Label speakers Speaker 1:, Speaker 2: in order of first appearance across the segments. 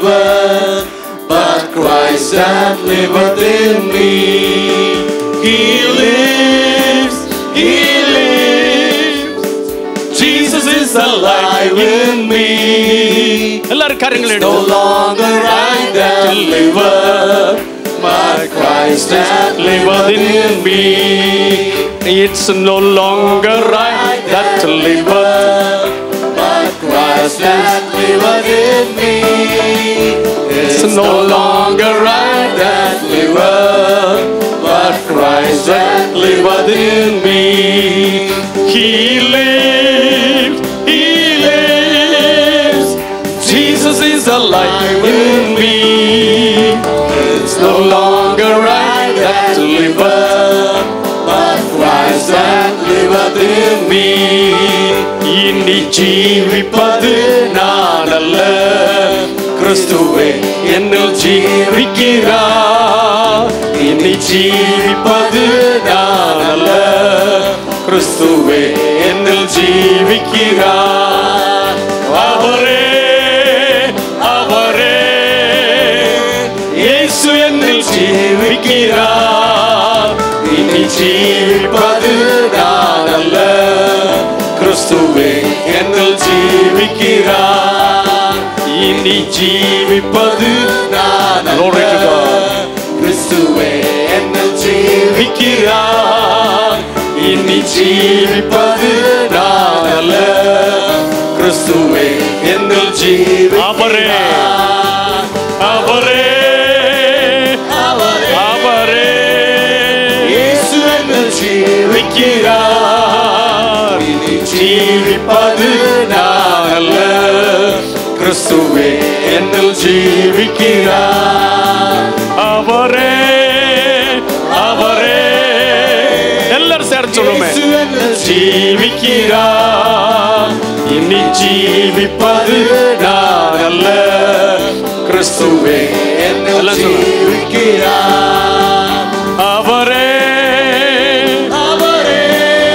Speaker 1: delivered, but Christ that liveth in me. He lives, He lives. Jesus is alive in me.
Speaker 2: எல்லாரும் கரங்களை
Speaker 1: No
Speaker 2: எடுத்து
Speaker 1: longer I that liveth, but Christ that liveth in me.
Speaker 2: It's no longer I that liveth,
Speaker 1: but Christ that liveth in me. It's no longer I that liveth, but Christ that liveth in me.
Speaker 2: He lives, He lives.
Speaker 1: Jesus is alive in me. It's no longer I that liveth, but Christ that liveth in me.
Speaker 2: இனி ஜீவிப்பது நான் அல்ல
Speaker 1: கிறிஸ்துவே என்னில் ஜீவிக்கிறார் இனி ஜீவிப்பது நான் அல்ல கிறிஸ்துவே என்னில் ஜீவிக்கிறார்
Speaker 2: அவரே அவரே
Speaker 1: இயேசு என்னில் ஜீவிக்கிறார் இனி ஜீவிப்பது நான் அல்ல கிறிஸ்துவே என்னில் ஜீவிக்கிறார்
Speaker 2: இனி ஜீவிப்பது
Speaker 1: நான்
Speaker 2: Glory to God.
Speaker 1: கிறிஸ்துவே என்னில் ஜீவிக்கிறார் இனி ஜீவிப்பது நான் அல்ல கிறிஸ்துவே என்னில்
Speaker 2: அவரே.
Speaker 1: ஜீவிக்கிறார்
Speaker 2: அவரே அவரே
Speaker 1: இயேசு என்னில் ஜீவிக்கிறார் இனி ஜீவிப்பது நான் அல்ல கிறிஸ்துவே என்னில் ஜீவிக்கிறார்
Speaker 2: அவரே அவரே எல்லாரும் சேர்ந்து சொல்லுமே
Speaker 1: இயேசு என்னில் ஜீவிக்கிறார் இனி ஜீவிப்பது நான் அல்ல கிறிஸ்துவே என்னில்
Speaker 2: எல்லாம் சொல்லுங்க.
Speaker 1: ஜீவிக்கிறார்
Speaker 2: அவரே
Speaker 1: அவரே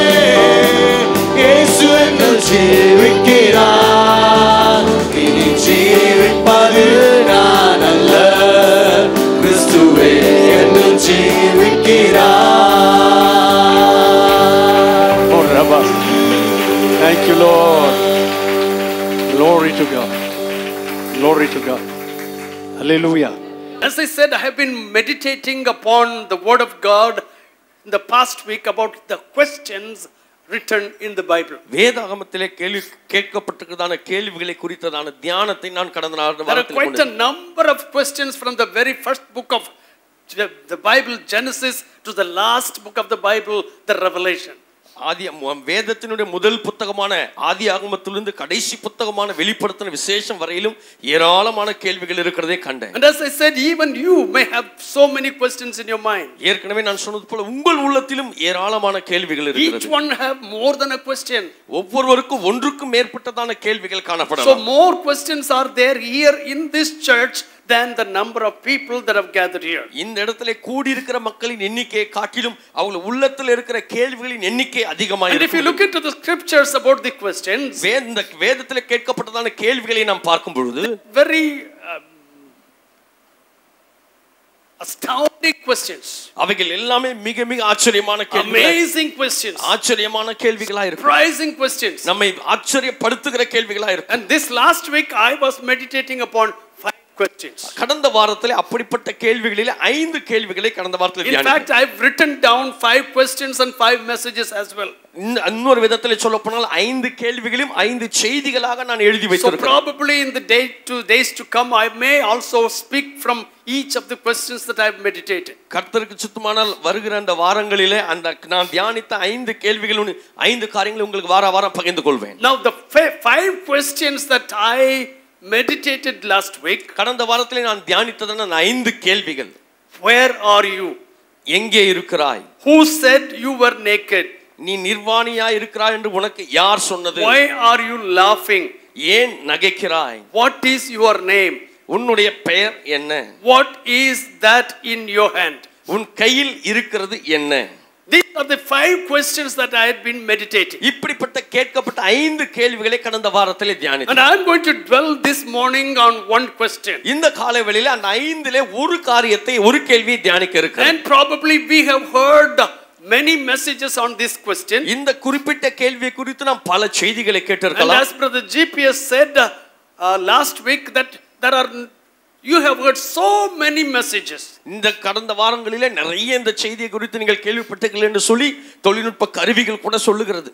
Speaker 1: இயேசு என்னில் ஜீவிக்கிறார் இனி ஜீவிப்பது நான் அல்ல கிறிஸ்துவே என்னில் ஜீவிக்கிறார்
Speaker 2: Oh, Rabba. Thank you, Lord. Glory to God. Glory to God. Hallelujah.
Speaker 3: As I said, I have been meditating upon the Word of God in the past week about the questions written in the Bible.
Speaker 4: வேதாகமத்திலே கேள்வி கேட்கப்பட்டிருக்கிறதான கேள்விகளை குறித்ததான தியானத்தை நான் கடந்த நாள்
Speaker 3: There are
Speaker 4: வாரத்தில்
Speaker 3: quite a
Speaker 4: கொண்டிருந்தேன்.
Speaker 3: number of questions from the very first book of the the Bible, Genesis, to the last book of the Bible, the Revelation.
Speaker 4: ஆதி மு- வேதத்தினுடைய முதல் புத்தகமான ஆதி ஆகமத்திலிருந்து கடைசி புத்தகமான வெளிப்படுத்தின விசேஷம் வரையிலும் ஏராளமான கேள்விகள் இருக்கிறதை கண்டேன்
Speaker 3: And as I said, even you may have so many questions in your mind.
Speaker 4: ஏற்கனவே நான் சொன்னது போல உங்கள் உள்ளத்திலும் ஏராளமான கேள்விகள்
Speaker 3: Each
Speaker 4: இருக்கிறது
Speaker 3: one have more than a question.
Speaker 4: ஒவ்வொருவருக்கும் ஒன்றுக்கும் மேற்பட்டதான கேள்விகள்
Speaker 3: So
Speaker 4: காணப்படலாம்
Speaker 3: more questions are there here in this church than the number of people that have gathered here.
Speaker 4: இந்த இடத்துல கூடியிருக்கிற மக்களின் எண்ணிக்கையை காட்டிலும் அவங்க உள்ளத்தில் இருக்கிற கேள்விகளின் எண்ணிக்கை அதிகமாக
Speaker 3: And if you look into the scriptures about the questions,
Speaker 4: வே- இந்த வேதத்தில் கேட்கப்பட்டதான கேள்விகளை நாம் பார்க்கும் பொழுது
Speaker 3: very um, astounding questions,
Speaker 4: அவைகள் எல்லாமே மிக மிக ஆச்சரியமான கேள்விகள்
Speaker 3: amazing questions,
Speaker 4: ஆச்சரியமான கேள்விகளா இருக்கும்
Speaker 3: surprising questions.
Speaker 4: நம்மை ஆச்சரியப்படுத்துகிற கேள்விகளா இருக்கும்
Speaker 3: And this last week, I was meditating upon five questions.
Speaker 4: கடந்த வாரத்தில் அப்படிப்பட்ட கேள்விகளில் ஐந்து கேள்விகளை கடந்த வாரத்தில்
Speaker 3: In
Speaker 4: தியானித்தோம்.
Speaker 3: fact, I've written down five questions and five messages as well.
Speaker 4: இன்ன- இன்னொரு விதத்தில் சொல்ல போனால் ஐந்து கேள்விகளையும் ஐந்து செய்திகளாக நான் எழுதி
Speaker 3: So
Speaker 4: வைத்திருக்கிறேன்
Speaker 3: probably in the day to days to come, I may also speak from each of the questions that I've meditated.
Speaker 4: கர்த்தருக்கு சுத்தமானால் வருகிற அந்த வாரங்களிலே அந்த நான் தியானித்த ஐந்து கேள்விகளும் ஐந்து காரியங்களை உங்களுக்கு வார வாரம் பகிர்ந்து கொள்வேன்
Speaker 3: Now, the fi- five questions that I meditated last week
Speaker 4: கடந்த வாரத்திலே நான் தியானித்ததான அந்த ஐந்து கேள்விகள்
Speaker 3: where are you?
Speaker 4: எங்கே இருக்கிறாய்
Speaker 3: Who said you were naked?
Speaker 4: நீ நிர்வாணியா இருக்கிறாய் என்று உனக்கு யார் சொன்னது
Speaker 3: Why are you laughing?
Speaker 4: ஏன் நகைக்கிறாய்
Speaker 3: What is your name?
Speaker 4: உன்னுடைய பெயர் என்ன
Speaker 3: What is that in your hand?
Speaker 4: உன் கையில் இருக்கிறது என்ன
Speaker 3: These are the five questions that I had been meditating.
Speaker 4: இப்படிப்பட்ட கேட்கப்பட்ட ஐந்து கேள்விகளை கடந்த வாரத்திலே
Speaker 3: And
Speaker 4: தியானித்தோம்
Speaker 3: I'm going to dwell this morning on one question.
Speaker 4: இந்த காலை வேளையில அந்த ஐந்திலே ஒரு காரியத்தை ஒரு கேள்வியை தியானிக்க இருக்கிறேன்
Speaker 3: And probably we have heard many messages on this question.
Speaker 4: இந்த குறிப்பிட்ட கேள்வியை குறித்து நாம் பல செய்திகளை
Speaker 3: And
Speaker 4: கேட்டிருக்கலாம்
Speaker 3: as Brother GPS said uh, uh, last week, that there are you have heard so many messages.
Speaker 4: இந்த கடந்த வாரங்களிலே நிறைய இந்த செய்தியை குறித்து நீங்கள் கேள்விப்பட்டீர்கள் என்று சொல்லி தொழில்நுட்ப கருவிகள் கூட சொல்லுகிறது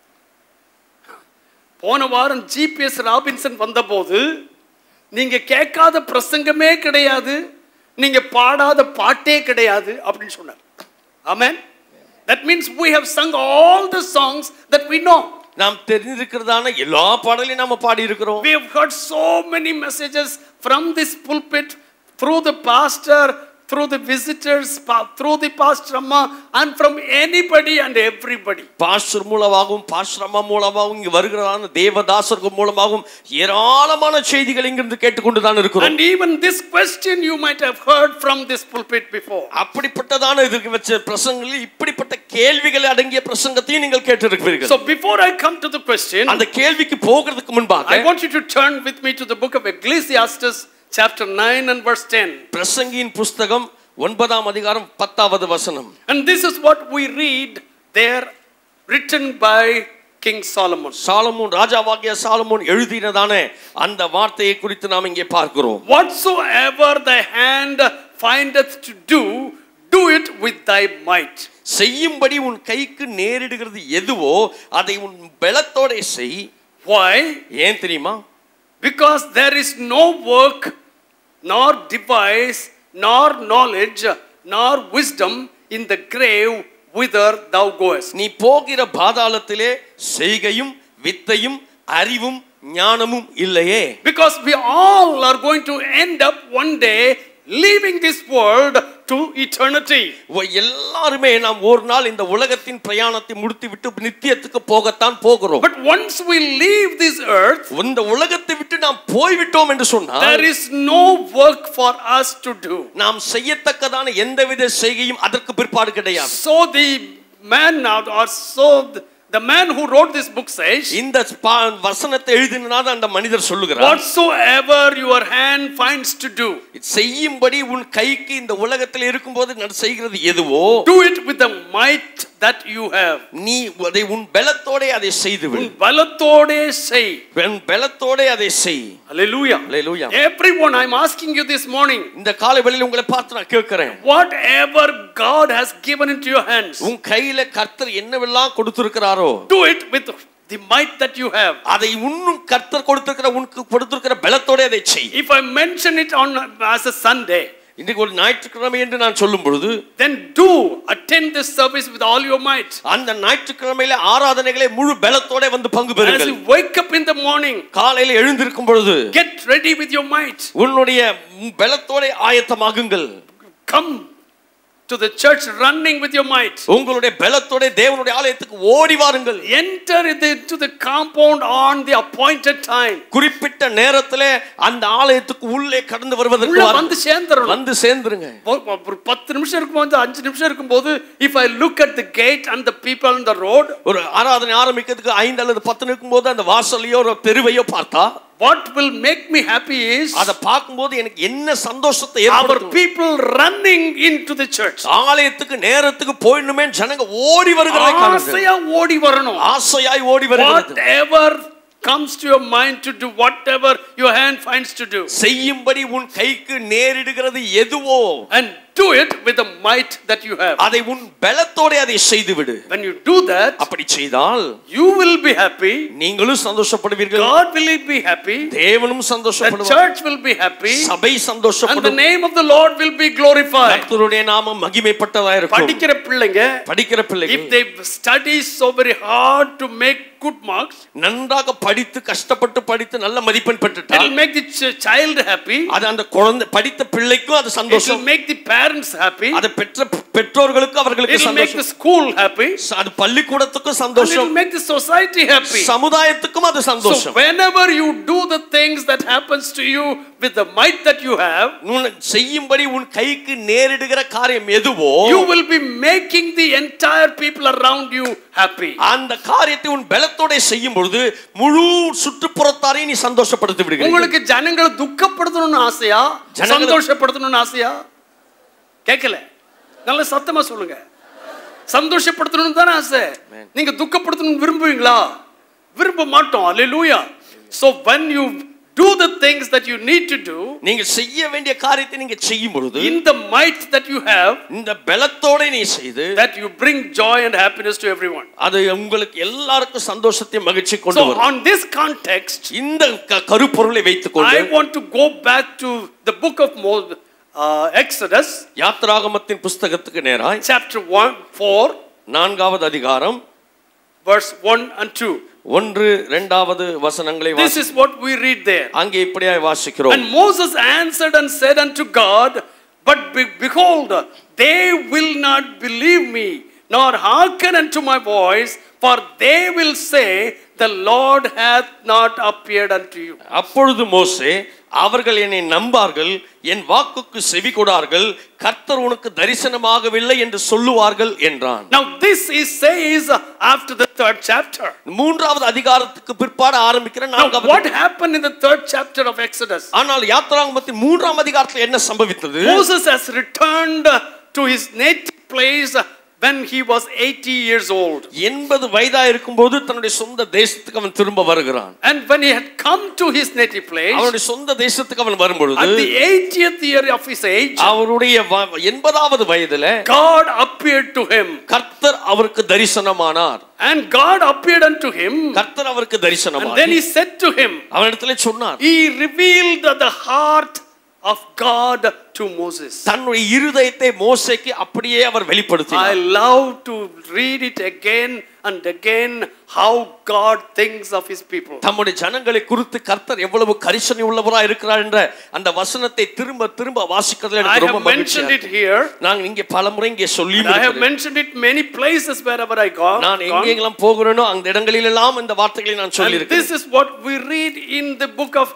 Speaker 3: போன வாரம் ஜிபிஎஸ் ராபின்சன் வந்தபோது நீங்க கேட்காத பிரசங்கமே கிடையாது நீங்க பாடாத பாட்டே கிடையாது அப்படின்னு சொன்னார் ஆமென் that means we have sung all the songs that we know
Speaker 4: நாம் தெரிந்திருக்கிறதான எல்லா பாடலையும் நாம பாடி இருக்கிறோம்
Speaker 3: we have heard so many messages from this pulpit through the pastor through the visitors pa- through the pastor amma and from anybody and everybody
Speaker 4: pastor மூலமாகவும் pastor அம்மா மூலமாகவும் இங்கு வருகிறதான தேவதாசர்கள் மூலமாகவும் ஏராளமான செய்திகள் இங்கிருந்து கேட்டுக்கொண்டுதான் இருக்கிறோம்
Speaker 3: and even this question you might have heard from this pulpit before
Speaker 4: அப்படிப்பட்டதான இதுக்கு வச்ச பிரசங்களில் இப்படிப்பட்ட கேள்விகள் அடங்கிய பிரசங்கத்தையும் நீங்கள் கேட்டிருப்பீர்கள்
Speaker 3: So before I come to the question,
Speaker 4: அந்த கேள்விக்கு போகிறதுக்கு முன்பாக
Speaker 3: I want you to turn with me to the book of Ecclesiastes, chapter 9 and verse 10.
Speaker 4: பிரசங்கியின் புஸ்தகம் ஒன்பதாம் அதிகாரம் பத்தாவது வசனம்
Speaker 3: And this is what we read there, written by King Solomon.
Speaker 4: Solomon ராஜாவாகிய சாலமோன் எழுதினதான அந்த வார்த்தையை குறித்து நாம் இங்கே பார்க்கிறோம்
Speaker 3: Whatsoever thy hand findeth to do, do it with thy might.
Speaker 4: செய்யும்படி உன் கைக்கு நேரிடுகிறது எதுவோ அதை உன் பலத்தோட செய்
Speaker 3: Why?
Speaker 4: ஏன் தெரியுமா
Speaker 3: Because there is no work, nor device, nor knowledge, nor wisdom in the grave whither thou goest.
Speaker 4: நீ போகிற பாதாளத்திலே செய்கையும் வித்தையும் அறிவும் ஞானமும் இல்லையே
Speaker 3: Because we all are going to end up one day leaving this world to eternity.
Speaker 4: உ- எல்லாருமே நாம் ஒரு நாள் இந்த உலகத்தின் பிரயாணத்தை முடித்து விட்டு நித்தியத்துக்கு போகத்தான் போகிறோம்
Speaker 3: But once we leave this earth,
Speaker 4: இந்த உலகத்தை விட்டு நாம் போய்விட்டோம் என்று சொன்னால்
Speaker 3: there is no work for us to do.
Speaker 4: நாம் செய்யத்தக்கதான எந்தவித செய்கையும் அதற்கு பிற்பாடு கிடையாது
Speaker 3: So the man now, or so th- the man who wrote this book says,
Speaker 4: இந்த பா- வசனத்தை எழுதினாத அந்த மனிதர் சொல்லுகிறார்
Speaker 3: Whatsoever your hand finds to do,
Speaker 4: செய்யும்படி உன் கைக்கு இந்த உலகத்தில் இருக்கும்போது நான் செய்கிறது எதுவோ
Speaker 3: do it with the might that you have.
Speaker 4: நீ அதை உன் பலத்தோட அதை செய்து விடு
Speaker 3: உன் பலத்தோடே செய்.
Speaker 4: உன் பலத்தோட அதை செய்
Speaker 3: Hallelujah.
Speaker 4: Hallelujah.
Speaker 3: Everyone, I'm asking you this morning,
Speaker 4: இந்த காலை வேளையில் உங்களை பார்த்து நான் கேட்கிறேன்
Speaker 3: whatever God has given into your hands,
Speaker 4: உன் கையில கர்த்தர் என்னவெல்லாம் கொடுத்திருக்கிறாரோ
Speaker 3: do it with the might that you have.
Speaker 4: அதை உன்னும் கர்த்தர் கொடுத்திருக்கிற உனக்கு கொடுத்திருக்கிற பலத்தோட அதை செய்
Speaker 3: If I mention it on as a Sunday,
Speaker 4: இன்னைக்கு ஒரு ஞாயிற்றுக்கிழமை என்று நான் சொல்லும் பொழுது
Speaker 3: then do attend this service with all your might.
Speaker 4: அந்த ஞாயிற்றுக்கிழமையில ஆராதனைகளை முழு பலத்தோட வந்து பங்கு
Speaker 3: As
Speaker 4: பெறுங்கள்
Speaker 3: you wake up in the morning,
Speaker 4: காலையில எழுந்திருக்கும் பொழுது
Speaker 3: get ready with your might.
Speaker 4: உன்னுடைய பலத்தோட ஆயத்தமாகுங்கள்
Speaker 3: Come to the church running with your might.
Speaker 4: உங்களுடைய பலத்தோட தேவனுடைய ஆலயத்துக்கு ஓடி வாருங்கள்
Speaker 3: Enter into the compound on the appointed time.
Speaker 4: குறிப்பிட்ட நேரத்துல அந்த ஆலயத்துக்கு உள்ளே கடந்து வருவதற்கு
Speaker 3: உள்ள
Speaker 4: வாருங்கள்.
Speaker 3: வந்து சேர்ந்துடணும்
Speaker 4: வந்து சேர்ந்துருங்க
Speaker 3: ஒரு- ஒரு பத்து நிமிஷம் இருக்கும்போது அஞ்சு நிமிஷம் இருக்கும்போது if I look at the gate and the people on the road
Speaker 4: ஒரு ஆராதனை ஆரம்பிக்கிறதுக்கு ஐந்து அல்லது பத்து நிற்கும் போது அந்த வாசலையோ ஒரு தெருவையோ பார்த்தா
Speaker 3: what will make me happy is
Speaker 4: அதை பார்க்கும்போது எனக்கு என்ன சந்தோஷத்தை
Speaker 3: our
Speaker 4: ஏற்படுத்தும்
Speaker 3: people running into the church
Speaker 4: ஆலயத்துக்கு நேரத்துக்கு போயிடணுமே ஜனங்க ஓடி வருகிறதை காணுங்கள்
Speaker 3: ஆசையா ஓடி வரணும்
Speaker 4: ஆசையாய் ஓடி வருகிறது
Speaker 3: whatever comes to your mind to do whatever your hand finds to do
Speaker 4: செய்யும்படி உன் கைக்கு நேரிடுகிறது எதுவோ
Speaker 3: and do it with the might that you have
Speaker 4: அதை உன் பலத்தோட அதை செய்து விடு
Speaker 3: when you do that
Speaker 4: அப்படி செய்தால்
Speaker 3: you will be happy
Speaker 4: நீங்களும் சந்தோஷப்படுவீர்கள்
Speaker 3: god will be happy
Speaker 4: தேவனும்
Speaker 3: the
Speaker 4: சந்தோஷப்படுவார்
Speaker 3: church will be happy
Speaker 4: சபை
Speaker 3: and the
Speaker 4: சந்தோஷப்படும்
Speaker 3: name of the lord will be glorified
Speaker 4: கர்த்தருடைய நாமம் மகிமைப்பட்டதா இருக்கும்
Speaker 3: படிக்கிற பிள்ளைங்க
Speaker 4: படிக்கிற
Speaker 3: if
Speaker 4: பிள்ளைகள்
Speaker 3: they study so very hard to make good marks
Speaker 4: நன்றாக படித்து கஷ்டப்பட்டு படித்து நல்ல மதிப்பெண்
Speaker 3: it
Speaker 4: பெற்றுட்டால்
Speaker 3: will make the ch- child happy
Speaker 4: அது அந்த குழந்தை படித்த பிள்ளைக்கும் அது
Speaker 3: it will
Speaker 4: சந்தோஷம்
Speaker 3: make the parents happy.
Speaker 4: அதை பெற்ற பெற்றோர்களுக்கு அவர்களுக்கு
Speaker 3: It will make the
Speaker 4: சந்தோஷம்
Speaker 3: school happy.
Speaker 4: அது பள்ளிக்கூடத்துக்கும்
Speaker 3: And it
Speaker 4: சந்தோஷம்
Speaker 3: will make the society happy.
Speaker 4: சமுதாயத்துக்கும் அது
Speaker 3: So
Speaker 4: சந்தோஷம்
Speaker 3: whenever you do the things that happens to you with the might that you have,
Speaker 4: உன் செய்யும்படி உன் கைக்கு நேரிடுகிற காரியம் எதுவோ
Speaker 3: you will be making the entire people around you happy.
Speaker 4: அந்த காரியத்தை உன் பலத்தோட செய்யும் பொழுது முழு சுற்றுப்புறத்தாரையும் நீ சந்தோஷப்படுத்தி விடுகிறீர்கள்
Speaker 3: உங்களுக்கு ஜனங்களை துக்கப்படுத்தணும்னு ஆசையா
Speaker 4: ஜனங்களை-
Speaker 3: சந்தோஷப்படுத்தணும்னு ஆசையா கேட்கல நல்ல சத்தமா சொல்லுங்க சந்தோஷப்படுத்தணும்னு தானே ஆசை நீங்க துக்கப்படுத்தணும்னு விரும்புவீங்களா விரும்ப மாட்டோம் அல்லேலூயா so when you do the things that you need to do
Speaker 4: நீங்க செய்ய வேண்டிய காரியத்தை நீங்க செய்யும் பொழுது
Speaker 3: in the might that you have
Speaker 4: இந்த பலத்தோட நீ செய்து
Speaker 3: that you bring joy and happiness to everyone
Speaker 4: அது உங்களுக்கு எல்லாருக்கும் சந்தோஷத்தையும் மகிழ்ச்சி கொண்டு
Speaker 3: so
Speaker 4: வரும்
Speaker 3: on this context
Speaker 4: இந்த க- கருப்பொருளை வைத்துக் கொண்டு
Speaker 3: i want to go back to the book of Moses, uh, exodus
Speaker 4: யாத்ராகமத்தின் புஸ்தகத்துக்கு நேராய்
Speaker 3: chapter 1 4
Speaker 4: நான்காவது அதிகாரம்
Speaker 3: verse 1 and 2.
Speaker 4: ஒன்று இரண்டாவது வசனங்களை
Speaker 3: This
Speaker 4: வாசி-
Speaker 3: is what we read there.
Speaker 4: அங்கே இப்படியாய் வாசிக்கிறோம்
Speaker 3: And Moses answered and said unto God, But be- behold, they will not believe me, nor hearken unto my voice, for they will say, The Lord hath not appeared unto you.
Speaker 4: அப்பொழுது மோசே அவர்கள் என்னை நம்பார்கள் என் வாக்குக்கு செவி கொடார்கள் கர்த்தர் உனக்கு தரிசனமாகவில்லை என்று சொல்லுவார்கள் என்றான்
Speaker 3: Now, this is says after the third chapter.
Speaker 4: மூன்றாவது அதிகாரத்துக்கு பிற்பாடு ஆரம்பிக்கிற
Speaker 3: Now, what
Speaker 4: நான்காவது
Speaker 3: happened in the third chapter of Exodus?
Speaker 4: ஆனால் யாத்ராங்கமத்தின் மூன்றாம் அதிகாரத்தில் என்ன சம்பவித்தது
Speaker 3: Moses has returned to his native place when he was 80 years old.
Speaker 4: எண்பது வயதா இருக்கும்போது தன்னுடைய சொந்த தேசத்துக்கு அவன் திரும்ப வருகிறான்
Speaker 3: And when he had come to his native place,
Speaker 4: அவனுடைய சொந்த தேசத்துக்கு அவன் வரும்பொழுது
Speaker 3: at the 80th year of his age,
Speaker 4: அவருடைய வ- எண்பதாவது வயதுல
Speaker 3: God appeared to him.
Speaker 4: கர்த்தர் அவருக்கு தரிசனமானார்
Speaker 3: And God appeared unto him.
Speaker 4: கர்த்தர் அவருக்கு
Speaker 3: And then
Speaker 4: தரிசனமானார்
Speaker 3: he said to him,
Speaker 4: அவனிடத்துல சொன்னார்
Speaker 3: He revealed the heart of God to Moses.
Speaker 4: தன்னுடைய இருதயத்தை மோசைக்கு அப்படியே அவர்
Speaker 3: I
Speaker 4: வெளிப்படுத்தினார்
Speaker 3: love to read it again and again how God thinks of his people.
Speaker 4: தம்முடைய ஜனங்களை குறித்து கர்த்தர் எவ்வளவு கரிசனை உள்ளவராய் இருக்கிறார் என்ற அந்த வசனத்தை திரும்ப திரும்ப வாசிக்கிறதுல
Speaker 3: I
Speaker 4: எனக்கு ரொம்ப
Speaker 3: have
Speaker 4: மகிழ்ச்சியா
Speaker 3: mentioned it
Speaker 4: இருக்கு.
Speaker 3: here.
Speaker 4: நான் இங்கே பலமுறை இங்கே சொல்லி
Speaker 3: And I have mentioned it many places wherever I go.
Speaker 4: நான்
Speaker 3: gone.
Speaker 4: எங்கெங்கெல்லாம் போகிறேனோ அந்த இடங்களிலெல்லாம் இந்த வார்த்தைகளை நான் சொல்லி
Speaker 3: And this is what we read in the book of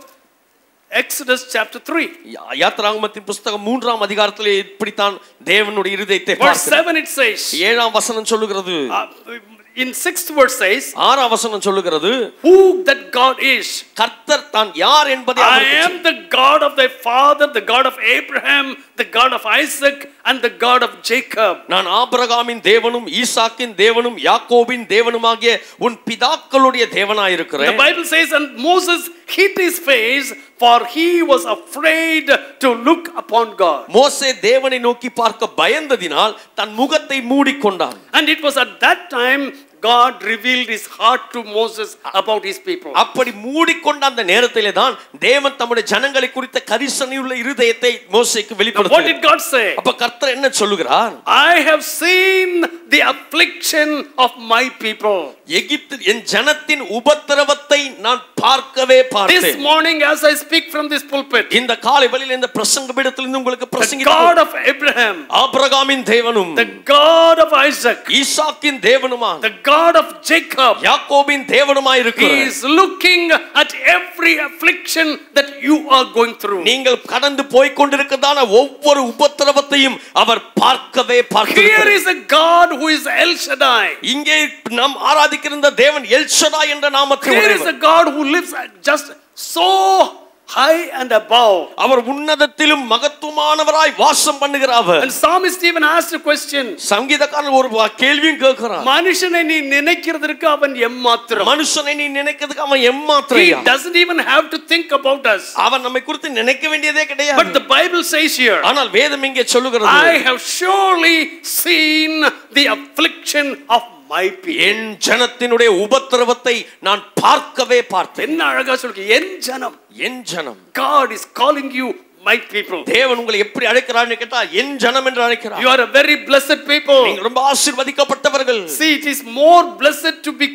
Speaker 3: Exodus chapter 3.
Speaker 4: யாத்திராங்கமத்தின் புஸ்தகம் மூன்றாம் அதிகாரத்திலே இப்படித்தான் தேவனுடைய இருதயத்தை
Speaker 3: Verse
Speaker 4: பார்க்கிறேன்
Speaker 3: 7 it says,
Speaker 4: ஏழாம் வசனம் சொல்லுகிறது
Speaker 3: uh, in sixth verse says,
Speaker 4: ஆறாம் வசனம் சொல்லுகிறது
Speaker 3: Who that God is.
Speaker 4: கர்த்தர் தான் யார் என்பதை
Speaker 3: I
Speaker 4: அவருக்கு
Speaker 3: am the God of thy father, the God of Abraham, the God of Isaac, and the God of Jacob.
Speaker 4: நான் ஆபிரகாமின் தேவனும் ஈசாக்கின் தேவனும் யாக்கோபின் தேவனுமாகிய உன் பிதாக்களுடைய
Speaker 3: The
Speaker 4: தேவனாயிருக்கிறேன்
Speaker 3: Bible says, and Moses hid his face, for he was afraid to look upon God.
Speaker 4: மோசே தேவனை நோக்கி பார்க்க பயந்ததினால் தன் முகத்தை மூடிக்கொண்டான்
Speaker 3: And it was at that time God revealed his heart to Moses about his people.
Speaker 4: அப்படி மூடிக்கொண்ட அந்த நேரத்திலே தான் தேவன் தம்முடைய ஜனங்களை குறித்த கரிசனையுள்ள இருதயத்தை மோசேக்கு
Speaker 3: Now, what
Speaker 4: வெளிப்படுத்தினார்
Speaker 3: did God say?
Speaker 4: அப்ப கர்த்தர் என்ன சொல்லுகிறார்
Speaker 3: I have seen the affliction of my people.
Speaker 4: எகிப்து என் ஜனத்தின் உபத்திரவத்தை நான் பார்க்கவே
Speaker 3: This
Speaker 4: பார்த்தேன்
Speaker 3: morning, as I speak from this pulpit,
Speaker 4: இந்த காலை வேளையில் இந்த பிரசங்க பீடத்திலிருந்து உங்களுக்கு
Speaker 3: the
Speaker 4: பிரசங்கி
Speaker 3: God of Abraham,
Speaker 4: ஆபிரகாமின் தேவனும்
Speaker 3: the God of Isaac,
Speaker 4: ஈசாக்கின் தேவனுமா
Speaker 3: the God of Jacob,
Speaker 4: யாக்கோபின் தேவனுமாய்
Speaker 3: He
Speaker 4: இருக்கிறார்
Speaker 3: is looking at every affliction that you are going through.
Speaker 4: நீங்கள் கடந்து போய் கொண்டிருக்கிறதான ஒவ்வொரு உபத்திரவத்தையும் அவர் பார்க்கவே
Speaker 3: Here
Speaker 4: பார்க்கிறார்
Speaker 3: is a God who is El Shaddai.
Speaker 4: இங்கே நாம் ஆராதிக்கிற இந்த தேவன் எல்ஷடா என்ற நாமத்தில்
Speaker 3: Here is
Speaker 4: உடையவர்.
Speaker 3: a God who lives just so high and above.
Speaker 4: அவர் உன்னதத்திலும் மகத்துவமானவராய் வாசம் பண்ணுகிற அவர்
Speaker 3: And psalmist even asked a question.
Speaker 4: சங்கீதக்காரன் ஒரு வா- கேள்வியும் கேட்கிறான்
Speaker 3: மனுஷனை நீ நினைக்கிறதற்கு அவன் எம்மாத்திரம்
Speaker 4: மனுஷனை நீ நினைக்கிறதுக்கு அவன்
Speaker 3: He
Speaker 4: எம்மாத்திரையா
Speaker 3: doesn't even have to think about us.
Speaker 4: அவன் நம்மை குறித்து நினைக்க வேண்டியதே
Speaker 3: But
Speaker 4: கிடையாது
Speaker 3: the Bible says here,
Speaker 4: ஆனால் வேதம் இங்கே சொல்லுகிறது
Speaker 3: I have surely seen the affliction of my people.
Speaker 4: என் ஜனத்தினுடைய உபத்திரவத்தை நான் பார்க்கவே பார்த்தேன்
Speaker 3: என்ன அழகா சொல்லுங்க என் ஜனம்
Speaker 4: என் ஜனம்
Speaker 3: God is calling you my people.
Speaker 4: தேவன் உங்களை எப்படி அழைக்கிறார்னு கேட்டா என் ஜனம் என்று அழைக்கிறார்
Speaker 3: You are a very blessed people.
Speaker 4: நீங்க ரொம்ப ஆசீர்வதிக்கப்பட்டவர்கள்
Speaker 3: See, it is more blessed to be called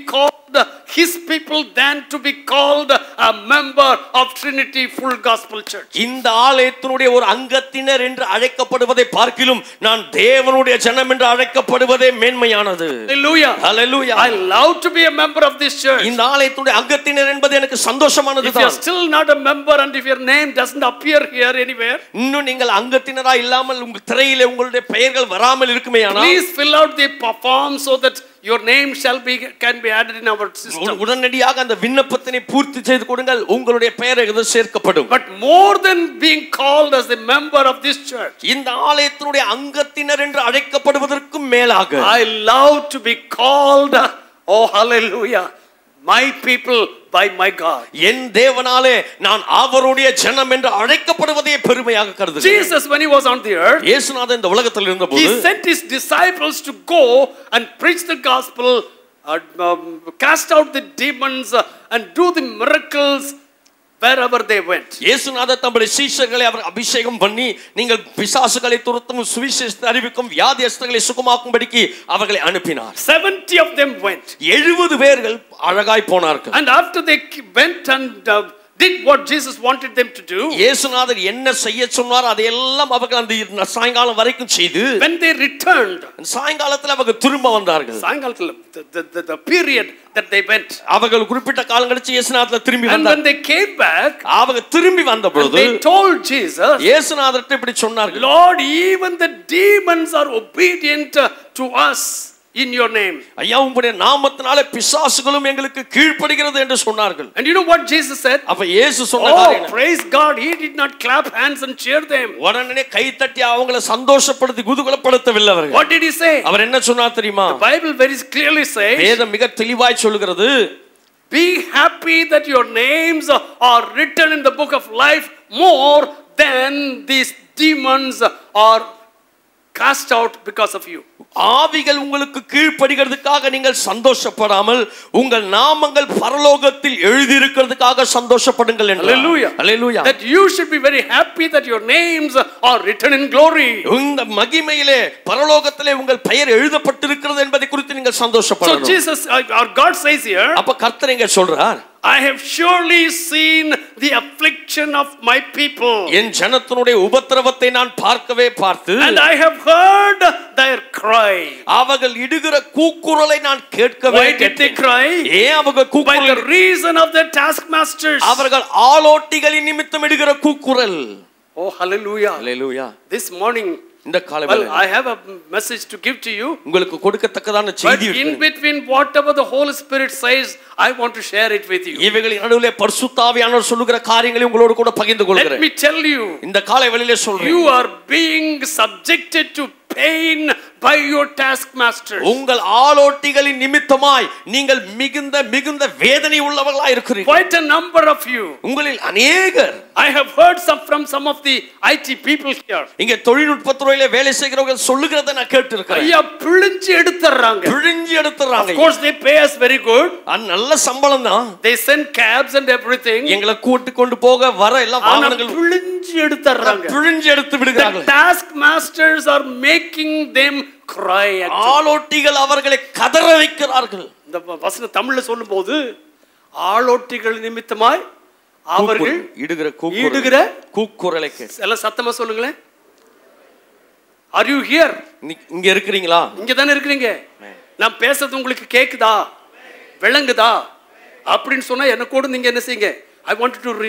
Speaker 3: his people than to be called a member of Trinity Full Gospel Church.
Speaker 4: இந்த ஆலயத்தினுடைய ஒரு அங்கத்தினர் என்று அழைக்கப்படுவதை பார்க்கிலும் நான் தேவனுடைய ஜனம் என்று அழைக்கப்படுவதே மேன்மையானது
Speaker 3: Hallelujah.
Speaker 4: Hallelujah.
Speaker 3: I love to be a member of this church.
Speaker 4: இந்த ஆலயத்தினுடைய அங்கத்தினர் என்பது எனக்கு சந்தோஷமானது
Speaker 3: If you are
Speaker 4: தான்
Speaker 3: still not a member and if your name doesn't appear here anywhere,
Speaker 4: இன்னும் நீங்கள் அங்கத்தினரா இல்லாமல் உங்கள் திரையிலே உங்களுடைய பெயர்கள் வராமல் இருக்குமே ஆனால்
Speaker 3: please fill out the form so that your name shall be can be added in our system.
Speaker 4: உடனடியாக அந்த விண்ணப்பத்தினை பூர்த்தி செய்து கொடுங்கள் உங்களுடைய பெயர் இது சேர்க்கப்படும்
Speaker 3: But more than being called as a member of this church,
Speaker 4: இந்த ஆலயத்தினுடைய அங்கத்தினர் என்று அழைக்கப்படுவதற்கும் மேலாக
Speaker 3: I love to be called, oh hallelujah, my people by my God.
Speaker 4: என் தேவனாலே நான் அவருடைய ஜனம் என்று அழைக்கப்படுவதே பெருமையாக கருதுகிறேன்
Speaker 3: Jesus, when he was on the earth,
Speaker 4: இயேசுநாதன் இந்த உலகத்தில்
Speaker 3: he
Speaker 4: இருந்தபோது
Speaker 3: sent his disciples to go and preach the gospel, uh, um, cast out the demons, uh, and do the miracles wherever they went.
Speaker 4: இயேசுநாதர் தம்முடைய சீஷர்களை அவர் அபிஷேகம் பண்ணி நீங்கள் பிசாசுகளை துரத்தும் சுவிசேஷத்தை அறிவிக்கும் வியாதியஸ்தர்களை சுகமாக்கும்படிக்கு அவர்களை அனுப்பினார்
Speaker 3: 70 of them went.
Speaker 4: எழுபது பேர்கள் அழகாய் போனார்கள்
Speaker 3: And after they went and uh, did what Jesus wanted them to do,
Speaker 4: இயேசுநாதர் என்ன செய்ய சொன்னார் அதையெல்லாம் அவர்கள் அந்த சாயங்காலம் வரைக்கும் செய்து
Speaker 3: when they returned,
Speaker 4: சாயங்காலத்தில் அவர்கள் திரும்ப வந்தார்கள்
Speaker 3: சாயங்காலத்துல, the, the, the, the period that they went,
Speaker 4: அவர்கள் குறிப்பிட்ட காலம் கழிச்சு இயேசுநாதர் திரும்பி
Speaker 3: and
Speaker 4: வந்தார்
Speaker 3: when they came back,
Speaker 4: அவங்க திரும்பி வந்த பொழுது
Speaker 3: they told Jesus,
Speaker 4: இயேசுநாதர்ட்ட இப்படி சொன்னார்கள்
Speaker 3: Lord, even the demons are obedient uh, to us in your name.
Speaker 4: ஐயா உங்களுடைய நாமத்தினால பிசாசுகளும் எங்களுக்கு கீழ்ப்படுகிறது என்று சொன்னார்கள்
Speaker 3: And you know what Jesus said?
Speaker 4: அப்ப இயேசு சொன்ன காரியம்
Speaker 3: Oh,
Speaker 4: என்ன?
Speaker 3: praise God, he did not clap hands and cheer them.
Speaker 4: உடனே கை தட்டி அவங்களை சந்தோஷப்படுத்தி குதூகலப்படுத்தவில்லை அவர்கள்
Speaker 3: What did he say?
Speaker 4: அவர் என்ன சொன்னார் தெரியுமா
Speaker 3: The Bible very clearly says,
Speaker 4: வேதம் மிக தெளிவாய் சொல்லுகிறது
Speaker 3: Be happy that your names are written in the book of life more than these demons are cast out because of you.
Speaker 4: ஆவிகள் உங்களுக்கு கீழ்ப்படுகிறதுக்காக நீங்கள் சந்தோஷப்படாமல் உங்கள் நாமங்கள் பரலோகத்தில் எழுதியிருக்கிறதுக்காக சந்தோஷப்படுங்கள் என்று
Speaker 3: Hallelujah.
Speaker 4: Hallelujah.
Speaker 3: That you should be very happy that your names are written in glory.
Speaker 4: இந்த மகிமையிலே பரலோகத்திலே உங்கள் பெயர் எழுதப்பட்டிருக்கிறது என்பதை குறித்து நீங்கள்
Speaker 3: So
Speaker 4: சந்தோஷப்படணும்
Speaker 3: Jesus, uh, our God says here,
Speaker 4: அப்ப கர்த்தர் இங்க சொல்றார்
Speaker 3: I have surely seen the affliction of my people.
Speaker 4: என் ஜனத்தினுடைய உபத்திரவத்தை நான் பார்க்கவே பார்த்து
Speaker 3: And I have heard their cry.
Speaker 4: அவர்கள் இடுகிற கூக்குரலை நான் கேட்கவே
Speaker 3: Why did they
Speaker 4: கேட்டேன்.
Speaker 3: cry?
Speaker 4: ஏன் அவங்க
Speaker 3: By the
Speaker 4: கூக்குரல்
Speaker 3: reason of their taskmasters.
Speaker 4: அவர்கள் ஆலோட்டிகளின் நிமித்தம் இடுகிற கூக்குரல்
Speaker 3: Oh, hallelujah.
Speaker 4: Hallelujah
Speaker 3: This morning,
Speaker 4: இந்த காலை
Speaker 3: well,
Speaker 4: வேளையில
Speaker 3: I have a message to give to you.
Speaker 4: உங்களுக்கு கொடுக்கத்தக்கதான
Speaker 3: But
Speaker 4: செய்தி
Speaker 3: in
Speaker 4: இருக்கிறது.
Speaker 3: between whatever the Holy Spirit says, I want to share it with you.
Speaker 4: இவைகளின் நடுவிலே பரிசுத்தாவியானவர் சொல்லுகிற காரியங்களை உங்களோடு கூட பகிர்ந்து
Speaker 3: Let
Speaker 4: கொள்கிறேன்
Speaker 3: me tell you,
Speaker 4: இந்த காலை வெளியிலே சொல்றேன்
Speaker 3: you are being subjected to pain by your taskmasters.
Speaker 4: உங்கள் ஆலோட்டிகளின் நிமித்தமாய் நீங்கள் மிகுந்த மிகுந்த வேதனை உள்ளவர்களாய் இருக்கிறீர்கள்
Speaker 3: Quite a number of you.
Speaker 4: உங்களில் அநேகர்
Speaker 3: I have heard some from some of the IT people here.
Speaker 4: இங்க தொழில்நுட்ப துறையில வேலை செய்கிறவர்கள் சொல்லுகிறத நான் கேட்டு இருக்கிறேன்
Speaker 3: ஐயா பிழிஞ்சு எடுத்துறாங்க
Speaker 4: பிழிஞ்சு
Speaker 3: Of
Speaker 4: எடுத்துறாங்க
Speaker 3: course they pay us very good.
Speaker 4: அது நல்ல சம்பளம் தான்
Speaker 3: They send cabs and everything.
Speaker 4: எங்களை கூட்டி கொண்டு போக வர எல்லா
Speaker 3: ஆனா
Speaker 4: வாகனங்கள்
Speaker 3: பிழிஞ்சு எடுத்துறாங்க
Speaker 4: பிழிஞ்சு எடுத்து
Speaker 3: The
Speaker 4: விடுகிறார்கள்
Speaker 3: taskmasters are making them cry. actually.
Speaker 4: ஆலோட்டிகள் அவர்களை கதற வைக்கிறார்கள்
Speaker 3: இந்த வ- வசனம் தமிழ்ல சொல்லும்போது ஆளோட்டிகள் நிமித்தமாய் அவர்கள்
Speaker 4: கூக்குரல், இடுகிற கூக்குரல்
Speaker 3: ஈடுகிற
Speaker 4: கூக்குரலை கேட்டு
Speaker 3: எல்லாம் சத்தமா சொல்லுங்களேன் ஆர் யூ ஹியர்
Speaker 4: இன்னைக்கு இங்க இருக்கிறீங்களா
Speaker 3: இங்க தானே இருக்கிறீங்க நான் பேசுறது உங்களுக்கு கேக்குதா விளங்குதா அப்படின்னு சொன்னா என்ன கூட நீங்க என்ன செய்யுங்க ஐ வாண்ட் டு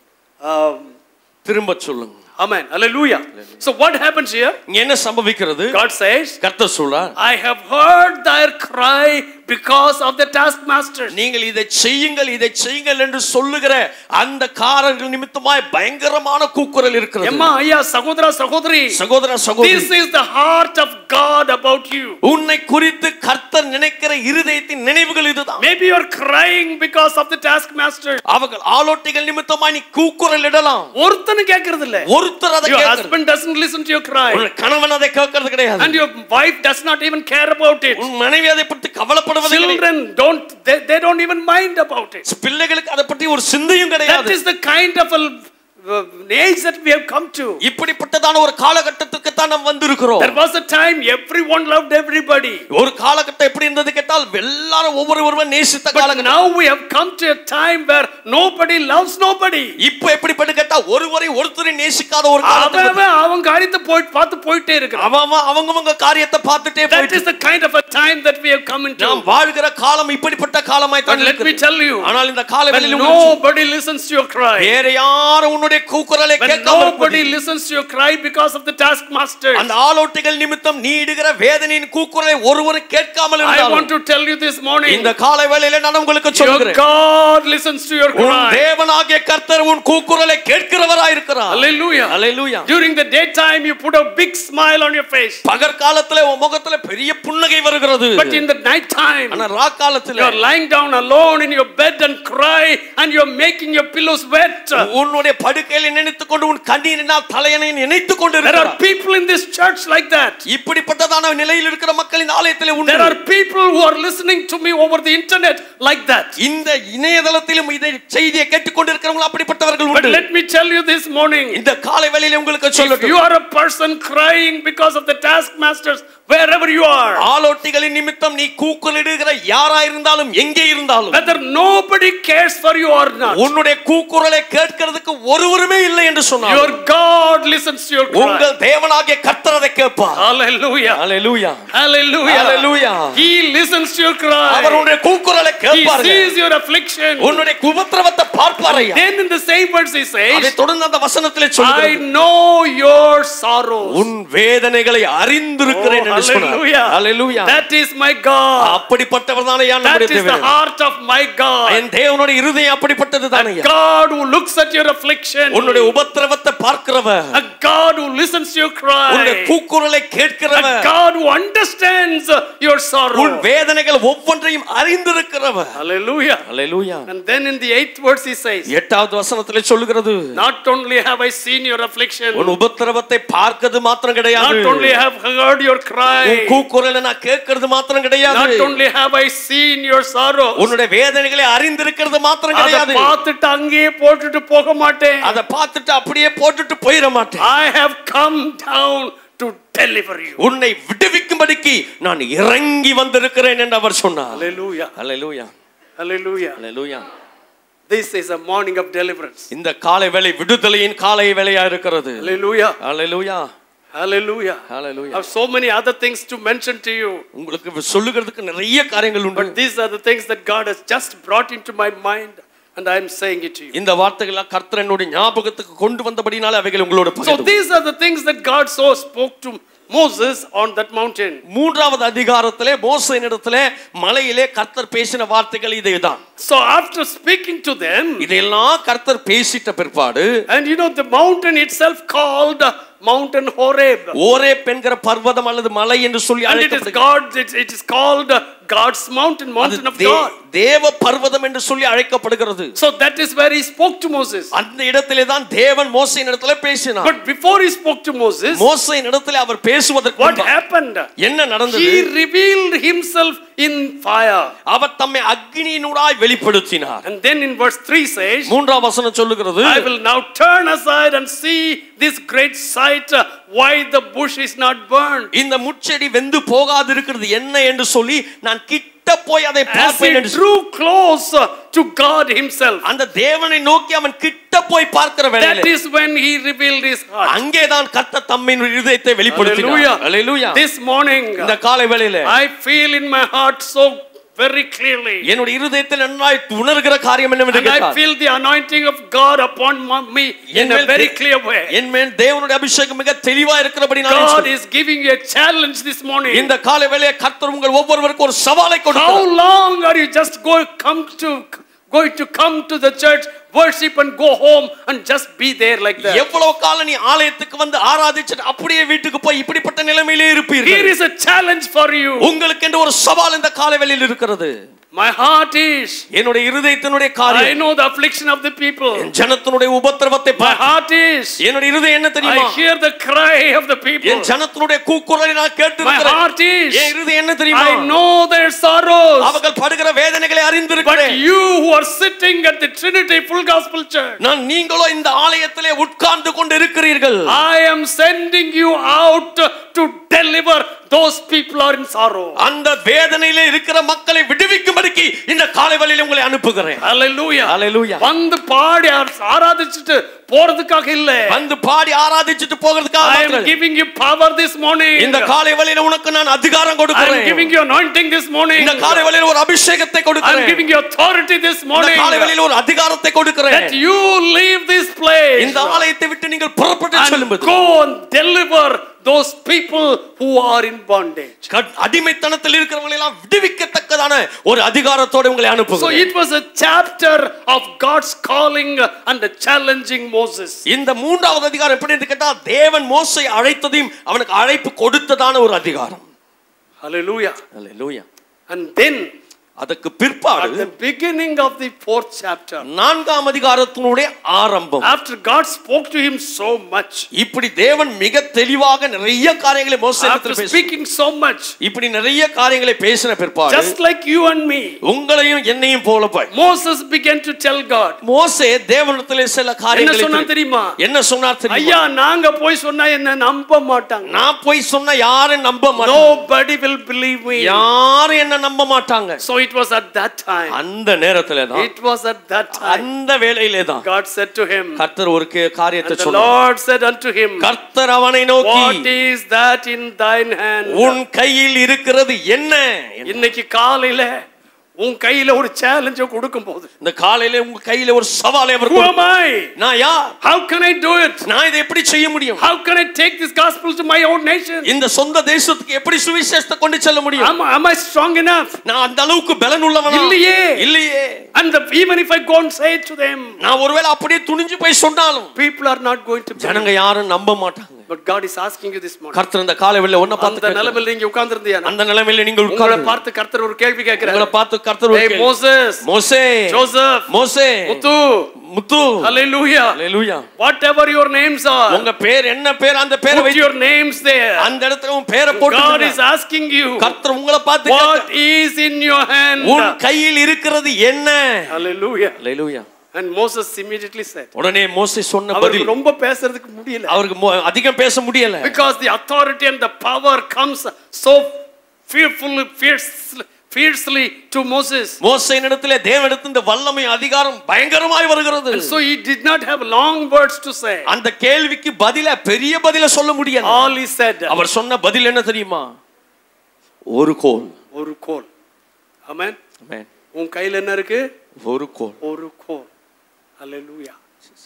Speaker 4: திரும்ப சொல்லுங்க
Speaker 3: Amen. Hallelujah. So what happens here?
Speaker 4: இங்க என்ன சம்பவிக்கிறது
Speaker 3: God says,
Speaker 4: கர்த்தர் சொல்றார்
Speaker 3: I have heard their cry because of the taskmasters.
Speaker 4: நீங்கள் இதை செய்யுங்கள் இதை செய்யுங்கள் என்று சொல்லுகிற அந்த காரர்கள் நிமித்தமாய் பயங்கரமான கூக்குரல் இருக்கிறது
Speaker 3: எம்மா ஐயா சகோதரா சகோதரி
Speaker 4: சகோதர
Speaker 3: This
Speaker 4: சகோதரி
Speaker 3: is the heart of God about you.
Speaker 4: உன்னை குறித்து கர்த்தர் நினைக்கிற இருதயத்தின் நினைவுகள் இதுதான்
Speaker 3: Maybe you're crying because of the taskmasters.
Speaker 4: அவர்கள் ஆலோட்டிகள் நிமித்தமாய் நீ கூக்குரல் இடலாம்
Speaker 3: ஒருத்தனும் கேட்கறது இல்ல
Speaker 4: ஒருத்தர் அதை
Speaker 3: Your
Speaker 4: கேட்கறது
Speaker 3: husband doesn't listen to your cry.
Speaker 4: உன் கணவன் அதை கேட்கறது கிடையாது
Speaker 3: And your wife does not even care about it.
Speaker 4: உன் மனைவி அதை பற்றி கவலைப்படுவது கிடையாது.
Speaker 3: Children don't, they, they don't even mind about it.
Speaker 4: பிள்ளைகளுக்கு அதை பற்றி ஒரு சிந்தையும்
Speaker 3: That
Speaker 4: கிடையாது
Speaker 3: is the kind of a uh, age that we have come to.
Speaker 4: இப்படிப்பட்டதான ஒரு காலகட்டத்துக்கு தான் நாம் வந்திருக்கிறோம்
Speaker 3: There was a time everyone loved everybody.
Speaker 4: ஒரு காலகட்டம் எப்படி இருந்தது கேட்டால் எல்லாரும் ஒவ்வொரு ஒருவன் நேசித்த
Speaker 3: But
Speaker 4: காலகட்டம்
Speaker 3: now we have come to a time where nobody loves nobody.
Speaker 4: இப்போ எப்படிப்பட்டு கேட்டா ஒருவரை ஒருத்தரை நேசிக்காத ஒரு
Speaker 3: அவன்
Speaker 4: காலகட்டம்
Speaker 3: அவன் அவன் காரியத்தை போய் பார்த்து போயிட்டே இருக்கிறான்
Speaker 4: அவன் அவன் அவங்கவங்க காரியத்தை பார்த்துட்டே
Speaker 3: That
Speaker 4: போயிட்டு
Speaker 3: is the kind of a time that we have come into.
Speaker 4: நாம் வாழ்கிற காலம் இப்படிப்பட்ட காலமாய்
Speaker 3: But
Speaker 4: தான்
Speaker 3: let me
Speaker 4: இருக்கிறது.
Speaker 3: tell you,
Speaker 4: ஆனால் இந்த
Speaker 3: when
Speaker 4: காலவெளியில்
Speaker 3: nobody listens to your cry,
Speaker 4: வேற யாரும் உன்னுடைய கூக்குரலை
Speaker 3: when
Speaker 4: கேட்காம
Speaker 3: nobody
Speaker 4: இருப்பது.
Speaker 3: listens to your cry because of the taskmasters,
Speaker 4: அந்த ஆலோட்டிகள் நிமித்தம் நீ இடுகிற வேதனையின் கூக்குரலை ஒருவரும் கேட்காமல்
Speaker 3: I want
Speaker 4: இருந்தாலும்
Speaker 3: to tell you this morning,
Speaker 4: இந்த காலை வேளையில நான் உங்களுக்கு
Speaker 3: your
Speaker 4: சொல்கிறேன்
Speaker 3: God listens to your
Speaker 4: உன்
Speaker 3: cry.
Speaker 4: தேவனாகிய கர்த்தர் உன் கூக்குரலை கேட்கிறவராய் இருக்கிறார்
Speaker 3: Hallelujah.
Speaker 4: Hallelujah
Speaker 3: During the daytime, you put a big smile on your face.
Speaker 4: பகற்காலத்துல உன் முகத்துல பெரிய புன்னகை வருகிறது
Speaker 3: But in the night time,
Speaker 4: ஆனா ரா காலத்துல
Speaker 3: you're lying down alone in your bed and cry, and you're making your pillows wet.
Speaker 4: உன்னுடைய படுக்கையில நினைத்துக் கொண்டு உன் கண்ணீரினால் தலையணை நினைத்துக் கொண்டு
Speaker 3: There are
Speaker 4: இருக்கிறார்
Speaker 3: people in this church like that.
Speaker 4: இப்படிப்பட்டதான நிலையில் இருக்கிற மக்கள் இந்த ஆலயத்திலே
Speaker 3: There
Speaker 4: உண்டு
Speaker 3: are people who are listening to me over the internet like that.
Speaker 4: இந்த இணையதளத்திலும் இதை செய்தியை கேட்டுக்கொண்டிருக்கிறவங்க அப்படிப்பட்டவர்கள்
Speaker 3: But
Speaker 4: உண்டு
Speaker 3: let me tell you this morning
Speaker 4: இந்த காலை வேளையில உங்களுக்கு
Speaker 3: if you
Speaker 4: சொல்லட்டும்
Speaker 3: are a person crying because of the taskmasters, wherever you are,
Speaker 4: ஆலோட்டிகளின் நிமித்தம் நீ கூக்குரலிடுகிற யாரா இருந்தாலும் எங்கே இருந்தாலும்
Speaker 3: whether nobody cares for you or not,
Speaker 4: உன்னுடைய கூக்குரலை கேட்கிறதுக்கு ஒருவருமே இல்லை என்று சொன்னார்
Speaker 3: your God listens to your cry.
Speaker 4: உங்கள் தேவனாகிய கர்த்தர் அதை கேட்பார்
Speaker 3: Hallelujah.
Speaker 4: அல்லேலூயா
Speaker 3: Hallelujah.
Speaker 4: Hallelujah.
Speaker 3: He listens to your
Speaker 4: our
Speaker 3: cry.
Speaker 4: உன்னுடைய கூக்குரலை
Speaker 3: He
Speaker 4: கேட்பார்கள்
Speaker 3: sees your affliction.
Speaker 4: உன்னுடைய உபத்திரவத்தை பார்ப்பார் ஐயா
Speaker 3: Then in the same words he
Speaker 4: அதை
Speaker 3: says,
Speaker 4: தொடர்ந்து அந்த வசனத்திலே
Speaker 3: I
Speaker 4: சொல்லுகிறது
Speaker 3: know your sorrows.
Speaker 4: உன் வேதனைகளை அறிந்திருக்கிறேன்
Speaker 3: Oh,
Speaker 4: என்று சொன்னார்
Speaker 3: hallelujah.
Speaker 4: Hallelujah
Speaker 3: That is my God.
Speaker 4: அப்படிப்பட்டவர் தானே
Speaker 3: That
Speaker 4: நம்முடைய
Speaker 3: is the
Speaker 4: தேவன்
Speaker 3: heart of my God.
Speaker 4: என் தேவனுடைய இருதயம் அப்படிப்பட்டது தானே
Speaker 3: A God who looks at your affliction.
Speaker 4: உன்னுடைய உபத்திரவத்தை பார்க்கிறவர்
Speaker 3: A God who listens to your
Speaker 4: உன்னுடைய
Speaker 3: cry.
Speaker 4: கூக்குரலை
Speaker 3: A
Speaker 4: கேட்கிறவர்
Speaker 3: God who understands your
Speaker 4: உன்
Speaker 3: sorrow.
Speaker 4: வேதனைகள் ஒவ்வொன்றையும் அறிந்திருக்கிறவர்
Speaker 3: Hallelujah.
Speaker 4: Hallelujah
Speaker 3: And then in the eighth verse he says,
Speaker 4: எட்டாவது வசனத்திலே சொல்லுகிறது
Speaker 3: Not only have I seen your affliction,
Speaker 4: உன் உபத்திரவத்தை பார்க்கிறது மாத்திரம் கிடையாது
Speaker 3: not only have heard your
Speaker 4: உன்
Speaker 3: cry,
Speaker 4: கூக்குரலை நான் கேட்கிறது மாத்திரம் கிடையாது
Speaker 3: not only have I seen your sorrow,
Speaker 4: உன்னுடைய வேதனைகளை அறிந்திருக்கிறது மாத்திரம்
Speaker 3: அதை
Speaker 4: கிடையாது
Speaker 3: பார்த்துட்டு அங்கேயே போட்டுட்டு போக மாட்டேன்
Speaker 4: அதை பார்த்துட்டு அப்படியே போட்டுட்டு போயிட மாட்டேன்
Speaker 3: I have come down to deliver you.
Speaker 4: உன்னை விடுவிக்கும்படிக்கு நான் இறங்கி வந்திருக்கிறேன் என்று அவர் சொன்னார்
Speaker 3: Hallelujah.
Speaker 4: அல்லேலூயா
Speaker 3: Hallelujah.
Speaker 4: Hallelujah
Speaker 3: This is a morning of deliverance.
Speaker 4: இந்த காலை வேளை விடுதலையின் காலை வேளையா இருக்கிறது
Speaker 3: Hallelujah.
Speaker 4: அல்லேலூயா
Speaker 3: Hallelujah. I
Speaker 4: hallelujah
Speaker 3: have so many other things to mention to you.
Speaker 4: உங்களுக்கு சொல்லுகிறதுக்கு நிறைய காரியங்கள் உண்டு
Speaker 3: But these are the things that God has just brought into my mind, and I am saying it to you.
Speaker 4: இந்த வார்த்தைகள் கர்த்தர் என்னுடைய ஞாபகத்துக்கு கொண்டு வந்தபடினால அவைகள் உங்களோட
Speaker 3: So
Speaker 4: பகிர்ந்து
Speaker 3: these are the things that God so spoke to Moses on that mountain.
Speaker 4: மூன்றாவது அதிகாரத்திலே மோசனிடத்திலே மலையிலே கர்த்தர் பேசின வார்த்தைகள் இதேதான்
Speaker 3: So after speaking to them,
Speaker 4: இதையெல்லாம் கர்த்தர் பேசிட்ட பிற்பாடு
Speaker 3: and you know the mountain itself called Mountain Horeb.
Speaker 4: Horeb என்கிற பர்வதம் அல்லது மலை என்று சொல்லி
Speaker 3: And it is
Speaker 4: அழைக்கப்படுகிறது
Speaker 3: God, it, it is called God's mountain,
Speaker 4: அது
Speaker 3: mountain of
Speaker 4: தே-
Speaker 3: God.
Speaker 4: தேவ பர்வதம் என்று சொல்லி அழைக்கப்படுகிறது
Speaker 3: So that is where he spoke to Moses.
Speaker 4: அந்த இடத்திலே தான் தேவன் மோசையின் இடத்துல பேசினார்
Speaker 3: But before he spoke to Moses,
Speaker 4: மோசையின் இடத்துல அவர் பேசுவதற்கு
Speaker 3: what
Speaker 4: முன்பாக
Speaker 3: happened?
Speaker 4: என்ன நடந்தது
Speaker 3: He revealed himself in fire.
Speaker 4: அவர் தம்மை அக்னியினூடாய் வெளிப்படுத்தினார்
Speaker 3: And then in verse 3 says,
Speaker 4: மூன்றாம் வசனம் சொல்லுகிறது
Speaker 3: I will now turn aside and see this great sight, uh, why the bush is not burned.
Speaker 4: இந்த முச்செடி வெந்து போகாது இருக்கிறது என்ன என்று சொல்லி நான் கிட்ட போய் அதை
Speaker 3: As
Speaker 4: பார்ப்பேன்
Speaker 3: he
Speaker 4: என்று சொல்லி-
Speaker 3: drew close uh, to God himself,
Speaker 4: அந்த தேவனை நோக்கி அவன் கிட்ட போய் பார்க்கிற
Speaker 3: that
Speaker 4: வேளையிலே
Speaker 3: is when he revealed his heart.
Speaker 4: அங்கேதான் கர்த்தர் தம்மின் இருதயத்தை வெளிப்படுத்தினார்
Speaker 3: Hallelujah.
Speaker 4: அல்லேலூயா
Speaker 3: This morning,
Speaker 4: இந்த காலை வேளையில
Speaker 3: I feel in my heart so very clearly.
Speaker 4: என்னுடைய இருதயத்தில் நன்றாய் உணர்கிற காரியம் என்னவென்று
Speaker 3: And I
Speaker 4: கேட்டால்
Speaker 3: feel the anointing of God upon my- me in
Speaker 4: N
Speaker 3: a
Speaker 4: மேல்
Speaker 3: very
Speaker 4: தே-
Speaker 3: clear way.
Speaker 4: என் மேல் தேவனுடைய அபிஷேகம் மிக தெளிவா இருக்கிறபடி
Speaker 3: God is giving you a challenge this morning.
Speaker 4: இந்த காலை வேளையை கர்த்தர் உங்கள் ஒவ்வொருவருக்கும் ஒரு சவாலை
Speaker 3: How
Speaker 4: கொடுக்கிறார்
Speaker 3: long are you just going come to going to come to the church, worship and go home and just be there like that?
Speaker 4: எவ்வளவு காலம் நீ ஆலயத்துக்கு வந்து ஆராதிச்சுட்டு அப்படியே வீட்டுக்கு போய் இப்படிப்பட்ட நிலைமையிலே
Speaker 3: Here
Speaker 4: இருப்பீர்கள்
Speaker 3: is a challenge for you.
Speaker 4: உங்களுக்கு என்று ஒரு சவால் இந்த காலை வேளையில் இருக்கிறது
Speaker 3: My heart is.
Speaker 4: என்னுடைய இருதயத்தினுடைய
Speaker 3: I
Speaker 4: காரியம்
Speaker 3: know the affliction of the people.
Speaker 4: என் ஜனத்தினுடைய உபத்திரவத்தை
Speaker 3: My
Speaker 4: பார்.
Speaker 3: heart is.
Speaker 4: என்னுடைய இருதயம் என்ன தெரியுமா
Speaker 3: I hear the cry of the people.
Speaker 4: என் ஜனத்தினுடைய கூக்குரலை நான்
Speaker 3: My
Speaker 4: கேட்டிருக்கிறேன்
Speaker 3: heart is.
Speaker 4: என் இருதயம் என்ன தெரியுமா
Speaker 3: I know their sorrows.
Speaker 4: அவர்கள் படுகிற வேதனைகளை
Speaker 3: But
Speaker 4: அறிந்திருக்கிறேன்
Speaker 3: you who are sitting at the Trinity full gospel church.
Speaker 4: நான் நீங்களோ இந்த ஆலயத்திலே உட்கார்ந்து கொண்டு இருக்கிறீர்கள்
Speaker 3: I am sending you out to deliver those people are in sorrow.
Speaker 4: அந்த வேதனையிலே இருக்கிற மக்களை விடுவிக்கும்படிக்கு இந்த காலை வேளையிலே உங்களை அனுப்புகிறேன்
Speaker 3: Hallelujah.
Speaker 4: Hallelujah.
Speaker 3: வந்து பாடி ஆ- ஆராதிச்சுட்டு போறதுக்காக இல்ல
Speaker 4: வந்து பாடி ஆராதிச்சுட்டு போகிறதுக்காக
Speaker 3: I am
Speaker 4: மாத்திரம்.
Speaker 3: giving you power this morning.
Speaker 4: இந்த காலை வேளையில உனக்கு நான் அதிகாரம்
Speaker 3: I am
Speaker 4: கொடுக்கிறேன்
Speaker 3: giving you anointing this morning.
Speaker 4: இந்த காலை வேளையில ஒரு அபிஷேகத்தை
Speaker 3: I am
Speaker 4: கொடுக்கிறேன்
Speaker 3: giving you authority this
Speaker 4: இந்த
Speaker 3: morning.
Speaker 4: காலை வேளையில ஒரு அதிகாரத்தை கொடுக்கிறேன்
Speaker 3: That you leave this place
Speaker 4: இந்த ஆலயத்தை விட்டு நீங்கள் புறப்பட்டு
Speaker 3: and
Speaker 4: செல்லும்போது
Speaker 3: go and deliver those people who are in bondage.
Speaker 4: கட்- அடிமைத்தனத்தில் இருக்கிறவங்களை எல்லாம் விடுவிக்கத்தக்கதான ஒரு அதிகாரத்தோட உங்களை
Speaker 3: So
Speaker 4: அனுப்புகிறேன்
Speaker 3: it was a chapter of God's calling and challenging Moses.
Speaker 4: இந்த மூன்றாவது அதிகாரம் எப்படி என்று கேட்டா தேவன் மோசை அழைத்ததையும் அவனுக்கு அழைப்பு கொடுத்ததான ஒரு அதிகாரம்
Speaker 3: Hallelujah.
Speaker 4: அல்லேலூயா.
Speaker 3: And then
Speaker 4: அதுக்கு பிற்பாடு
Speaker 3: at the beginning of the fourth chapter,
Speaker 4: நான்காம் அதிகாரத்தினுடைய ஆரம்பம்
Speaker 3: after God spoke to him so much,
Speaker 4: இப்படி தேவன் மிக தெளிவாக நிறைய காரியங்களை மோசே
Speaker 3: after
Speaker 4: பேச
Speaker 3: speaking so much,
Speaker 4: இப்படி நிறைய காரியங்களை பேசின பிற்பாடு
Speaker 3: just like you and me,
Speaker 4: உங்களையும் என்னையும் போல போய்
Speaker 3: Moses began to tell God,
Speaker 4: மோசே தேவனிடத்திலே சில
Speaker 3: என்ன
Speaker 4: காரியங்களை
Speaker 3: சொன்னா
Speaker 4: குறித்து-
Speaker 3: தெரியுமா
Speaker 4: என்ன சொன்னார் தெரியுமா
Speaker 3: ஐயா நாங்க போய் சொன்னா என்ன நம்ப மாட்டாங்க
Speaker 4: நான் போய் சொன்ன யாரும் நம்ப மாட்டாங்க
Speaker 3: nobody will believe me
Speaker 4: யாரும் என்ன நம்ப மாட்டாங்க
Speaker 3: so it was at that time
Speaker 4: அந்த நேரத்திலே தான்
Speaker 3: it was at that time
Speaker 4: அந்த வேளையிலே தான்
Speaker 3: God said to him
Speaker 4: கர்த்தர் ஒரு கே- காரியத்தை
Speaker 3: and the
Speaker 4: சொன்னார்
Speaker 3: Lord said unto him
Speaker 4: கர்த்தர் அவனை
Speaker 3: what
Speaker 4: நோக்கி
Speaker 3: is that in thine hand
Speaker 4: உன் கையில் இருக்கிறது என்ன
Speaker 3: இன்னைக்கு காலையில உன் கையில ஒரு சேலஞ்ச கொடுக்கும் போது
Speaker 4: இந்த காலையில உங்க கையில ஒரு சவாலை அவர்
Speaker 3: who
Speaker 4: கொடுத்தார்.
Speaker 3: am I
Speaker 4: நான் யார்
Speaker 3: how can I do it
Speaker 4: நான் இதை எப்படி செய்ய முடியும்
Speaker 3: how can I take this gospel to my own nation
Speaker 4: இந்த சொந்த தேசத்துக்கு எப்படி சுவிசேஷத்தை கொண்டு செல்ல முடியும்
Speaker 3: am, am I strong enough
Speaker 4: நான் அந்த அளவுக்கு பலன் உள்ளவனா
Speaker 3: இல்லையே.
Speaker 4: இல்லையே
Speaker 3: and the, even if I go and say it to them
Speaker 4: நான் ஒருவேளை அப்படியே துணிஞ்சு போய் சொன்னாலும்
Speaker 3: people are not going to believe.
Speaker 4: ஜனங்க யாரும் நம்ப மாட்டாங்க
Speaker 3: but God is asking you this morning
Speaker 4: கர்த்தர் இந்த காலை வெளில ஒன்ன
Speaker 3: அந்த
Speaker 4: பார்த்து கேட்கிறார்.
Speaker 3: நிலைமையில நீங்க உட்கார்ந்திருந்தியா
Speaker 4: அந்த நிலைமையில நீங்கள்
Speaker 3: உங்களை
Speaker 4: உட்கார்ந்து
Speaker 3: பார்த்து கர்த்தர் ஒரு கேள்வி கேட்கிறார்
Speaker 4: உங்களை பார்த்து கர்த்தர் ஒரு
Speaker 3: Hey,
Speaker 4: கேள்வி.
Speaker 3: Moses,
Speaker 4: மோசே
Speaker 3: Joseph,
Speaker 4: மோசே
Speaker 3: Muthu,
Speaker 4: Muthu
Speaker 3: hallelujah.
Speaker 4: Hallelujah
Speaker 3: Whatever your names are,
Speaker 4: உங்க பேர் என்ன பேர் அந்த பேரை
Speaker 3: put
Speaker 4: வைத்து
Speaker 3: your names there.
Speaker 4: அந்த இடத்துல உன் பேரை போட்டு
Speaker 3: God is asking you,
Speaker 4: கர்த்தர் உங்களை பார்த்து
Speaker 3: what
Speaker 4: கேட்கிறார்.
Speaker 3: is in your hand?
Speaker 4: உன் கையில் இருக்கிறது என்ன
Speaker 3: Hallelujah.
Speaker 4: Hallelujah
Speaker 3: And Moses immediately said,
Speaker 4: உடனே மோசே சொன்ன பதில்
Speaker 3: அவருக்கு ரொம்ப பேசுறதுக்கு முடியல
Speaker 4: அவருக்கு மோ- அதிகம் பேச முடியல
Speaker 3: because the authority and the power comes so fearfully, fiercely, fiercely to Moses.
Speaker 4: மோசையின் இடத்திலே தேவனிடத்தில் இந்த வல்லமை அதிகாரம் பயங்கரமாய் வருகிறது
Speaker 3: And so he did not have long words to say.
Speaker 4: அந்த கேள்விக்கு பதில பெரிய பதில சொல்ல முடியல
Speaker 3: All he said,
Speaker 4: அவர் சொன்ன பதில் என்ன தெரியுமா ஒரு கோல்
Speaker 3: ஒரு கோல் ஆமென்
Speaker 4: Amen.
Speaker 3: உன் கையில என்ன இருக்கு
Speaker 4: ஒரு கோல்
Speaker 3: ஒரு கோல் Hallelujah.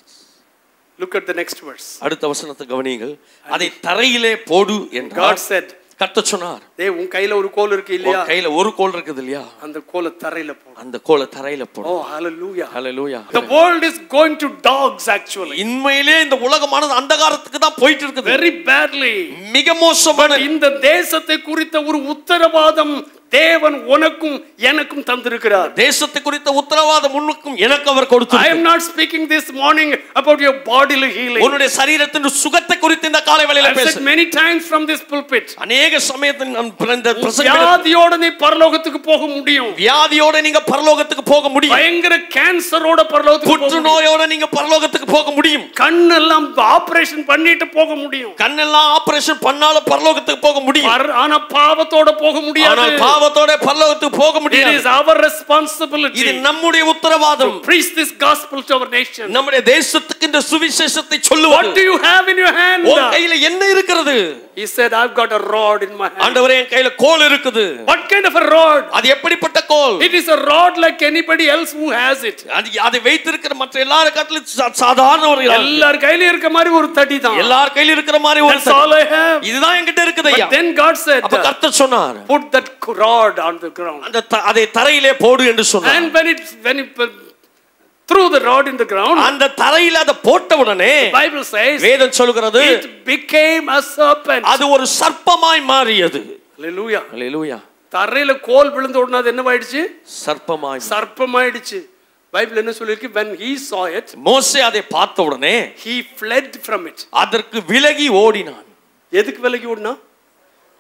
Speaker 3: Look at the next verse.
Speaker 4: அடுத்த வசனத்தை கவனியுங்கள் அதை தரையிலே போடு
Speaker 3: God
Speaker 4: என்றார்
Speaker 3: said,
Speaker 4: கர்த்த சொன்னார்
Speaker 3: டேய் உன் கையில ஒரு கோல் இருக்கு
Speaker 4: உன்
Speaker 3: இல்லையா
Speaker 4: கையில ஒரு கோல் இருக்குது இல்லையா
Speaker 3: அந்த கோலை தரையில போடு
Speaker 4: அந்த கோலை தரையில போடு
Speaker 3: Oh, hallelujah.
Speaker 4: Hallelujah
Speaker 3: The world is going to dogs actually.
Speaker 4: உண்மையிலே இந்த உலகமானது அந்தகாரத்துக்கு தான் போயிட்டு இருக்குது
Speaker 3: Very badly.
Speaker 4: மிக மோசமான
Speaker 3: இந்த தேசத்தை குறித்த ஒரு உத்தரவாதம் தேவன் உனக்கும் எனக்கும் தந்திருக்கிறார்
Speaker 4: தேசத்தை குறித்த உத்தரவாதம் முன்னுக்கும் எனக்கு அவர்
Speaker 3: I
Speaker 4: கொடுத்து
Speaker 3: am not speaking this morning about your bodily healing.
Speaker 4: உன்னுடைய சரீரத்தின் சுகத்தை குறித்து இந்த காலை வேளையில
Speaker 3: I've
Speaker 4: பேச
Speaker 3: said many times from this pulpit.
Speaker 4: அநேக சமயத்தில் நான் பிறந்த பிரசங்க
Speaker 3: வியாதியோட நீ பரலோகத்துக்கு போக முடியும்
Speaker 4: வியாதியோட நீங்க பரலோகத்துக்கு போக முடியும்
Speaker 3: பயங்கர கேன்சரோட பரலோகத்துக்கு போக முடியும்.
Speaker 4: புற்றுநோயோட நீங்க பரலோகத்துக்கு போக முடியும்
Speaker 3: கண்ணெல்லாம் ஆபரேஷன் பண்ணிட்டு போக முடியும்
Speaker 4: கண்ணெல்லாம் ஆபரேஷன் பண்ணாலும் பரலோகத்துக்கு போக முடியும்
Speaker 3: பர- ஆனா பாவத்தோட போக முடியாது
Speaker 4: ஆனால் பாவத்தோட பரலோகத்துக்கு போக
Speaker 3: It
Speaker 4: முடியாது
Speaker 3: is our responsibility
Speaker 4: இது நம்முடைய உத்தரவாதம்
Speaker 3: to preach this gospel to our nation.
Speaker 4: நம்முடைய தேசத்துக்கு இந்த சுவிசேஷத்தை
Speaker 3: What
Speaker 4: சொல்லுவது
Speaker 3: do you have in your hand?
Speaker 4: உன் கையில என்ன இருக்கிறது
Speaker 3: He said, I've got a rod in my hand.
Speaker 4: ஆண்டவரே என் கையில கோல் இருக்குது
Speaker 3: What kind of a rod?
Speaker 4: அது எப்படிப்பட்ட கோல்
Speaker 3: It is a rod like anybody else who has it.
Speaker 4: அது அதை வைத்திருக்கிற மற்ற எல்லார காட்டிலும் சா- சாதாரண ஒரு
Speaker 3: எல்லார் கையில இருக்க மாதிரி ஒரு தடி தான்.
Speaker 4: எல்லார் கையில இருக்கிற மாதிரி ஒரு
Speaker 3: That's all I have.
Speaker 4: இதுதான் என்கிட்ட இருக்குது ஐயா
Speaker 3: But then God said,
Speaker 4: அப்ப கர்த்தர் சொன்னார்
Speaker 3: put that rod on the ground.
Speaker 4: அந்த த- அதை தரையிலே போடு என்று சொன்னார்
Speaker 3: And when it when it threw the rod in the ground,
Speaker 4: அந்த தரையில அதை போட்ட உடனே
Speaker 3: Bible says
Speaker 4: வேதம் சொல்கிறது
Speaker 3: it became a serpent.
Speaker 4: அது ஒரு சர்ப்பமாய் மாறியது
Speaker 3: Hallelujah.
Speaker 4: அல்லேலூயா
Speaker 3: தரையில கோல் விழுந்த உடனே அது என்னவாயிடுச்சு
Speaker 4: சர்ப்பமாய்
Speaker 3: சர்ப்பமாயிடுச்சு பைபிள் என்ன சொல்லிருக்கு when he saw it
Speaker 4: மோசே அதை பார்த்த உடனே
Speaker 3: he fled from it
Speaker 4: அதற்கு விலகி ஓடினான்
Speaker 3: எதுக்கு விலகி ஓடினா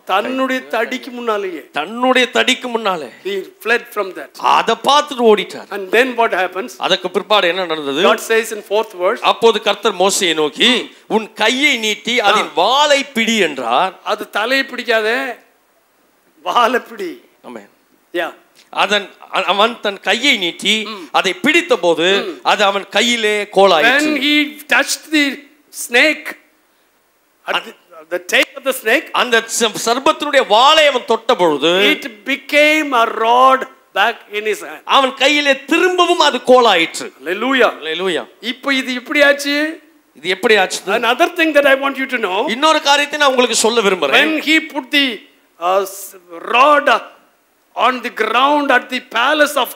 Speaker 3: தன்னுடைய தடிக்கு முன்னாலேயே
Speaker 4: தன்னுடைய தடிக்கு முன்னாலே
Speaker 3: he fled from that
Speaker 4: அதை பார்த்துட்டு ஓடிட்டார்
Speaker 3: and then what happens
Speaker 4: அதற்கு பிற்பாடு என்ன நடந்தது
Speaker 3: god says in fourth verse
Speaker 4: அப்போது கர்த்தர் மோசையை நோக்கி உன் கையை நீட்டி அதன் வாளை பிடி என்றார்
Speaker 3: அது தலையை பிடிக்காதே வாழை பிடி
Speaker 4: ஆமென்
Speaker 3: யா
Speaker 4: அதன் அ- அவன் தன் கையை நீட்டி அதை பிடித்த போது அது அவன் கையிலே கோலாயிற்று
Speaker 3: when he touched the snake at the, the tail of the snake
Speaker 4: அந்த ச- சர்ப்பத்தினுடைய வாளை அவன் தொட்ட பொழுது
Speaker 3: it became a rod back in his hand
Speaker 4: அவன் கையிலே திரும்பவும் அது கோலாயிற்று
Speaker 3: hallelujah
Speaker 4: அல்லேலூயா
Speaker 3: இப்போ இது இப்படி ஆச்சு
Speaker 4: இது எப்படி ஆச்சு
Speaker 3: another thing that i want you to know
Speaker 4: இன்னொரு காரியத்தை நான் உங்களுக்கு சொல்ல விரும்புறேன்
Speaker 3: when he put the uh, s- rod on the ground at the palace of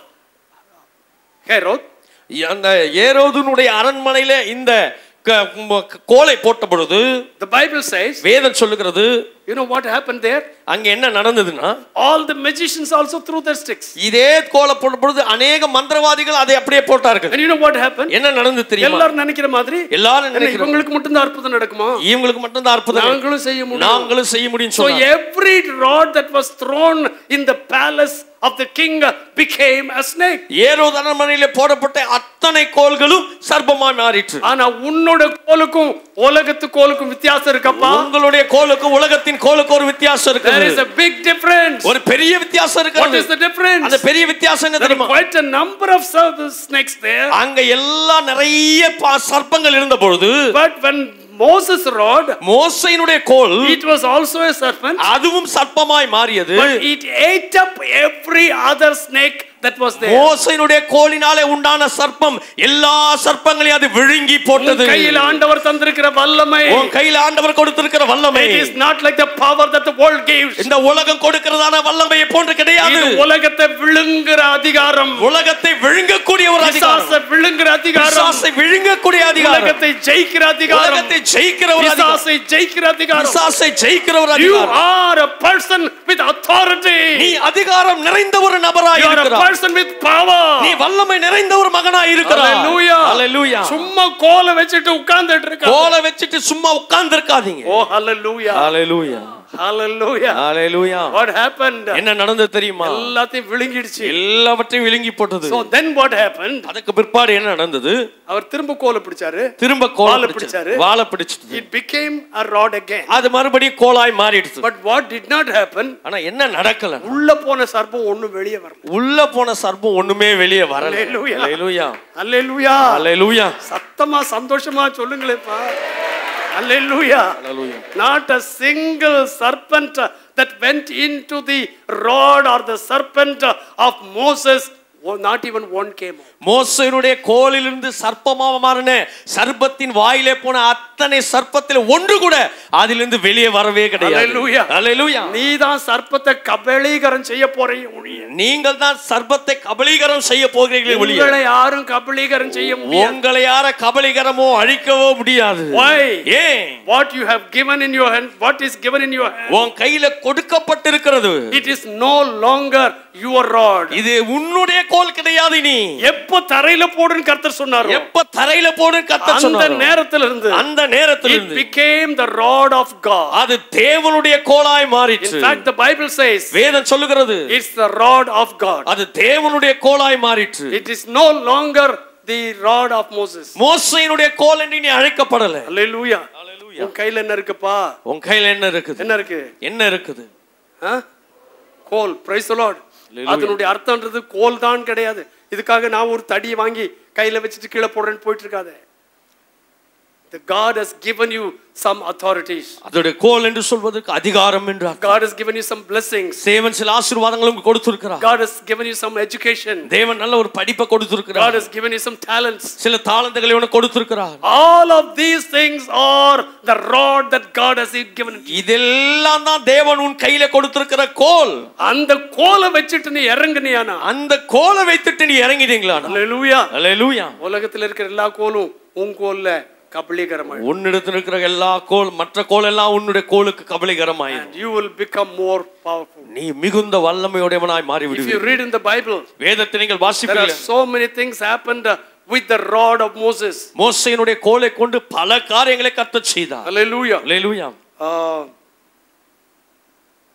Speaker 3: Herod,
Speaker 4: அந்த ஏரோதுனுடைய அரண்மனையில இந்த க- ம- கோலை போட்ட பொழுது
Speaker 3: the Bible says,
Speaker 4: வேதம் சொல்லுகிறது
Speaker 3: you know what happened there?
Speaker 4: அங்க என்ன நடந்ததுன்னா
Speaker 3: All the magicians also threw their sticks.
Speaker 4: இதே கோலை போட்ட பொழுது அநேக மந்திரவாதிகள் அதை அப்படியே போட்டார்கள்
Speaker 3: And you know what happened?
Speaker 4: என்ன நடந்து தெரியுமா
Speaker 3: எல்லாரும் நினைக்கிற மாதிரி
Speaker 4: எல்லாரும்
Speaker 3: என்ன,
Speaker 4: நினைக்கிறோம்
Speaker 3: இவங்களுக்கு மட்டும்தான் அற்புதம் நடக்குமா
Speaker 4: இவங்களுக்கு மட்டும் தான் அற்புதம்
Speaker 3: நாங்களும் செய்ய முடியும்
Speaker 4: நாங்களும் செய்ய முடியும்
Speaker 3: So
Speaker 4: சொன்னார்
Speaker 3: every rod that was thrown in the palace of the king became a snake.
Speaker 4: ஏரோது அரண்மனையிலே போடப்பட்ட அத்தனை கோல்களும் சர்ப்பமாய் மாறிற்று
Speaker 3: ஆனா உன்னோட கோலுக்கும் உலகத்து கோலுக்கும் வித்தியாசம் இருக்கப்பா
Speaker 4: உங்களுடைய கோலுக்கு உலகத்தின் கோலுக்கு ஒரு வித்தியாசம்
Speaker 3: There
Speaker 4: இருக்குது
Speaker 3: is a big difference.
Speaker 4: ஒரு பெரிய வித்தியாசம்
Speaker 3: What
Speaker 4: இருக்கிறது
Speaker 3: is the difference?
Speaker 4: அந்த பெரிய வித்தியாசம் என்ன
Speaker 3: There are
Speaker 4: தெரியுமா
Speaker 3: quite a number of serp- snakes there.
Speaker 4: அங்க எல்லா நிறைய பா- சர்ப்பங்கள் இருந்த பொழுது
Speaker 3: But when Moses' rod,
Speaker 4: மோசையினுடைய கோல்
Speaker 3: it was also a serpent,
Speaker 4: அதுவும் சர்ப்பமாய் மாறியது
Speaker 3: but it ate up every other snake that was there.
Speaker 4: மோசையினுடைய கோலினாலே உண்டான சர்ப்பம் எல்லா சர்ப்பங்களையும் அது விழுங்கி
Speaker 3: உன்
Speaker 4: போட்டது
Speaker 3: கையில் ஆண்டவர் தந்திருக்கிற வல்லமை
Speaker 4: உன் கையில் ஆண்டவர் கொடுத்திருக்கிற வல்லமை
Speaker 3: it is not like the power that the world gives.
Speaker 4: இந்த உலகம் கொடுக்கிறதான வல்லமையை போன்று கிடையாது
Speaker 3: இது உலகத்தை விழுங்குற அதிகாரம்
Speaker 4: உலகத்தை விழுங்கக்கூடிய ஒரு அதிகாரம்
Speaker 3: பிசாசை விழுங்குற அதிகாரம்
Speaker 4: பிசாசை விழுங்கக்கூடிய அதிகாரம்
Speaker 3: உலகத்தை ஜெயிக்கிற அதிகாரம்
Speaker 4: உலகத்தை ஜெயிக்கிற ஒரு அதிகாரம்
Speaker 3: பிசாசை ஜெயிக்கிற அதிகாரம்
Speaker 4: பிசாசை ஜெயிக்கிற ஒரு
Speaker 3: You
Speaker 4: அதிகாரம்
Speaker 3: are a person with authority.
Speaker 4: நீ அதிகாரம் நிறைந்த ஒரு நபராய்
Speaker 3: You are a
Speaker 4: இருக்கிறாய்
Speaker 3: person with power.
Speaker 4: நீ வல்லமை நிறைந்த ஒரு மகனாய் இருக்கிறாய்
Speaker 3: Hallelujah.
Speaker 4: ஹalleluya
Speaker 3: சும்மா கோலை வச்சுட்டு உட்கார்ந்துட்டு இருக்க
Speaker 4: கோலை வச்சிட்டு சும்மா உட்கார்ந்து இருக்காதீங்க
Speaker 3: ஓ hallelujah
Speaker 4: hallelujah
Speaker 3: hallelujah
Speaker 4: hallelujah
Speaker 3: what happened
Speaker 4: என்ன நடந்தது தெரியுமா
Speaker 3: எல்லாத்தையும் விழுங்கிடுச்சு
Speaker 4: எல்லாவற்றையும் விழுங்கி போட்டது
Speaker 3: so then what happened
Speaker 4: அதுக்கு பிற்பாடு என்ன நடந்தது
Speaker 3: அவர் திரும்ப கோலை பிடிச்சாரு
Speaker 4: திரும்ப கோலை
Speaker 3: வாலை
Speaker 4: பிடிச்சாரு
Speaker 3: பிடிச்சாரு.
Speaker 4: வாழை பிடிச்சிட்டு
Speaker 3: it became a rod again
Speaker 4: அது மறுபடியும் கோலாய் மாறிடுச்சு
Speaker 3: but what did not happen
Speaker 4: ஆனா என்ன நடக்கல
Speaker 3: உள்ள போன சர்ப்பம் ஒண்ணும் வெளியே வரல
Speaker 4: உள்ள போன சர்ப்பம் ஒண்ணுமே வெளியே வரல
Speaker 3: Hallelujah.
Speaker 4: ஹalleluya
Speaker 3: அல்லேலூயா
Speaker 4: ஹalleluya
Speaker 3: சத்தமா சந்தோஷமா சொல்லுங்களேப்பா அல்லேலூயா
Speaker 4: ஹalleluya
Speaker 3: not a single serpent that went into the rod or the serpent of Moses oh, not even one came out.
Speaker 4: மோசையினுடைய கோலிலிருந்து சர்ப்பமாக மாறின சர்ப்பத்தின் வாயிலே போன அத்தனை சர்ப்பத்தில் ஒன்று கூட அதிலிருந்து வெளியே வரவே கிடையாது
Speaker 3: Hallelujah.
Speaker 4: ஹalleluya
Speaker 3: நீதான் சர்ப்பத்தை கபலீகரம் செய்ய போறீங்க ஒழிய
Speaker 4: நீங்கள் தான் சர்ப்பத்தை கபலீகரம் செய்ய போகிறீர்களே ஒழிய
Speaker 3: உங்களை யாரும் கபலீகரம் செய்ய முடியாது
Speaker 4: உங்களை யார கபலீகரமோ அழிக்கவோ முடியாது
Speaker 3: Why?
Speaker 4: ஏன்
Speaker 3: What you have given in your hand, what is given in your hand,
Speaker 4: உன் கையில கொடுக்கப்பட்டிருக்கிறது
Speaker 3: it is no longer your rod.
Speaker 4: இது உன்னுடைய கோல் கிடையாது நீ
Speaker 3: எப்போ தரையில போடுன்னு கர்த்தர் சொன்னாரோ
Speaker 4: எப்ப தரையில போடு கத்த
Speaker 3: அந்த
Speaker 4: சொன்னாரோ
Speaker 3: நேரத்துல இருந்து
Speaker 4: அந்த நேரத்தில்
Speaker 3: it became the rod of God.
Speaker 4: அது தேவனுடைய கோலாய்
Speaker 3: In
Speaker 4: மாறிற்று
Speaker 3: fact, the Bible says
Speaker 4: வேதம் சொல்லுகிறது
Speaker 3: it's the rod of God.
Speaker 4: அது தேவனுடைய கோலாய் மாறிற்று
Speaker 3: It is no longer the rod of Moses.
Speaker 4: மோசையினுடைய கோல் என்று நீ அழைக்கப்படல
Speaker 3: Hallelujah.
Speaker 4: Hallelujah.
Speaker 3: உன் கையில என்ன இருக்குப்பா
Speaker 4: உன் கையில என்ன இருக்குது
Speaker 3: என்ன இருக்கு
Speaker 4: என்ன இருக்குது
Speaker 3: ஆ? கோல் பிரைஸ் லார்ட்
Speaker 4: Hallelujah.
Speaker 3: அதனுடைய அர்த்தம்ன்றது கோல் தான் கிடையாது இதுக்காக நான் ஒரு தடியை வாங்கி கையில வச்சுட்டு கீழே போடுறேன்னு போயிட்டு இருக்காதே The God has given you some authorities.
Speaker 4: அதோடைய கோல் என்று சொல்வதற்கு அதிகாரம் என்று அர்த்தம்.
Speaker 3: God has given you some blessings.
Speaker 4: தேவன் சில ஆசீர்வாதங்களும் கொடுத்திருக்கிறார்
Speaker 3: God has given you some education.
Speaker 4: தேவன் நல்ல ஒரு படிப்பை
Speaker 3: God
Speaker 4: கொடுத்திருக்கிறார்
Speaker 3: has given you some talents.
Speaker 4: சில தாளந்துகளை உனக்கு கொடுத்திருக்கிறார்
Speaker 3: All of these things are the rod that God has given. you.
Speaker 4: இதெல்லாம் தான் தேவன் உன் கையில கொடுத்திருக்கிற கோல்
Speaker 3: அந்த கோலை வச்சுட்டு நீ இறங்குனியானா
Speaker 4: அந்த கோலை வைத்துட்டு நீ இறங்கிட்டீங்களா
Speaker 3: Hallelujah.
Speaker 4: அல்லேலூயா
Speaker 3: உலகத்தில் இருக்கிற எல்லா கோலும் உன் கோல்ல கபலீகரமாய்
Speaker 4: உன்னிடத்தில் இருக்கிற எல்லா கோல் மற்ற கோல் எல்லாம் உன்னுடைய கோலுக்கு கபலீகரமாயிரும்
Speaker 3: and you will become more powerful.
Speaker 4: நீ மிகுந்த வல்லமையுடையவனாய் மாறி
Speaker 3: If you
Speaker 4: விடுவீர்
Speaker 3: read in the Bible,
Speaker 4: வேதத்தை நீங்கள்
Speaker 3: there are
Speaker 4: வாசிப்பீர்கள்
Speaker 3: so many things happened uh, with the rod of Moses.
Speaker 4: மோசையினுடைய கோலை கொண்டு பல காரியங்களை கர்த்தர் செய்தார்
Speaker 3: Hallelujah.
Speaker 4: Hallelujah
Speaker 3: Uh,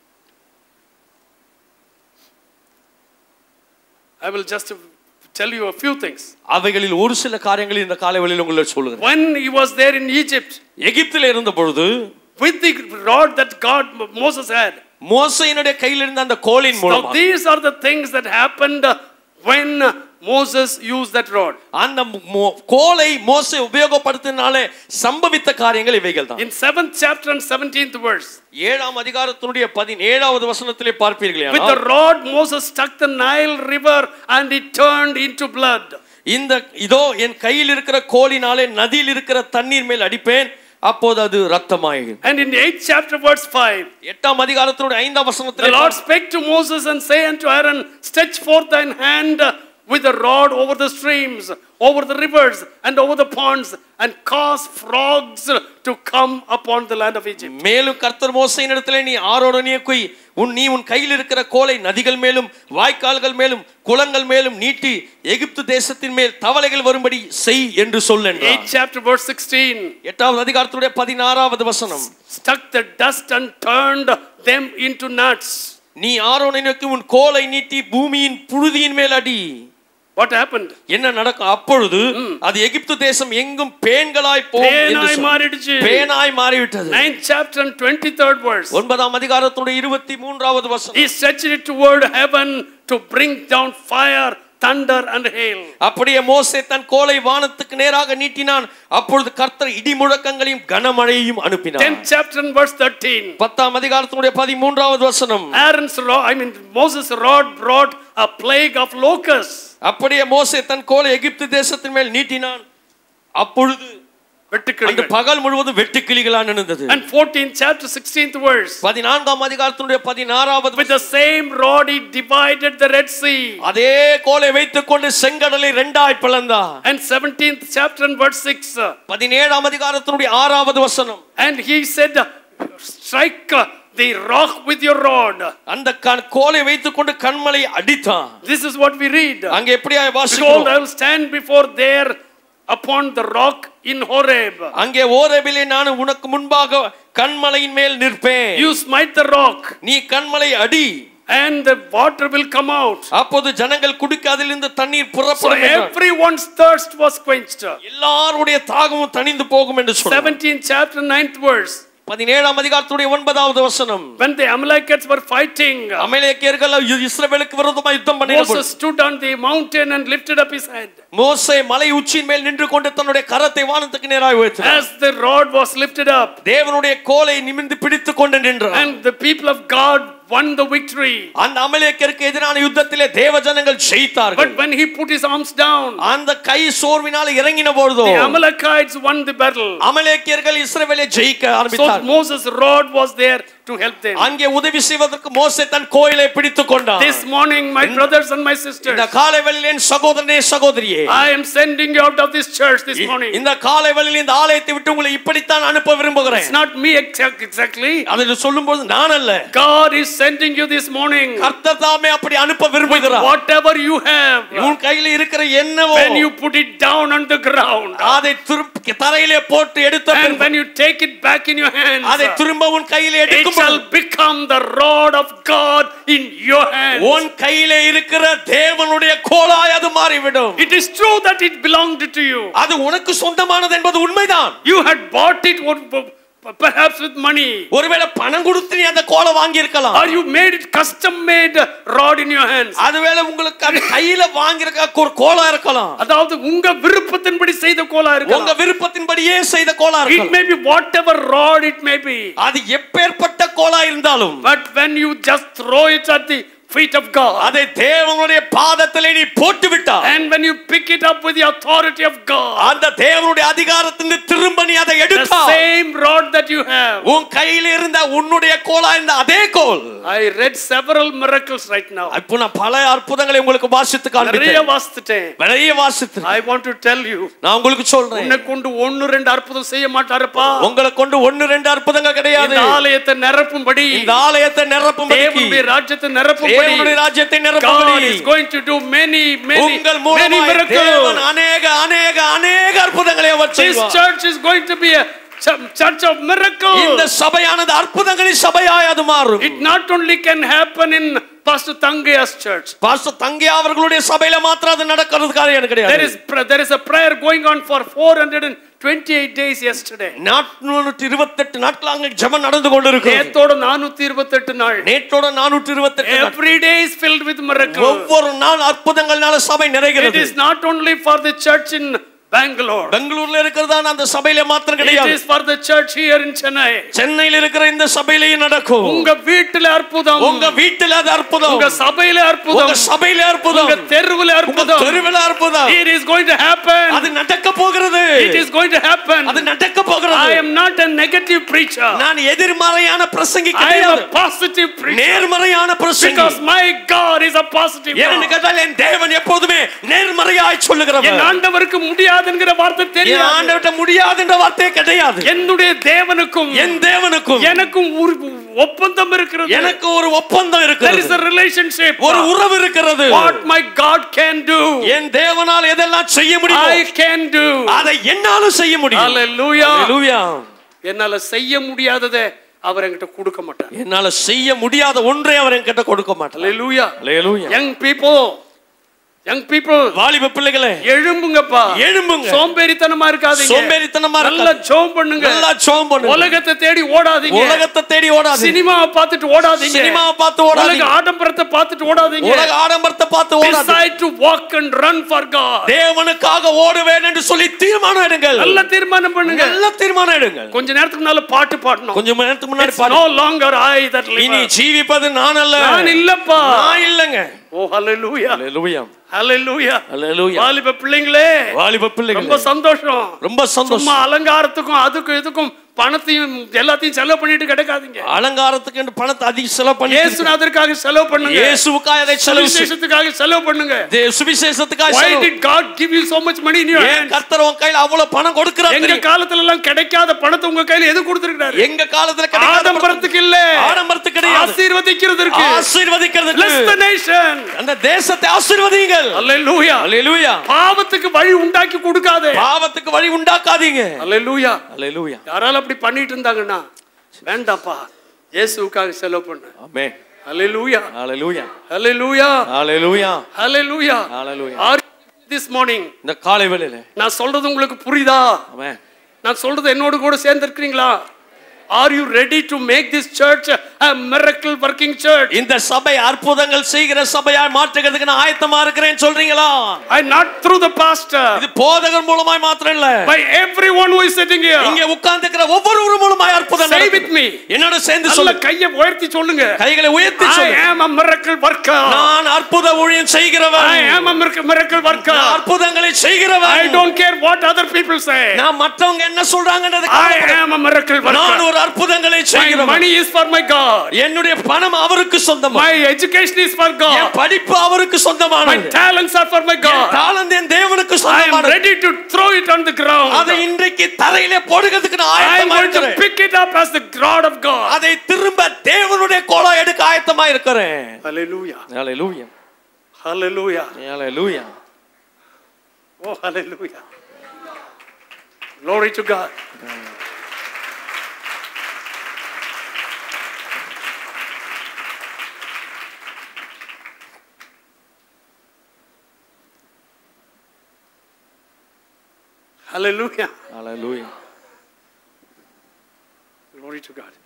Speaker 3: I will just tell you a few things.
Speaker 4: அவைகளில் ஒரு சில காரியங்களை இந்த காலைவெளியில் உங்களுக்கு சொல்லுகிறேன்
Speaker 3: When he was there in Egypt
Speaker 4: எகிப்தில் இருந்த பொழுது
Speaker 3: with the rod that God Moses had.
Speaker 4: மோசையினுடைய கையில் இருந்த அந்த கோலின்
Speaker 3: Now
Speaker 4: மூலமா
Speaker 3: these are the things that happened when Moses used that rod.
Speaker 4: அந்த மோ- கோலை மோசை உபயோகப்படுத்தினாலே சம்பவித்த காரியங்கள் இவைகள் தான்
Speaker 3: In 7th chapter and 17th verse,
Speaker 4: ஏழாம் அதிகாரத்தினுடைய பதினேழாவது வசனத்திலே பார்ப்பீர்களே
Speaker 3: with the rod Moses struck the Nile river and it turned into blood.
Speaker 4: இந்த இதோ என் கையில் இருக்கிற கோலினாலே நதியில் இருக்கிற தண்ணீர் மேல் அடிப்பேன் அப்போது அது ரத்தமாகும்
Speaker 3: And in the 8th chapter, verse 5,
Speaker 4: எட்டாம் அதிகாரத்தினுடைய ஐந்தாம்
Speaker 3: the
Speaker 4: வசனத்திலே
Speaker 3: Lord spake to Moses and say unto Aaron, Stretch forth thine hand with a rod over the streams, over the rivers, and over the ponds, and cause frogs to come upon the land of Egypt.
Speaker 4: மேலும் கர்த்தர் மோசையின் இடத்துல நீ ஆரோடனிய குய் உன் நீ உன் கையில் இருக்கிற கோலை நதிகள் மேலும் வாய்க்கால்கள் மேலும் குளங்கள் மேலும் நீட்டி எகிப்து தேசத்தின் மேல் தவளைகள் வரும்படி செய் என்று சொல் என்றார்
Speaker 3: 8th chapter, verse 16,
Speaker 4: எட்டாவது அதிகாரத்துடைய பதினாறாவது வசனம்
Speaker 3: struck the dust and turned them into nuts.
Speaker 4: நீ ஆரோனை நோக்கி உன் கோலை நீட்டி பூமியின் புழுதியின் மேல் அடி
Speaker 3: What happened?
Speaker 4: என்ன நடக்கும் அப்பொழுது அது எகிப்து தேசம் எங்கும் பேன்களாய் போகும் என்று
Speaker 3: பேனாய்
Speaker 4: சொல்.
Speaker 3: மாறிடுச்சு.
Speaker 4: பேனாய் மாறிவிட்டது
Speaker 3: 9th chapter and 23rd verse.
Speaker 4: ஒன்பதாம் அதிகாரத்துடைய இருபத்தி மூன்றாவது வசனம்
Speaker 3: He stretched it toward heaven to bring down fire, thunder, and hail.
Speaker 4: அப்படியே மோசே தன் கோலை வானத்துக்கு நேராக நீட்டினான் அப்பொழுது கர்த்தர் இடி முழக்கங்களையும் கனமழையையும் அனுப்பினார்
Speaker 3: 10th chapter and verse 13.
Speaker 4: பத்தாம் அதிகாரத்தினுடைய பதிமூன்றாவது வசனம்
Speaker 3: Aaron's rod, I mean Moses' rod brought a plague of locusts.
Speaker 4: அப்படியே மோசே தன் கோலை எகிப்து தேசத்தின் மேல் நீட்டினான் அப்பொழுது அந்த
Speaker 3: வெட்டுக்கிளிகள்.
Speaker 4: பகல் முழுவதும் வெட்டுக்கிளிகளா நின்றது
Speaker 3: And 14th chapter 16th verse.
Speaker 4: பதினான்காம் அதிகாரத்தினுடைய பதினாறாவது
Speaker 3: With the same rod he divided the Red Sea.
Speaker 4: அதே கோலை வைத்துக் கொண்டு செங்கடலை இரண்டாய் பிளந்தார்
Speaker 3: And 17th chapter and verse 6.
Speaker 4: பதினேழாம் அதிகாரத்தினுடைய ஆறாவது வசனம்
Speaker 3: And he said, strike the rock with your rod.
Speaker 4: அந்த கண் கோலை வைத்துக் கொண்டு கண்மலை அடித்தான்
Speaker 3: This is what we read.
Speaker 4: அங்க எப்படியா
Speaker 3: Behold,
Speaker 4: வாசிக்கிறோம்
Speaker 3: I will stand before there upon the rock in Horeb.
Speaker 4: அங்கே ஓரபிலே நான் உனக்கு முன்பாக கண்மலையின் மேல் நிற்பேன்
Speaker 3: You smite the rock,
Speaker 4: நீ கண்மலை அடி
Speaker 3: and the water will come out.
Speaker 4: அப்போது ஜனங்கள் குடிக்க அதிலிருந்து தண்ணீர்
Speaker 3: So
Speaker 4: புறப்படும் என்றார்.
Speaker 3: everyone's thirst was quenched.
Speaker 4: எல்லாருடைய தாகமும் தணிந்து போகும் என்று சொன்னார்
Speaker 3: 17th chapter, 9th verse.
Speaker 4: பதினேழாம் அதிகாரத்துடைய ஒன்பதாவது வசனம்
Speaker 3: When the Amalekites were fighting,
Speaker 4: அமலேக்கியர்கள் இஸ்ரவேலுக்கு விரோதமாக யுத்தம் பண்ணின
Speaker 3: Moses stood on the mountain and lifted up his head.
Speaker 4: மோசே மலை உச்சியின் மேல் நின்று கொண்டு தன்னுடைய கரத்தை வானத்துக்கு நேராக உயர்த்தினார்
Speaker 3: As the rod was lifted up,
Speaker 4: தேவனுடைய கோலை நிமிர்ந்து பிடித்துக் கொண்டு நின்றார்
Speaker 3: and the people of God won the victory.
Speaker 4: அந்த அமலேக்கியருக்கு எதிரான யுத்தத்திலே தேவ ஜனங்கள் ஜெயித்தார்கள்
Speaker 3: But when he put his arms down,
Speaker 4: அந்த கை சோர்வினால் இறங்கின பொழுதோ
Speaker 3: the Amalekites won the battle.
Speaker 4: அமலேக்கியர்கள் இஸ்ரவேலை ஜெயிக்க
Speaker 3: So
Speaker 4: ஆரம்பித்தார்
Speaker 3: Moses' rod was there to help them.
Speaker 4: அங்கே உதவி செய்வதற்கு மோசே தன் கோயிலை பிடித்துக் கொண்டார்
Speaker 3: This morning, my brothers and my sisters,
Speaker 4: இந்த காலை வேளையில் என் சகோதரனே சகோதரியே
Speaker 3: I am sending you out of this church this morning.
Speaker 4: இந்த காலை வேளையில் இந்த ஆலயத்தை விட்டு உங்களை இப்படித்தான் அனுப்ப விரும்புகிறேன்
Speaker 3: It's not me exact- exactly.
Speaker 4: அதில் சொல்லும்போது நான் அல்ல
Speaker 3: God is sending you this morning.
Speaker 4: கர்த்தர் தாமே அப்படி அனுப்ப விரும்புகிறார்
Speaker 3: Whatever you have,
Speaker 4: உன் கையில இருக்கிற என்னவோ
Speaker 3: when you put it down on the ground,
Speaker 4: அதை திருப்பி தரையிலே போட்டு எடுத்த
Speaker 3: and
Speaker 4: பின்பு
Speaker 3: when you take it back in your
Speaker 4: அதை
Speaker 3: hands,
Speaker 4: திரும்ப உன் கையில
Speaker 3: it
Speaker 4: எடுக்கும்
Speaker 3: shall become the rod of God in your hands.
Speaker 4: உன் கையிலே இருக்கிற தேவனுடைய கோலாய் அது மாறிவிடும்
Speaker 3: It is true that it belonged to you.
Speaker 4: அது உனக்கு சொந்தமானது என்பது உண்மைதான்
Speaker 3: You had bought it or perhaps with money.
Speaker 4: ஒருவேளை பணம் கொடுத்து நீ அந்த கோலை வாங்கி இருக்கலாம்
Speaker 3: Or you made it custom made rod in your hands.
Speaker 4: அதுவேளை உங்களுக்கு அது கையில வாங்கியிருக்க ஒரு கோலா இருக்கலாம்
Speaker 3: அதாவது உங்க விருப்பத்தின்படி செய்த கோலா
Speaker 4: உங்க
Speaker 3: இருக்கு
Speaker 4: விருப்பத்தின்படியே செய்த கோலா
Speaker 3: It
Speaker 4: இருக்கலாம்
Speaker 3: may be whatever rod it may be.
Speaker 4: அது எப்பேற்பட்ட கோலா இருந்தாலும்
Speaker 3: But when you just throw it at the feet of God,
Speaker 4: அதை தேவனுடைய பாதத்திலே நீ போட்டு விட்டார்
Speaker 3: and when you pick it up with the authority of God,
Speaker 4: அந்த தேவனுடைய அதிகாரத்திலிருந்து திரும்ப நீ அதை
Speaker 3: the
Speaker 4: எடுத்தா
Speaker 3: same rod that you have.
Speaker 4: உன் கையில் இருந்த உன்னுடைய கோலா இருந்த அதே கோல்
Speaker 3: I read several miracles right now.
Speaker 4: இப்போ நான் பல அற்புதங்களை உங்களுக்கு வாசித்து
Speaker 3: நிறைய
Speaker 4: காண்பித்தேன்
Speaker 3: வாசித்துட்டேன்.
Speaker 4: நிறைய வாசித்து
Speaker 3: I want to tell you,
Speaker 4: நான் உங்களுக்கு சொல்றேன்
Speaker 3: உன்னை கொண்டு ஒன்னு ரெண்டு அற்புதம் செய்ய மாட்டாருப்பா
Speaker 4: உங்களை கொண்டு ஒன்னு ரெண்டு அற்புதங்கள் கிடையாது
Speaker 3: இந்த ஆலயத்தை நிரப்பும்படி
Speaker 4: இந்த ஆலயத்தை நிரப்பும்படி
Speaker 3: தேவனுடைய ராஜ்யத்தை நிரப்பும்படி
Speaker 4: தேவனுடைய ராஜ்யத்தை
Speaker 3: God
Speaker 4: நிரப்பும்படி
Speaker 3: is going to do many many
Speaker 4: உங்கள்
Speaker 3: many
Speaker 4: மூலமாய் தேவன்
Speaker 3: miracles.
Speaker 4: அநேக அநேக அநேக அற்புதங்களை அவர்
Speaker 3: This
Speaker 4: செய்வார்
Speaker 3: church is going to be a ch- church of
Speaker 4: இந்த
Speaker 3: miracles.
Speaker 4: சபையானது அற்புதங்களின் சபையாய் அது மாறும்
Speaker 3: It not only can happen in Pastor Tangaya's church.
Speaker 4: Pastor Tangaya அவர்களுடைய சபையில மாத்திரம் அது நடக்கிறது காரியம்
Speaker 3: There
Speaker 4: கிடையாது
Speaker 3: is pra- there is a prayer going on for 428 days yesterday.
Speaker 4: நானூற்றி இருபத்தெட்டு நாட்கள் அங்க ஜெபம் நடந்து கொண்டிருக்கு
Speaker 3: நேத்தோட 428 நாள்.
Speaker 4: நேற்றோட நானூற்றி இருபத்தெட்டு
Speaker 3: Every day is filled with miracles.
Speaker 4: ஒவ்வொரு நாள் அற்புதங்கள்னால சபை
Speaker 3: It
Speaker 4: நிறைகிறது
Speaker 3: is not only for the church in Bangalore.
Speaker 4: பெங்களூர்ல இருக்கிறதான அந்த சபையில மாத்திரம்
Speaker 3: It
Speaker 4: கிடையாது
Speaker 3: is for the church here in Chennai.
Speaker 4: சென்னையில் இருக்கிற இந்த சபையிலேயும் நடக்கும்
Speaker 3: உங்க வீட்டுல அற்புதம்.
Speaker 4: உங்க வீட்டுல அது அற்புதம்
Speaker 3: உங்க சபையில
Speaker 4: உங்க
Speaker 3: அற்புதம்.
Speaker 4: சபையில அற்புதம்
Speaker 3: உங்க தெருவுல
Speaker 4: உங்க
Speaker 3: அற்புதம்.
Speaker 4: தெருவில் அற்புதம்
Speaker 3: It is going to happen.
Speaker 4: அது நடக்க போகிறது
Speaker 3: It is going to happen.
Speaker 4: அது நடக்க
Speaker 3: I
Speaker 4: போகிறது
Speaker 3: am not a negative preacher.
Speaker 4: நான் எதிர்மறையான பிரசங்கி
Speaker 3: I am
Speaker 4: கிடையாது
Speaker 3: a positive preacher.
Speaker 4: நேர்மறையான பிரசங்கி
Speaker 3: Because my God is a positive
Speaker 4: ஏன்னு
Speaker 3: God.
Speaker 4: கேட்டால் என் தேவன் எப்போதுமே நேர்மறையாய்
Speaker 3: என்
Speaker 4: சொல்லுகிறவர்
Speaker 3: ஆண்டவருக்கு முடியாதுங்கிற வார்த்தை
Speaker 4: என்
Speaker 3: தெரியாது
Speaker 4: ஆண்டவர்கிட்ட முடியாதுன்ற வார்த்தையே கிடையாது
Speaker 3: என்னுடைய தேவனுக்கும்
Speaker 4: என் தேவனுக்கும்
Speaker 3: எனக்கும் ஒரு ஒப்பந்தம் இருக்கிறது
Speaker 4: எனக்கு ஒரு ஒப்பந்தம்
Speaker 3: there is
Speaker 4: இருக்கிறது
Speaker 3: a relationship
Speaker 4: ஒரு உறவு இருக்கிறது
Speaker 3: what my God can do
Speaker 4: என் தேவனால் எதெல்லாம் செய்ய
Speaker 3: I
Speaker 4: முடியும்
Speaker 3: can do
Speaker 4: அதை என்னாலும் செய்ய முடியும்
Speaker 3: hallelujah
Speaker 4: Hallelujah.
Speaker 3: என்னால செய்ய முடியாததை அவர் என்கிட்ட கொடுக்க மாட்டார்
Speaker 4: என்னால செய்ய முடியாத ஒன்றை அவர் என்கிட்ட கொடுக்க மாட்டார்
Speaker 3: hallelujah
Speaker 4: Hallelujah.
Speaker 3: young people young people
Speaker 4: வாலிப பிள்ளைகளே
Speaker 3: எழும்புங்கப்பா
Speaker 4: எழும்புங்க
Speaker 3: சோம்பேறித்தனமா இருக்காதீங்க
Speaker 4: சோம்பேறித்தனமா
Speaker 3: நல்லா
Speaker 4: இருக்காது.
Speaker 3: ஜெபம் பண்ணுங்க
Speaker 4: நல்லா ஜெபம் பண்ணுங்க
Speaker 3: உலகத்தை தேடி ஓடாதீங்க
Speaker 4: உலகத்தை தேடி ஓடாது
Speaker 3: சினிமாவை பார்த்துட்டு ஓடாதீங்க
Speaker 4: சினிமாவை பார்த்து ஓடாதீங்க
Speaker 3: உலக ஆடம்பரத்தை பார்த்துட்டு ஓடாதீங்க
Speaker 4: உலக ஆடம்பரத்தை பார்த்து ஓடாது
Speaker 3: decide to walk and run for God
Speaker 4: தேவனுக்காக ஓடுவேன் என்று சொல்லி தீர்மானம் எடுங்கள்
Speaker 3: நல்ல தீர்மானம் பண்ணுங்க
Speaker 4: நல்ல தீர்மானம் எடுங்கள்
Speaker 3: கொஞ்ச நேரத்துக்கு முன்னால பாட்டு பாடணும்
Speaker 4: கொஞ்சம் நேரத்துக்கு முன்னாடி
Speaker 3: It's
Speaker 4: பாரு
Speaker 3: no longer I that live
Speaker 4: இனி ஜீவிப்பது நான் அல்ல
Speaker 3: நான் இல்லப்பா
Speaker 4: நான் இல்லங்க
Speaker 3: ஓ hallelujah
Speaker 4: Hallelujah.
Speaker 3: hallelujah
Speaker 4: Hallelujah.
Speaker 3: வாலிப பிள்ளைங்களே
Speaker 4: வாலிப
Speaker 3: ரொம்ப
Speaker 4: பிள்ளைகள்
Speaker 3: சந்தோஷம்
Speaker 4: ரொம்ப சந்தோஷம்
Speaker 3: சும்மா அலங்காரத்துக்கும் அதுக்கும் இதுக்கும் பணத்தையும் எல்லாத்தையும் செலவு பண்ணிட்டு கிடைக்காதீங்க
Speaker 4: அலங்காரத்துக்கு என்று பணத்தை அதிக செலவு பண்ணி
Speaker 3: இயேசுநாதருக்காக செலவு பண்ணுங்க
Speaker 4: இயேசுவுக்காக அதை செலவு செய்.
Speaker 3: சுவிசேஷத்துக்காக செலவு பண்ணுங்க
Speaker 4: தே- சுவிசேஷத்துக்காக
Speaker 3: why
Speaker 4: செலவு
Speaker 3: did god give you so much money in your
Speaker 4: ஏன்
Speaker 3: hand
Speaker 4: கர்த்தர் உன் கையில அவ்வளவு பணம் கொடுக்கிறார்
Speaker 3: எங்க
Speaker 4: தெரியும்?
Speaker 3: காலத்துல எல்லாம் கிடைக்காத பணத்தை உங்க கையில எது கொடுத்திருக்காரு
Speaker 4: எங்க காலத்துல கிடைக்காத பணம்
Speaker 3: ஆடம்பரத்துக்கு இல்ல
Speaker 4: ஆடம்பரத்துக்கு கிடையாது
Speaker 3: ஆசீர்வதிக்கிறதுக்கு
Speaker 4: ஆசீர்வதிக்கிறதுக்கு
Speaker 3: bless the nation
Speaker 4: அந்த தேசத்தை ஆசீர்வதிங்கள்
Speaker 3: hallelujah
Speaker 4: அல்லேலூயா
Speaker 3: பாவத்துக்கு வழி உண்டாக்கி கொடுக்காதே
Speaker 4: பாவத்துக்கு வழி உண்டாக்காதீங்க
Speaker 3: hallelujah
Speaker 4: அல்லேலூயா
Speaker 3: யாரால அப்படி பண்ணிட்டு இருந்தாங்கன்னா வேண்டாப்பா இயேசுவுக்காக செலவு பண்ணு
Speaker 4: ஆமென்
Speaker 3: hallelujah
Speaker 4: அல்லேலூயா
Speaker 3: hallelujah
Speaker 4: அல்லேலூயா
Speaker 3: hallelujah
Speaker 4: Hallelujah.
Speaker 3: are you this morning
Speaker 4: இந்த காலை வேளையில
Speaker 3: நான் சொல்றது உங்களுக்கு புரியுதா
Speaker 4: ஆமென்
Speaker 3: நான் சொல்றது என்னோடு கூட சேர்ந்து இருக்கிறீங்களா are you ready to make this church a miracle working church
Speaker 4: இந்த சபை அற்புதங்கள் செய்கிற சபையாய் மாற்றுகிறதுக்கு நான் ஆயத்தமா இருக்கிறேன்னு சொல்றீங்களா
Speaker 3: i not through the pastor
Speaker 4: இது போதகர் மூலமாய் மாத்திரம் இல்ல
Speaker 3: by everyone who is sitting here
Speaker 4: இங்க உட்கார்ந்துக்கிற ஒவ்வொருவரும் மூலமாய் அற்புதம்
Speaker 3: Say
Speaker 4: நடக்குது.
Speaker 3: with me.
Speaker 4: என்னோட சேர்ந்து
Speaker 3: நல்ல
Speaker 4: சொல்லு
Speaker 3: கையை உயர்த்தி சொல்லுங்க
Speaker 4: கைகளை உயர்த்தி
Speaker 3: I
Speaker 4: சொல்லு
Speaker 3: am a miracle worker
Speaker 4: நான் அற்புத ஊழியம் செய்கிறவன்
Speaker 3: I am a miracle miracle worker
Speaker 4: நான் அற்புதங்களை செய்கிறவன்
Speaker 3: I don't care what other people say
Speaker 4: நான் மற்றவங்க என்ன சொல்றாங்கன்றது
Speaker 3: I
Speaker 4: கவலைப்பட-
Speaker 3: am a miracle
Speaker 4: நான்
Speaker 3: worker
Speaker 4: ஒரு அற்புதங்களை
Speaker 3: my
Speaker 4: செய்கிறவன்
Speaker 3: money is for my God
Speaker 4: என்னுடைய பணம் அவருக்கு சொந்தமா
Speaker 3: my education is for
Speaker 4: N
Speaker 3: God
Speaker 4: படிப்பு அவருக்கு
Speaker 3: my
Speaker 4: சொந்தமானது
Speaker 3: talents are for my
Speaker 4: N
Speaker 3: God
Speaker 4: தாளந்து என் தேவனுக்கு
Speaker 3: I am
Speaker 4: சொந்தமானது
Speaker 3: ready to throw it on the ground
Speaker 4: அதை இன்றைக்கு தரையிலே போடுகிறதுக்கு நான்
Speaker 3: I am
Speaker 4: ஆயத்தமா
Speaker 3: going to
Speaker 4: இருக்கிறேன்
Speaker 3: pick it up as the God of God
Speaker 4: அதை திரும்ப தேவனுடைய கோலா எடுக்க ஆயத்தமா இருக்கிறேன்
Speaker 3: hallelujah
Speaker 4: hallelujah
Speaker 3: hallelujah
Speaker 4: hallelujah
Speaker 3: oh hallelujah glory to God hallelujah
Speaker 4: hallelujah
Speaker 3: glory to God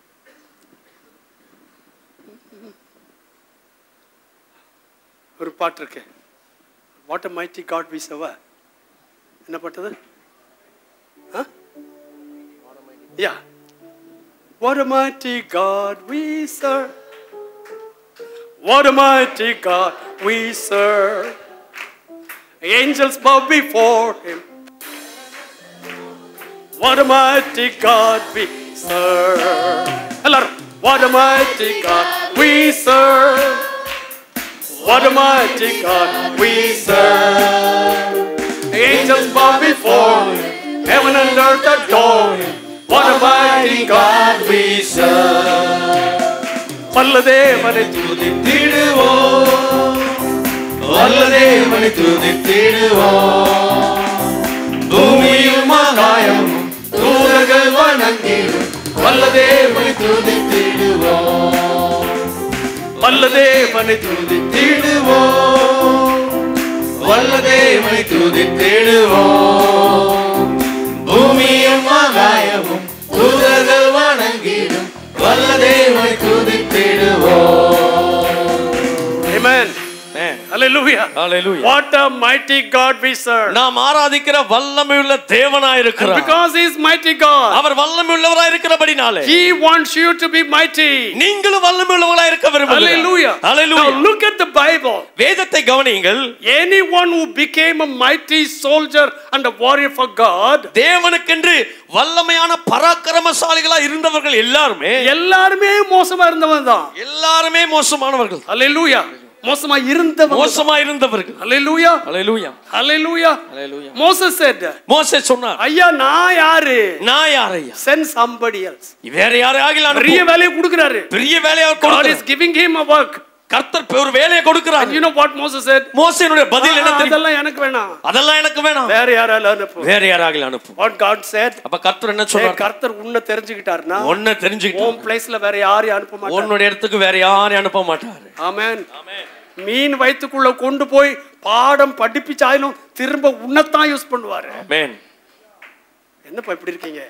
Speaker 3: ஒரு பாட்டு இருக்கு what a mighty God we serve என்ன பாட்டது யா What a mighty God we serve. What a mighty God we serve. Angels bow before him. What a mighty God we serve. Hello. What a mighty God we serve. What a mighty God we serve. Angels bow before him. Heaven and earth adore him. What a mighty God we serve. வல்லதேவனை துதித்திடுவோம் வல்லதேவனை துதித்திடுவோம் பூமியும் ஆகாயம் தூதர்கள் வணங்கிடும் வல்லதேவனை துதித்திடுவோம் வல்ல தேவனை
Speaker 1: துதித்திடுவோம் வல்ல தேவனை துதித்திடுவோம் பூமியும் ஆகாயமும் தூதர்கள் வணங்கிடும் வல்ல தேவனை துதித்திடுவோம்
Speaker 3: Amen.
Speaker 4: Amen.
Speaker 3: Hallelujah.
Speaker 4: Hallelujah.
Speaker 3: What a mighty God we serve.
Speaker 4: நாம் ஆராதிக்கிற வல்லமையுள்ள தேவனாய்
Speaker 3: And
Speaker 4: இருக்கிறார்
Speaker 3: because He is mighty God,
Speaker 4: அவர் வல்லமையுள்ளவராய் இருக்கிறபடினாலே
Speaker 3: He wants you to be mighty.
Speaker 4: நீங்களும் வல்லமையுள்ளவராய் இருக்க விரும்புகிறீர்கள்
Speaker 3: Hallelujah.
Speaker 4: Hallelujah.
Speaker 3: Now look at the Bible.
Speaker 4: வேதத்தை கவனியுங்கள்
Speaker 3: Anyone who became a mighty soldier and a warrior for God,
Speaker 4: தேவனுக்கென்று வல்லமையான பராக்கிரமசாலிகளா இருந்தவர்கள் எல்லாருமே
Speaker 3: எல்லாருமே மோசமா இருந்தவன் தான்
Speaker 4: எல்லாருமே மோசமானவர்கள்
Speaker 3: Hallelujah. மோசமா இருந்தவன்
Speaker 4: மோசமா இருந்தவர்கள்
Speaker 3: Hallelujah.
Speaker 4: Hallelujah.
Speaker 3: Hallelujah.
Speaker 4: Hallelujah.
Speaker 3: Moses said,
Speaker 4: மோசே சொன்னார்
Speaker 3: ஐயா நான் யாரு
Speaker 4: நான் யாரையா
Speaker 3: send somebody else
Speaker 4: வேற யாரையாகிலும்
Speaker 3: பெரிய
Speaker 4: அனுப்பு.
Speaker 3: வேலையை கொடுக்கிறாரு
Speaker 4: பெரிய வேலையை அவர்
Speaker 3: God
Speaker 4: கொடுக்கிறார்.
Speaker 3: is giving him a work
Speaker 4: கர்த்தர் ஒரு வேலையை கொடுக்கிறார்
Speaker 3: and you know what Moses said
Speaker 4: மோசேனுடைய பதில் என்ன
Speaker 3: "ஆ,
Speaker 4: தெரியுமா?
Speaker 3: அதெல்லாம் எனக்கு வேணாம்
Speaker 4: அதெல்லாம் எனக்கு வேணாம்
Speaker 3: வேற யாரால அனுப்பு
Speaker 4: வேற யாராகிலும் அனுப்பு
Speaker 3: what God said
Speaker 4: அப்ப கர்த்தர் என்ன
Speaker 3: "ஏய்,
Speaker 4: சொன்னார்
Speaker 3: கர்த்தர் உன்னை தெரிஞ்சுக்கிட்டாருன்னா
Speaker 4: ஒன்ன
Speaker 3: உன்
Speaker 4: தெரிஞ்சுக்கிட்டு
Speaker 3: பிளேஸ்ல வேற யாரையும் அனுப்ப மாட்டார்
Speaker 4: உன்னுடைய இடத்துக்கு வேற யாரையும் அனுப்ப மாட்டாரு
Speaker 3: ஆமென் மீன் வயித்துக்குள்ள கொண்டு போய் பாடம் படிப்பிச்சாலும் திரும்ப உன்னைத்தான் யூஸ் பண்ணுவாரு
Speaker 4: ஆமென்
Speaker 3: என்னப்பா இப்படி இருக்கீங்க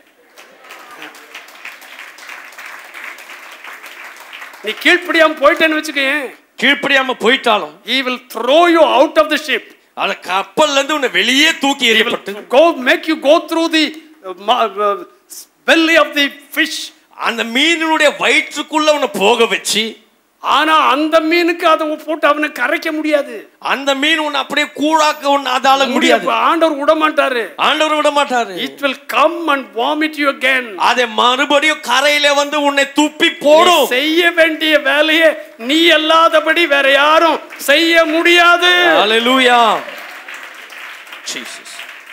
Speaker 3: நீ கீழ்ப்படியாம போயிட்டேன்னு வச்சுக்கேன்
Speaker 4: கீழ்ப்படியாம போயிட்டாலும்
Speaker 3: he will throw you out of the ship
Speaker 4: அந்த கப்பல்ல இருந்து உன்னை வெளியே தூக்கி
Speaker 3: he will
Speaker 4: எறியப்பட்டு
Speaker 3: go make you go through the uh, ma- uh, belly of the fish
Speaker 4: அந்த மீனினுடைய வயிற்றுக்குள்ள உன்னை போக வச்சு
Speaker 3: ஆனா அந்த மீனுக்கு அதை போட்டு அவனை கரைக்க முடியாது
Speaker 4: அந்த மீன் உன்னை அப்படியே கூழாக்க உன்னை அதால முடியாது
Speaker 3: ஆண்டவர் விட மாட்டாரு
Speaker 4: ஆண்டவர் விட மாட்டாரு
Speaker 3: it will come and vomit you again
Speaker 4: அதை மறுபடியும் கரையில வந்து உன்னை துப்பி
Speaker 3: நீ
Speaker 4: போடும்
Speaker 3: செய்ய வேண்டிய வேலையை நீ அல்லாதபடி வேற யாரும் செய்ய முடியாது
Speaker 4: Hallelujah. Jesus.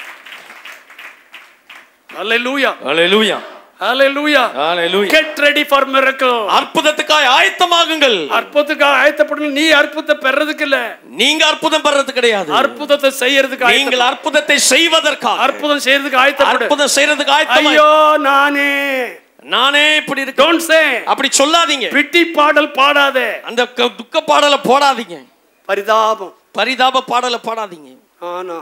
Speaker 3: Hallelujah.
Speaker 4: Hallelujah.
Speaker 3: Hallelujah.
Speaker 4: Hallelujah.
Speaker 3: Get ready for miracle.
Speaker 4: அற்புதத்துக்காய் ஆயத்தமாகுங்கள்
Speaker 3: அற்புதத்துக்காக ஆயத்தப்படணும் நீ அற்புதத்தை பெறதுக்கு இல்ல
Speaker 4: நீங்க அற்புதம் பெறது கிடையாது
Speaker 3: அற்புதத்தை செய்யறதுக்கு
Speaker 4: நீங்கள்
Speaker 3: ஆயத்தப்படு.
Speaker 4: அற்புதத்தை செய்வதற்காக
Speaker 3: அற்புதம் செய்யறதுக்கு ஆயத்தப்படு
Speaker 4: அற்புதம் செய்யறதுக்கு ஆயத்தமா
Speaker 3: ஐயோ நானே
Speaker 4: நானே இப்படி இருக்கேன்
Speaker 3: டோன்ட் சே
Speaker 4: அப்படி சொல்லாதீங்க
Speaker 3: பிட்டி பாடல் பாடாதே
Speaker 4: அந்த க- துக்க பாடலை போடாதீங்க
Speaker 3: பரிதாபம்
Speaker 4: பரிதாப பாடலை பாடாதீங்க
Speaker 3: நானா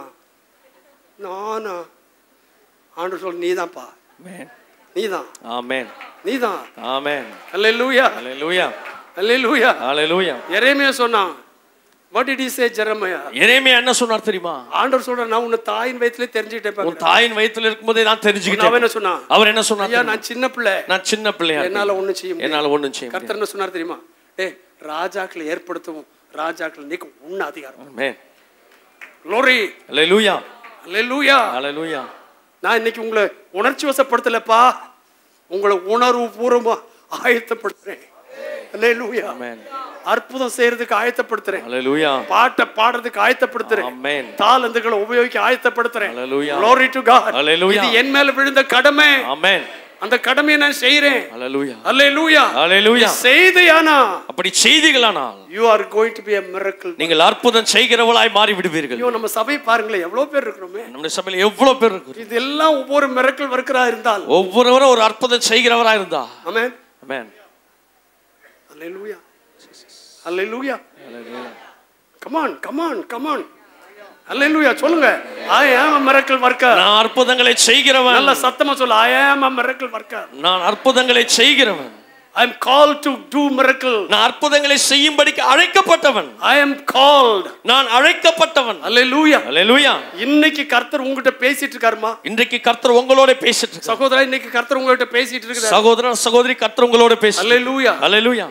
Speaker 3: நானா ஆண்டு சொல் நீதான்ப்பா
Speaker 4: Amen.
Speaker 3: நீதான்
Speaker 4: Amen.
Speaker 3: நீதான்
Speaker 4: Amen.
Speaker 3: அல்லேலூயா
Speaker 4: Hallelujah.
Speaker 3: அல்லேலூயா
Speaker 4: Hallelujah.
Speaker 3: எரேமியா சொன்னான் what did he say Jeremiah
Speaker 4: எரேமியா என்ன சொன்னார் தெரியுமா
Speaker 3: ஆண்டவர் சொல்ற நான் உன்னை தாயின் வயித்துல தெரிஞ்சுக்கிட்டேன்
Speaker 4: உன் தாயின் வயித்துல இருக்கும்போதே நான்
Speaker 3: அவன் என்ன
Speaker 4: தெரிஞ்சுக்கிட்டேன்
Speaker 3: சொன்னான்
Speaker 4: அவர் என்ன சொன்னார்
Speaker 3: ஐயா
Speaker 4: தெரியுமா?
Speaker 3: நான் சின்ன பிள்ளை
Speaker 4: நான் சின்ன பிள்ளையா இருக்கேன்.
Speaker 3: என்னால ஒண்ணும் செய்ய முடியாது
Speaker 4: என்னால ஒண்ணும் செய்ய முடியாது.
Speaker 3: கர்த்தர் என்ன சொன்னார் தெரியுமா ஏ ராஜாக்களை ஏற்படுத்தவும் ராஜாக்களை நீக்கும் உன்ன அதிகாரம்
Speaker 4: Amen.
Speaker 3: லோரி
Speaker 4: Hallelujah.
Speaker 3: அல்லேலூயா
Speaker 4: Hallelujah.
Speaker 3: நான் இன்னைக்கு உங்களை உணர்ச்சி வசப்படுத்தலப்பா உங்களை உணர்வு பூர்வமா ஆயத்தப்படுத்துறேன் அல்லேலூயா
Speaker 4: Amen.
Speaker 3: அற்புதம் செய்யறதுக்கு ஆயத்தப்படுத்துறேன்
Speaker 4: Hallelujah.
Speaker 3: பாட்டை பாடுறதுக்கு ஆயத்தப்படுத்துறேன்
Speaker 4: Amen.
Speaker 3: தாளந்துகளை உபயோகிக்க ஆயத்தப்படுத்துறேன்
Speaker 4: Hallelujah.
Speaker 3: Glory to God.
Speaker 4: Hallelujah.
Speaker 3: இது என் மேல விழுந்த கடமை
Speaker 4: Amen.
Speaker 3: அந்த கடமையை நான் செய்றேன்
Speaker 4: Hallelujah.
Speaker 3: அல்லேலூயா
Speaker 4: Hallelujah.
Speaker 3: செய்தையானா
Speaker 4: அப்படி செய்திகளானால்
Speaker 3: you are going to be a miracle
Speaker 4: நீங்கள் அற்புதம் செய்கிறவளாய் மாறி விடுவீர்கள்
Speaker 3: ஐயோ நம்ம சபை பாருங்களேன் எவ்வளவு பேர் இருக்கிறோமே
Speaker 4: நம்முடைய சபையில் எவ்வளவு பேர் இருக்கு
Speaker 3: இதெல்லாம் ஒவ்வொரு மிரக்கல் வர்க்கரா இருந்தால்
Speaker 4: ஒவ்வொருவரும் ஒரு அற்புதம் செய்கிறவரா இருந்தா
Speaker 3: ஆமென்
Speaker 4: Amen.
Speaker 3: Hallelujah hallelujah
Speaker 4: Hallelujah.
Speaker 3: come on come on come on அல்லேலூயா சொல்லுங்க I am a miracle worker
Speaker 4: நான் அற்புதங்களை செய்கிறவன்
Speaker 3: நல்ல சத்தமா சொல்லு I am a miracle worker
Speaker 4: நான் அற்புதங்களை செய்கிறவன்
Speaker 3: I am called to do miracle
Speaker 4: நான் அற்புதங்களை செய்யும்படிக்கு அழைக்கப்பட்டவன்
Speaker 3: I am called
Speaker 4: நான் அழைக்கப்பட்டவன்
Speaker 3: அல்லேலூயா
Speaker 4: அல்லேலூயா
Speaker 3: இன்னைக்கு கர்த்தர் உங்ககிட்ட பேசிட்டு இருக்காருமா
Speaker 4: இன்றைக்கு கர்த்தர் உங்களோட பேசிட்டு இருக்கார்.
Speaker 3: சகோதரா இன்னைக்கு கர்த்தர் உங்ககிட்ட பேசிட்டு இருக்காரு
Speaker 4: சகோதரன் சகோதரி கர்த்தர் உங்களோட பேச
Speaker 3: அல்லேலூயா
Speaker 4: அல்லேலூயா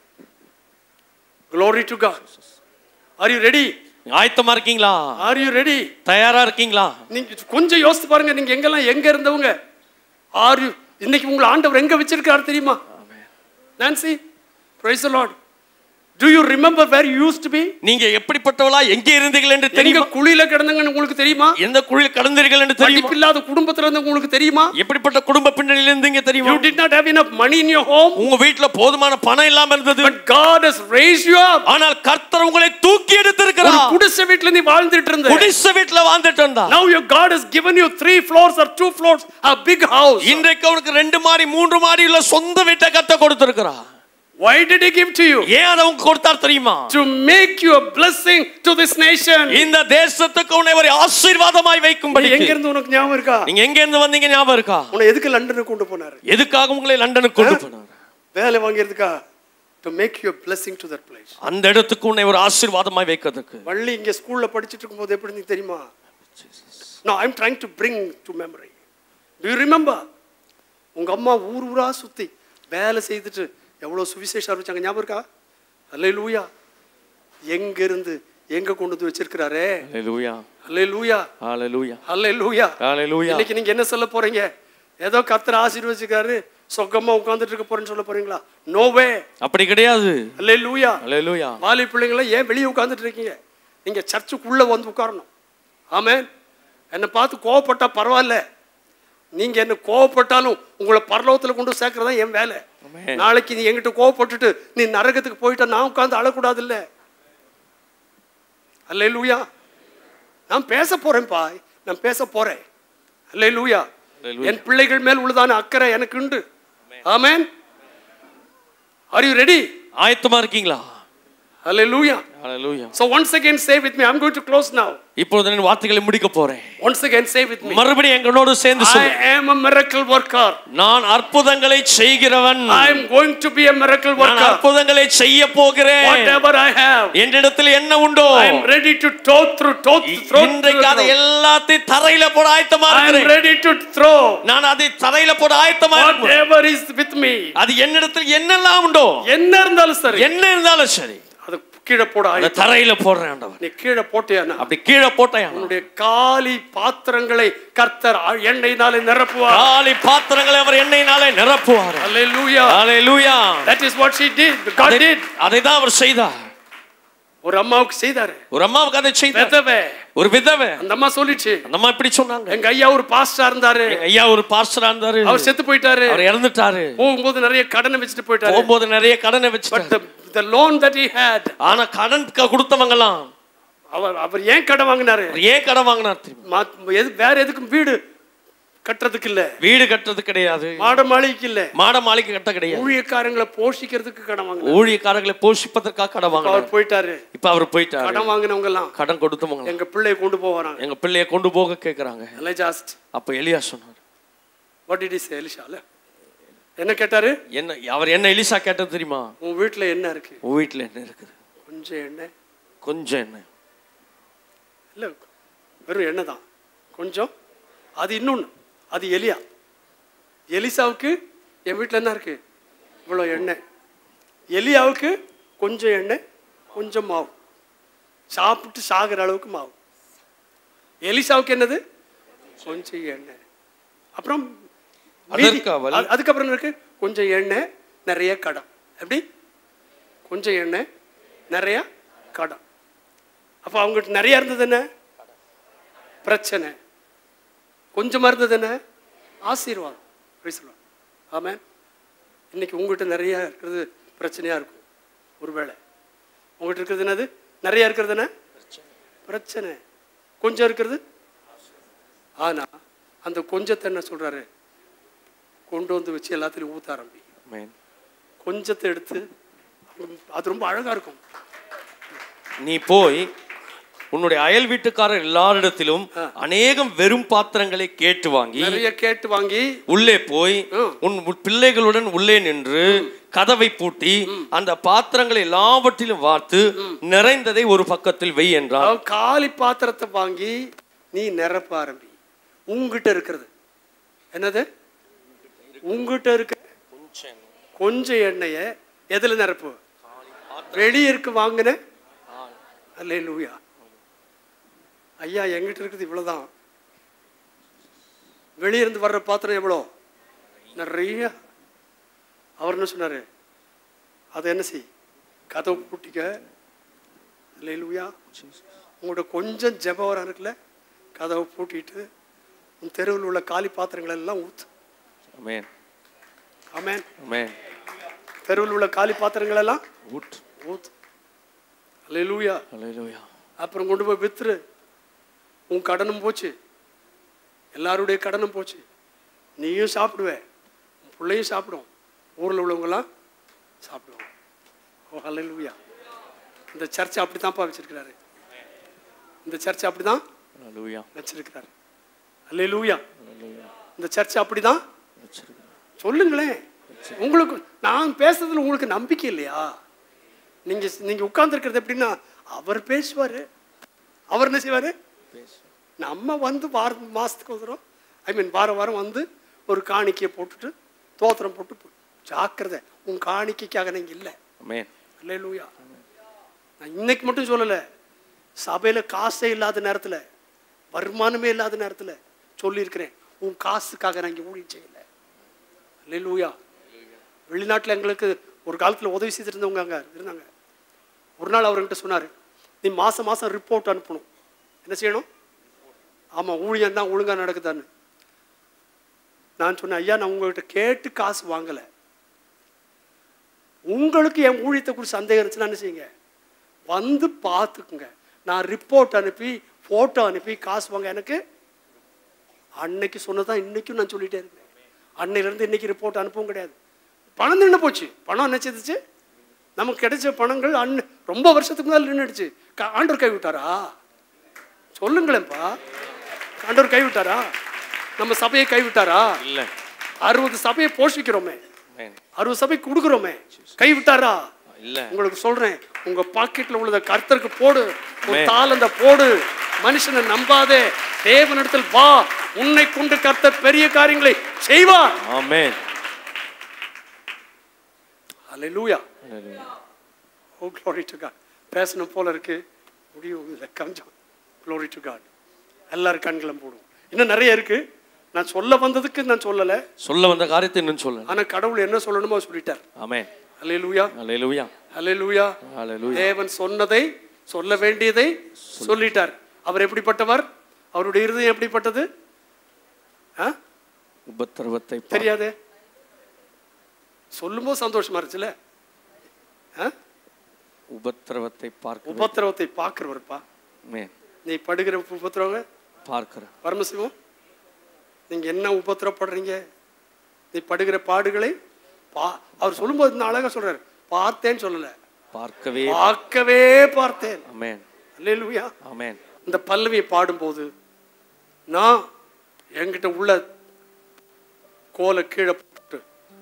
Speaker 3: glory to God are you ready
Speaker 4: ஆயத்தமா இருக்கீங்களா
Speaker 3: are you ready
Speaker 4: தயாரா இருக்கீங்களா
Speaker 3: நீங்க கொஞ்சம் யோசித்து பாருங்க நீங்க எங்கெல்லாம் எங்க இருந்தவங்க ஆர் யூ இன்னைக்கு உங்களை ஆண்டவர் எங்க வச்சிருக்காரு தெரியுமா Nancy praise the lord do you remember where you used to be
Speaker 4: நீங்க எப்படிப்பட்டவளா எங்கே இருந்தீர்கள் என்று
Speaker 3: எங்க
Speaker 4: தெரியுமா
Speaker 3: குழியில கிடந்தங்கன்னு உங்களுக்கு தெரியுமா
Speaker 4: எந்த குழியில் கடந்தீர்கள் என்று தெரியுமா
Speaker 3: படிப்பில்லாத குடும்பத்துல இருந்து உங்களுக்கு தெரியுமா
Speaker 4: எப்படிப்பட்ட குடும்ப பின்னணியில இருந்தீங்க தெரியுமா
Speaker 3: you did not have enough money in your home
Speaker 4: உங்க வீட்டுல போதுமான பணம் இல்லாம இருந்தது
Speaker 3: but God has raised you up
Speaker 4: ஆனால் கர்த்தர் உங்களை தூக்கி
Speaker 3: ஒரு
Speaker 4: எடுத்திருக்கிறார்
Speaker 3: குடிசை வீட்ல நீ வாழ்ந்துட்டு இருந்த
Speaker 4: குடிசை வீட்டுல வாழ்ந்துட்டு இருந்தா
Speaker 3: now your God has given you three floors or two floors a big house
Speaker 4: இன்றைக்கு அவனுக்கு ரெண்டு மாடி மூன்று மாடி உள்ள சொந்த வீட்டை கத்த கொடுத்திருக்கிறார்
Speaker 3: Why did he give to you?
Speaker 4: ஏன் அதை உங்க கொடுத்தார் தெரியுமா
Speaker 3: To make you a blessing to this nation.
Speaker 4: இந்த தேசத்துக்கு உன்னை ஒரு ஆசீர்வாதமாய்
Speaker 3: நீ
Speaker 4: வைக்கும்படி
Speaker 3: எங்க இருந்து உனக்கு ஞாபகம் இருக்கா
Speaker 4: நீங்க எங்க இருந்து வந்தீங்க ஞாபகம் இருக்கா
Speaker 3: உன்னை எதுக்கு லண்டனுக்கு கொண்டு போனாரு
Speaker 4: எதுக்காக உங்களை லண்டனுக்கு கொண்டு போனார்
Speaker 3: வேலை வாங்கிறதுக்கா to make you blessing to that place
Speaker 4: அந்த இடத்துக்கு உன்னை ஒரு ஆசீர்வாதமாய் வைக்கிறதுக்கு
Speaker 3: வள்ளி இங்க ஸ்கூல்ல படிச்சிட்டு இருக்கும்போது எப்படி நீ தெரியுமா no I'm trying to bring to memory do you remember உங்க அம்மா ஊர் ஊரா சுத்தி வேலை செய்துட்டு எவ்வளவு சுவிசேஷம் அறிவிச்சாங்க ஞாபகம் இருக்கா அல்லே லூயா எங்க இருந்து எங்க கொண்டு வந்து வச்சிருக்கிறாரே
Speaker 4: ஹalleluya
Speaker 3: அல்லே லூயா
Speaker 4: ஹalleluya
Speaker 3: அல்லே லூயா
Speaker 4: ஹalleluya
Speaker 3: இன்னைக்கு நீங்க என்ன சொல்ல போறீங்க ஏதோ கர்த்தர் ஆசீர்வதிச்சிருக்காரு சொக்கமா உட்கார்ந்துட்டு இருக்க போறேன்னு சொல்ல போறீங்களா நோவே
Speaker 4: அப்படி கிடையாது
Speaker 3: அல்லே லூயா
Speaker 4: ஹalleluya
Speaker 3: வாலி பிள்ளைங்கள ஏன் வெளியே உட்கார்ந்துட்டு இருக்கீங்க நீங்க சர்ச்சுக்குள்ள வந்து உட்காரணும் ஆமென் என்னை பார்த்து கோவப்பட்டா பரவாயில்ல நீங்க என்ன கோவப்பட்டாலும் உங்களை பரலோகத்துல கொண்டு சேர்க்கறதா என் வேலை
Speaker 4: ஆமென்.
Speaker 3: நாளைக்கு நீ என்கிட்ட கோவப்பட்டுட்டு நீ நரகத்துக்கு போயிட்டா நான் உட்கார்ந்து அழக்கூடாது இல்ல அல்லே லூயா நான் பேச போறேன்ப்பா நான் பேச போறேன் அல்லே லூயா
Speaker 4: Hallelujah.
Speaker 3: என் பிள்ளைகள் மேல் உள்ளதான அக்கறை எனக்கு உண்டு ஆமென் ஆர் யூ ரெடி
Speaker 4: ஆயத்தமா இருக்கீங்களா
Speaker 3: அல்லே லூயா
Speaker 4: ஹalleluya
Speaker 3: So once again say with me, I'm going to close now.
Speaker 4: இப்பொழுது நான் வார்த்தைகளை முடிக்க போறேன்
Speaker 3: Once again say with me.
Speaker 4: மறுபடியும் எங்களோடு சேர்ந்து
Speaker 3: I
Speaker 4: சொல்லு
Speaker 3: am a miracle worker.
Speaker 4: நான் அற்புதங்களை செய்கிறவன்
Speaker 3: I am going to be a miracle
Speaker 4: நான்
Speaker 3: worker.
Speaker 4: அற்புதங்களை செய்ய போகிறேன்
Speaker 3: Whatever I have,
Speaker 4: என்னிடத்தில் என்ன உண்டோ
Speaker 3: I am ready to tow through, tow, throw through
Speaker 4: இன்றைக்கு
Speaker 3: the
Speaker 4: அதை
Speaker 3: crowd.
Speaker 4: எல்லாத்தையும் தரையில போட ஆயத்தமா
Speaker 3: I am
Speaker 4: இருக்கிறேன்
Speaker 3: ready to throw
Speaker 4: நான் அதை தரையில போட ஆயத்தமா இருக்கிறேன்
Speaker 3: whatever is with me.
Speaker 4: அது என்னிடத்தில் என்னெல்லாம் உண்டோ
Speaker 3: என்ன இருந்தாலும் சரி
Speaker 4: என்ன இருந்தாலும் சரி
Speaker 3: அது கீழே போட
Speaker 4: அதை
Speaker 3: ஆயத்தம்.
Speaker 4: தரையில போடுறேன் ஆண்டவர்
Speaker 3: நீ கீழே போட்டியானா
Speaker 4: அப்படி கீழே போட்டேன்
Speaker 3: உன்னுடைய காலி பாத்திரங்களை கர்த்தர் எண்ணெயினாலே நிரப்புவார்
Speaker 4: காலி பாத்திரங்களை அவர் எண்ணெயினாலே நிரப்புவார்
Speaker 3: Hallelujah.
Speaker 4: Hallelujah
Speaker 3: That is what she did. God did.
Speaker 4: அதை தான் அவர் செய்தார்
Speaker 3: ஒரு அம்மாவுக்கு செய்தாரு
Speaker 4: ஒரு அம்மாவுக்கு அதை செய்தார்
Speaker 3: விதவை
Speaker 4: ஒரு விதவை
Speaker 3: அந்த அம்மா சொல்லிச்சு
Speaker 4: அந்த அம்மா இப்படி சொன்னாங்க
Speaker 3: எங்க ஐயா ஒரு பாஸ்டா இருந்தாரு
Speaker 4: எங்க ஐயா ஒரு பார்சலா இருந்தாரு
Speaker 3: அவர் செத்து போயிட்டாரு
Speaker 4: அவர் இறந்துட்டாரு
Speaker 3: போகும்போது நிறைய கடனை வச்சுட்டு போயிட்டாரு
Speaker 4: போகும்போது நிறைய கடனை
Speaker 3: பட்
Speaker 4: வச்சுட்டாரு
Speaker 3: the loan that he had
Speaker 4: ஆனா கடன் க- கொடுத்தவங்கலாம்
Speaker 3: அவர் அவர் ஏன் கடன் வாங்கினாரு
Speaker 4: அவர் ஏன் கடன் வாங்கினார் தெரியுமா
Speaker 3: மா- எது வேற எதுக்கும் வீடு கட்டுறதுக்கு இல்ல
Speaker 4: வீடு கட்டுறது கிடையாது
Speaker 3: மாட மாளிகைக்கு இல்ல
Speaker 4: மாட மாளிகை கட்ட கிடையாது
Speaker 3: ஊழியக்காரங்களை போஷிக்கிறதுக்கு கடன் வாங்கினாரு
Speaker 4: ஊழியக்காரர்களை போஷிப்பதற்காக கடன்
Speaker 3: இப்ப
Speaker 4: வாங்கினார்
Speaker 3: அவர் போயிட்டாரு
Speaker 4: இப்ப அவர் போயிட்டாரு
Speaker 3: கடன் வாங்கினவங்க எல்லாம்
Speaker 4: கடன் கொடுத்தவங்க
Speaker 3: எங்க பிள்ளைய கொண்டு போவாராங்க
Speaker 4: எங்க பிள்ளைய கொண்டு போக கேக்குறாங்க
Speaker 3: எலைஜாஸ்ட்
Speaker 4: அப்ப எலியா சொன்னார்
Speaker 3: வாட் டிட் இஸ் எலிஷால என்ன கேட்டாரு
Speaker 4: என்ன அவர் என்ன எலிசா கேட்டது தெரியுமா
Speaker 3: உன் வீட்டுல என்ன இருக்கு
Speaker 4: உன் வீட்டுல என்ன இருக்குது
Speaker 3: கொஞ்சம் எண்ணெய்
Speaker 4: கொஞ்சம் என்ன
Speaker 3: இல்ல வெறும் எண்ணெய் தான் கொஞ்சம் அது இன்னொன்னு அது எலியா எலிசாவுக்கு என் வீட்டில் என்ன இருக்கு இவ்வளோ எண்ணெய் எலியாவுக்கு கொஞ்சம் எண்ணெய் கொஞ்சம் மாவு சாப்பிட்டு சாகிற அளவுக்கு மாவு எலிசாவுக்கு என்னது கொஞ்சம் எண்ணெய் அப்புறம் மீதி-
Speaker 4: அதற்கு அவள்
Speaker 3: அது- அதுக்கப்புறம் என்ன இருக்கு கொஞ்சம் எண்ணெய் நிறைய கடன் எப்படி கொஞ்சம் எண்ணெய் நிறைய கடன் அப்போ அவங்ககிட்ட நிறைய இருந்தது என்ன பிரச்சனை கொஞ்சமா இருந்தது என்ன ஆசீர்வாதம் Praise the Lord. ஆமென் இன்னைக்கு உங்ககிட்ட நிறைய இருக்கிறது பிரச்சனையா இருக்கும் ஒருவேளை உங்ககிட்ட இருக்கிறது என்னது நிறைய இருக்கிறது என்ன பிரச்சனை கொஞ்சம் இருக்கிறது ஆனா அந்த கொஞ்சத்தை என்ன சொல்றாரு கொண்டு வந்து வச்சு எல்லாத்துலயும் ஊத்த ஆரம்பி
Speaker 4: Amen.
Speaker 3: கொஞ்சத்தை எடுத்து அது ரொம்ப அழகா இருக்கும்
Speaker 4: நீ போய் உன்னுடைய அயல் வீட்டுக்காரர் எல்லாரிடத்திலும் அநேகம் வெறும் பாத்திரங்களை கேட்டு வாங்கி
Speaker 3: நிறைய கேட்டு வாங்கி
Speaker 4: உள்ளே போய்
Speaker 3: ம்.
Speaker 4: உன் பிள்ளைகளுடன் உள்ளே நின்று கதவை பூட்டி அந்த பாத்திரங்களை எல்லாவற்றிலும் வார்த்து நிறைந்ததை ஒரு பக்கத்தில் வை என்றார்
Speaker 3: அவன் காலி பாத்திரத்தை வாங்கி நீ நிரப்ப ஆரம்பி உங்ககிட்ட இருக்கிறது என்னது உங்ககிட்ட இருக்க கொஞ்சம் எண்ணெய எதுல நிரப்பு வெளியே இருக்கு வாங்கின அல்லே லூயா ஐயா எங்கிட்ட இருக்குது இவ்வளவுதான் வெளியே இருந்து வர்ற பாத்திரம் எவ்வளோ நிறைய அவர் என்ன சொன்னாரு அதை என்ன செய் கதவு பூட்டிக்க அல்லே லூயா உங்களோட கொஞ்சம் ஜெபவரம் இருக்குல்ல கதவை பூட்டிட்டு உன் தெருவில் உள்ள காலி பாத்திரங்கள் எல்லாம் ஊத்து
Speaker 4: Amen.
Speaker 3: ஆமென்
Speaker 4: Amen.
Speaker 3: தெருவில் உள்ள காலி பாத்திரங்கள் எல்லாம்
Speaker 4: ஊற்று.
Speaker 3: ஊத்து அல்லேலூயா
Speaker 4: Hallelujah.
Speaker 3: அப்புறம் கொண்டு போய் வித்துரு உன் கடனும் போச்சு எல்லாருடைய கடனும் போச்சு நீயும் சாப்பிடுவ உன் பிள்ளையும் சாப்பிடும் ஊரில் உள்ளவங்கெல்லாம் சாப்பிடுவாங்க ஓ ஹalleluya இந்த சர்ச்சை அப்படி தான்ப்பா வச்சிருக்கிறாரு இந்த சர்ச்சை அப்படி தான்
Speaker 4: Hallelujah.
Speaker 3: வச்சிருக்கிறாரு ஹalleluya இந்த சர்ச்சை அப்படி தான் சொல்லுங்களேன் உங்களுக்கு நான் பேசுறதுல உங்களுக்கு நம்பிக்கை இல்லையா நீங்க நீங்க உட்கார்ந்துருக்கிறது எப்படின்னா அவர் பேசுவாரு அவர் என்ன செய்வாரு நம்ம வந்து வார மாசத்துக்கு ஒரு தடவை ஐ மீன் வார வாரம் வந்து ஒரு காணிக்கையை போட்டுட்டு தோத்திரம் போட்டு போ- ஜாக்கிரதை உன் காணிக்கைக்காக நீங்க இல்லை
Speaker 4: Amen.
Speaker 3: அல்லேலூயா நான் இன்னைக்கு மட்டும் சொல்லலை சபையில் காசே இல்லாத நேரத்தில் வருமானமே இல்லாத நேரத்தில் சொல்லியிருக்கிறேன் உன் காசுக்காக நான் இங்கே ஊழியம் செய்யலை அல்லேலூயா வெளிநாட்டில் எங்களுக்கு ஒரு காலத்தில் உதவி செய்துட்டு இருந்தவங்க அங்கே இருந்தாங்க ஒரு நாள் அவர்கிட்ட சொன்னார் நீ மாதம் மாதம் ரிப்போர்ட் அனுப்பணும் என்ன செய்யணும் ஆமாம் ஊழியம் தான் ஒழுங்காக நடக்குதான்னு நான் சொன்னேன் ஐயா நான் உங்கள்கிட்ட கேட்டு காசு வாங்கலை உங்களுக்கு என் ஊழியத்தை குறித்து சந்தேகம் இருந்துச்சுன்னா என்ன செய்யுங்க வந்து பார்த்துக்குங்க நான் ரிப்போர்ட் அனுப்பி ஃபோட்டோ அனுப்பி காசு வாங்க எனக்கு அன்னைக்கு சொன்னதான் இன்னைக்கும் நான் சொல்லிட்டே இருக்கேன் அன்னையிலேருந்து இன்னைக்கு ரிப்போர்ட் அனுப்பவும் கிடையாது பணம் நின்று போச்சு பணம் என்ன செய்துச்சு நமக்கு கிடைச்ச பணங்கள் அன்ன ரொம்ப வருஷத்துக்கு முன்னால் நின்றுடுச்சு க- ஆண்டவர் கை விட்டாரா சொல்லுங்களேன்ப்பா ஆண்டவர் கை விட்டாரா நம்ம சபையை கை விட்டாரா
Speaker 4: இல்ல
Speaker 3: அறுபது சபையை போஷிக்கிறோமே
Speaker 4: Amen.
Speaker 3: அறுபது சபை கொடுக்குறோமே கை விட்டாரா
Speaker 4: இல்ல
Speaker 3: உங்களுக்கு சொல்றேன் உங்க பாக்கெட்ல உள்ளத கர்த்தருக்கு போடு ஒரு
Speaker 4: Amen.
Speaker 3: தாளந்த போடு மனுஷனை நம்பாதே தேவனிடத்தில் வா உன்னை கொண்டு கர்த்தர் பெரிய காரியங்களை செய்வார்
Speaker 4: Amen.
Speaker 3: Hallelujah
Speaker 4: Hallelujah.
Speaker 3: O glory to God பேசணும் போல இருக்கு முடியும் இல்லை கொஞ்சம் glory to God எல்லாரும் கண்களும் போடுவோம் இன்னும் நிறைய இருக்கு நான் சொல்ல வந்ததுக்கு நான் சொல்லலை
Speaker 4: சொல்ல வந்த காரியத்தை இன்னும் சொல்ல
Speaker 3: ஆனா கடவுள் என்ன சொல்லணுமோ சொல்லிட்டார்
Speaker 4: Amen.
Speaker 3: அல்லேலூயா
Speaker 4: Hallelujah.
Speaker 3: அல்லேலூயா
Speaker 4: Hallelujah.
Speaker 3: தேவன் சொன்னதை சொல்ல வேண்டியதை சொல்லிட்டார் அவர் எப்படிப்பட்டவர் அவருடைய இருதயம் எப்படிப்பட்டது ஆ?
Speaker 4: உபத்திரவத்தை பா-
Speaker 3: தெரியாதே சொல்லும்போது சந்தோஷமா இருந்துச்சுல ஆ?
Speaker 4: உபத்திரவத்தை பார்க்க
Speaker 3: உபத்திரவத்தை பார்க்கிறவர்ப்பா
Speaker 4: Amen.
Speaker 3: நீ படுகிற உபத்திரவங்க
Speaker 4: பார்க்கிற
Speaker 3: பரமசிவம் நீங்க என்ன உபத்திரப்படுறீங்க நீ படுகிற பாடுகளை பா அவர் சொல்லும்போது இன்னும் அழகா சொல்றாரு பார்த்தேன்னு சொல்லல
Speaker 4: பார்க்கவே
Speaker 3: பார்க்கவே பார்த்தேன்
Speaker 4: Amen.
Speaker 3: அல்லேலூயா
Speaker 4: Amen.
Speaker 3: இந்த பல்லவியை பாடும்போது நான் என்கிட்ட உள்ள கோலை கீழே போட்டு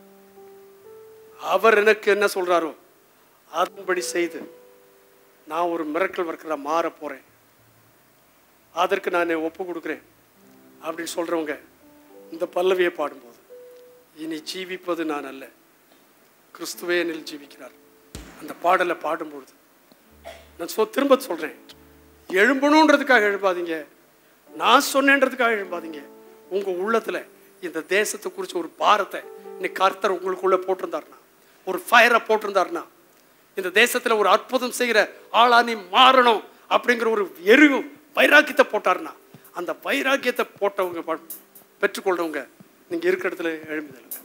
Speaker 3: அவர் எனக்கு என்ன சொல்றாரோ அதன்படி செய்து நான் ஒரு மிரக்கல் வர்க்கரா மாற போறேன் அதற்கு நான் என்னை ஒப்பு கொடுக்குறேன் அப்படின்னு சொல்றவங்க இந்த பல்லவியை பாடும்போது இனி ஜீவிப்பது நான் அல்ல கிறிஸ்துவே என்னில் ஜீவிக்கிறார் அந்த பாடலை பாடும்பொழுது நான் சொ திரும்ப சொல்றேன் எழும்பணுன்றதுக்காக எழுப்பாதீங்க நான் சொன்னேன்றதுக்காக எழுப்பாதீங்க உங்க உள்ளத்துல இந்த தேசத்தை குறித்து ஒரு பாரத்தை இன்னைக்கு கர்த்தர் உங்களுக்குள்ள போட்டிருந்தாருன்னா ஒரு ஃபயரை போட்டிருந்தாருன்னா இந்த தேசத்துல ஒரு அற்புதம் செய்கிற ஆளா நீ மாறணும் அப்படிங்கிற ஒரு எரு வைராக்கியத்தை போட்டாருன்னா அந்த வைராக்கியத்தை போட்டவங்க ப- பெற்றுக்கொள்றவங்க நீங்க இருக்கிற இடத்துல எழுந்துருங்க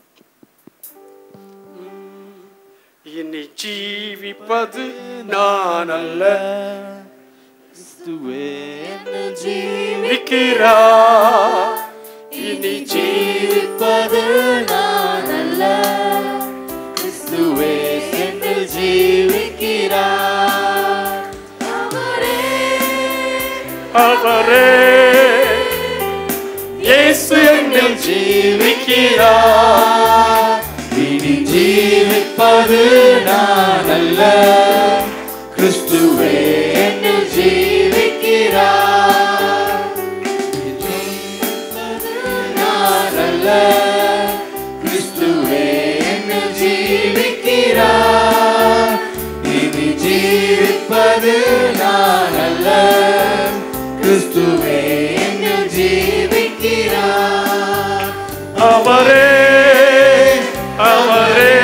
Speaker 3: இனி ஜீவிப்பது நான் அல்ல ஜீவிக்கிறா இனி ஜீவிப்பது
Speaker 1: நான் அல்ல கிறிஸ்துவே என்னில் ஜீவிக்கிறார் அவரே
Speaker 3: அவரே இயேசு என்னில் ஜீவிக்கிறா
Speaker 1: இனி ஜீவிப்பது நான் அல்ல கிறிஸ்துவே என்னில் ஜீவிக்கிறார் நான் அல்ல கிறிஸ்துவே என்னில் ஜீவிக்கிறார் இனி ஜீவிப்பது நான் அல்ல கிறிஸ்துவே என்னில் ஜீவிக்கிறார்
Speaker 3: அவரே அவரே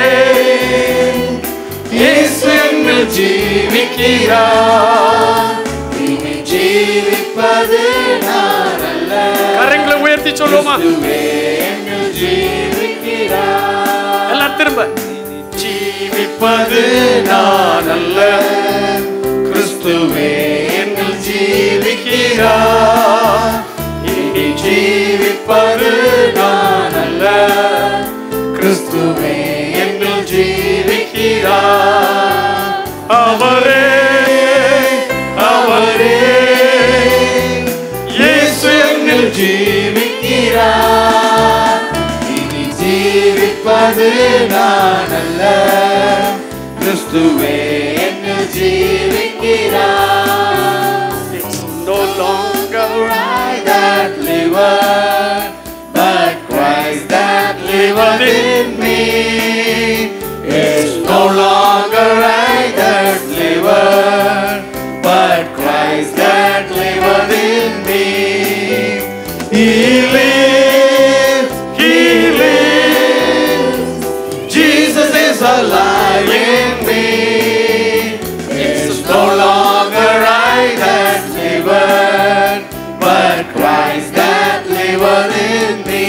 Speaker 3: இயேசு என்னில் ஜீவிக்கிறா
Speaker 1: இனி ஜீவிப்பது நான் அல்ல
Speaker 3: கரங்களை உயர்த்தி சொல்லுவோமா
Speaker 1: கிறிஸ்துவே என்னில் ஜீவிக்கிறார்
Speaker 3: எல்லாம் திரும்ப ஜீவிப்பது நான் அல்ல
Speaker 1: கிறிஸ்துவே என்னில் ஜீவிக்கிறார் இனி ஜீவிப்பது நான் அல்ல கிறிஸ்துவே என்னில் ஜீவிக்கிறார் நான் அல்ல கிறிஸ்துவே என்னில் ஜீவிக்கிறார்
Speaker 3: It's no longer
Speaker 1: I that liveth, but Christ that liveth in me. It's no longer I that liveth, but Christ that liveth in me. He lives, He lives. Jesus is alive in me. It's no longer I that liveth, but Christ that liveth in me.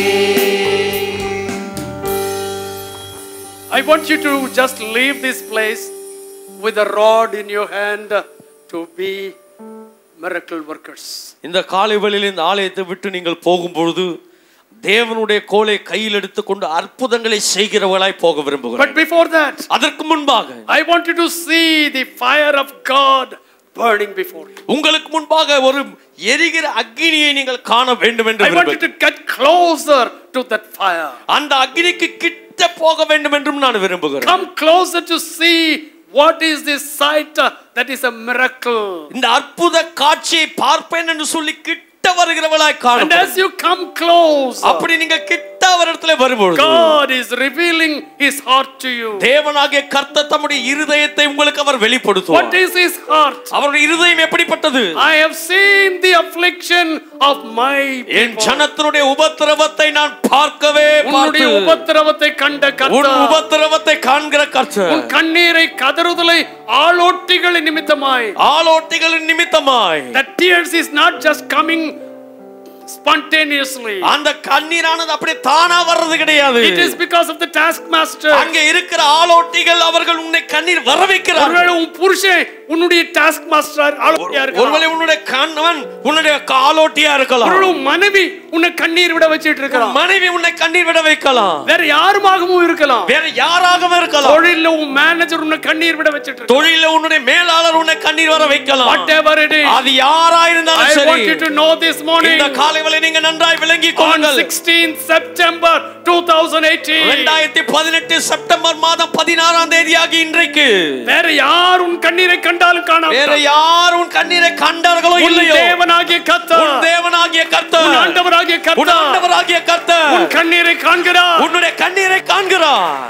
Speaker 3: I want you to just leave this place with a rod in your hand to be miracle workers.
Speaker 4: இந்த காலை வேளையில் இந்த ஆலயத்தை விட்டு நீங்கள் போகும்பொழுது தேவனுடைய கோலை கையில் எடுத்துக்கொண்டு அற்புதங்களை செய்கிறவர்களாய் போக விரும்புகிறேன்
Speaker 3: But before that,
Speaker 4: அதற்கு முன்பாக
Speaker 3: I want you to see the fire of God burning before you.
Speaker 4: உங்களுக்கு முன்பாக ஒரு எரிகிற அக்னியை நீங்கள் காண வேண்டும் என்று
Speaker 3: I want you
Speaker 4: விரும்புகிறேன்.
Speaker 3: to get closer to that fire.
Speaker 4: அந்த அக்னிக்கு கிட்ட போக வேண்டும் என்றும் நான் விரும்புகிறேன்
Speaker 3: Come closer to see what is this sight uh, that is a miracle.
Speaker 4: இந்த அற்புத காட்சியை பார்ப்பேன் என்று சொல்லி கிட்ட வருகிறவளாய்
Speaker 3: And
Speaker 4: காணும்
Speaker 3: as you come close,
Speaker 4: அப்படி நீங்க கிட்ட அவரிடத்துல வரும்பொழுது
Speaker 3: God is revealing his heart to you.
Speaker 4: தேவனாகிய கர்த்தர் தம்முடைய இருதயத்தை உங்களுக்கு அவர்
Speaker 3: What
Speaker 4: வெளிப்படுத்துவார்
Speaker 3: is his heart?
Speaker 4: அவருடைய இருதயம் எப்படிப்பட்டது
Speaker 3: I have seen the affliction of my
Speaker 4: N
Speaker 3: people.
Speaker 4: ஜனத்தினுடைய உபத்திரவத்தை நான் பார்க்கவே
Speaker 3: உன்னுடைய
Speaker 4: பார்த்து
Speaker 3: உபத்திரவத்தை கண்ட
Speaker 4: உன்
Speaker 3: கர்த்தர்
Speaker 4: உபத்திரவத்தை காண்கிற கர்த்தர்
Speaker 3: உன் கண்ணீரை கதறுதலை ஆளோட்டிகளின் நிமித்தமாய்
Speaker 4: ஆலோட்டிகளின் நிமித்தமாய்
Speaker 3: The tears is not just coming spontaneously.
Speaker 4: அந்த கண்ணீரானது அப்படியே தானா வர்றது கிடையாது
Speaker 3: It is because of the taskmaster.
Speaker 4: அங்க இருக்கிற ஆலோட்டிகள் அவர்கள் உன்னை கண்ணீர் வர வைக்கிறார்கள்
Speaker 3: ஒருவேளை உன் புருஷன் உன்னுடைய டாஸ்க் மாஸ்டர் ஆலோட்டியா
Speaker 4: ஒருவேளை
Speaker 3: இருக்கலாம்
Speaker 4: உன்னுடைய கணவன் உன்னுடைய ஆலோட்டியா இருக்கலாம்
Speaker 3: ஒருவேளை உன் மனைவி உன்னை கண்ணீர் விட வச்சிட்டு இருக்கலாம்
Speaker 4: மனைவி உன்னை கண்ணீர் விட வைக்கலாம்
Speaker 3: வேற யாருமாகவும் இருக்கலாம்
Speaker 4: வேற யாராகவும் இருக்கலாம்
Speaker 3: தொழில்ல உன் மேனேஜர் உன்னை கண்ணீர் விட வச்சிட்டு இருக்கலாம்
Speaker 4: தொழில உன்னுடைய மேலாளர் உன்னை கண்ணீர் வர வைக்கலாம்
Speaker 3: whatever it is
Speaker 4: அது யாரா
Speaker 3: I
Speaker 4: இருந்தாலும்
Speaker 3: want
Speaker 4: சரி
Speaker 3: you to know this morning
Speaker 4: இந்த காலை வேளை நீங்க நன்றாய் விளங்கிக்
Speaker 3: on
Speaker 4: கொள்ளுங்கள்
Speaker 3: 16th September 2018
Speaker 4: ரெண்டாயிரத்தி பதினெட்டு செப்டம்பர் மாதம் பதினாறாம் தேதியாகி இன்றைக்கு
Speaker 3: வேற யார் உன் கண்ணீரை கண்டாலும் காணாம
Speaker 4: வேற யார் உன் கண்ணீரை கண்டார்களோ
Speaker 3: உன்
Speaker 4: இல்லையோ
Speaker 3: தேவனாகிய கர்த்தர்
Speaker 4: உன் தேவனாகிய
Speaker 3: உன்
Speaker 4: கர்த்தர்
Speaker 3: ஆண்டவராகிய
Speaker 4: உன்
Speaker 3: கர்த்தர்
Speaker 4: ஆண்டவராகிய
Speaker 3: உன்
Speaker 4: கர்த்தர்
Speaker 3: கண்ணீரை காண்கிறார்
Speaker 4: உன்னுடைய கண்ணீரை காண்கிறார்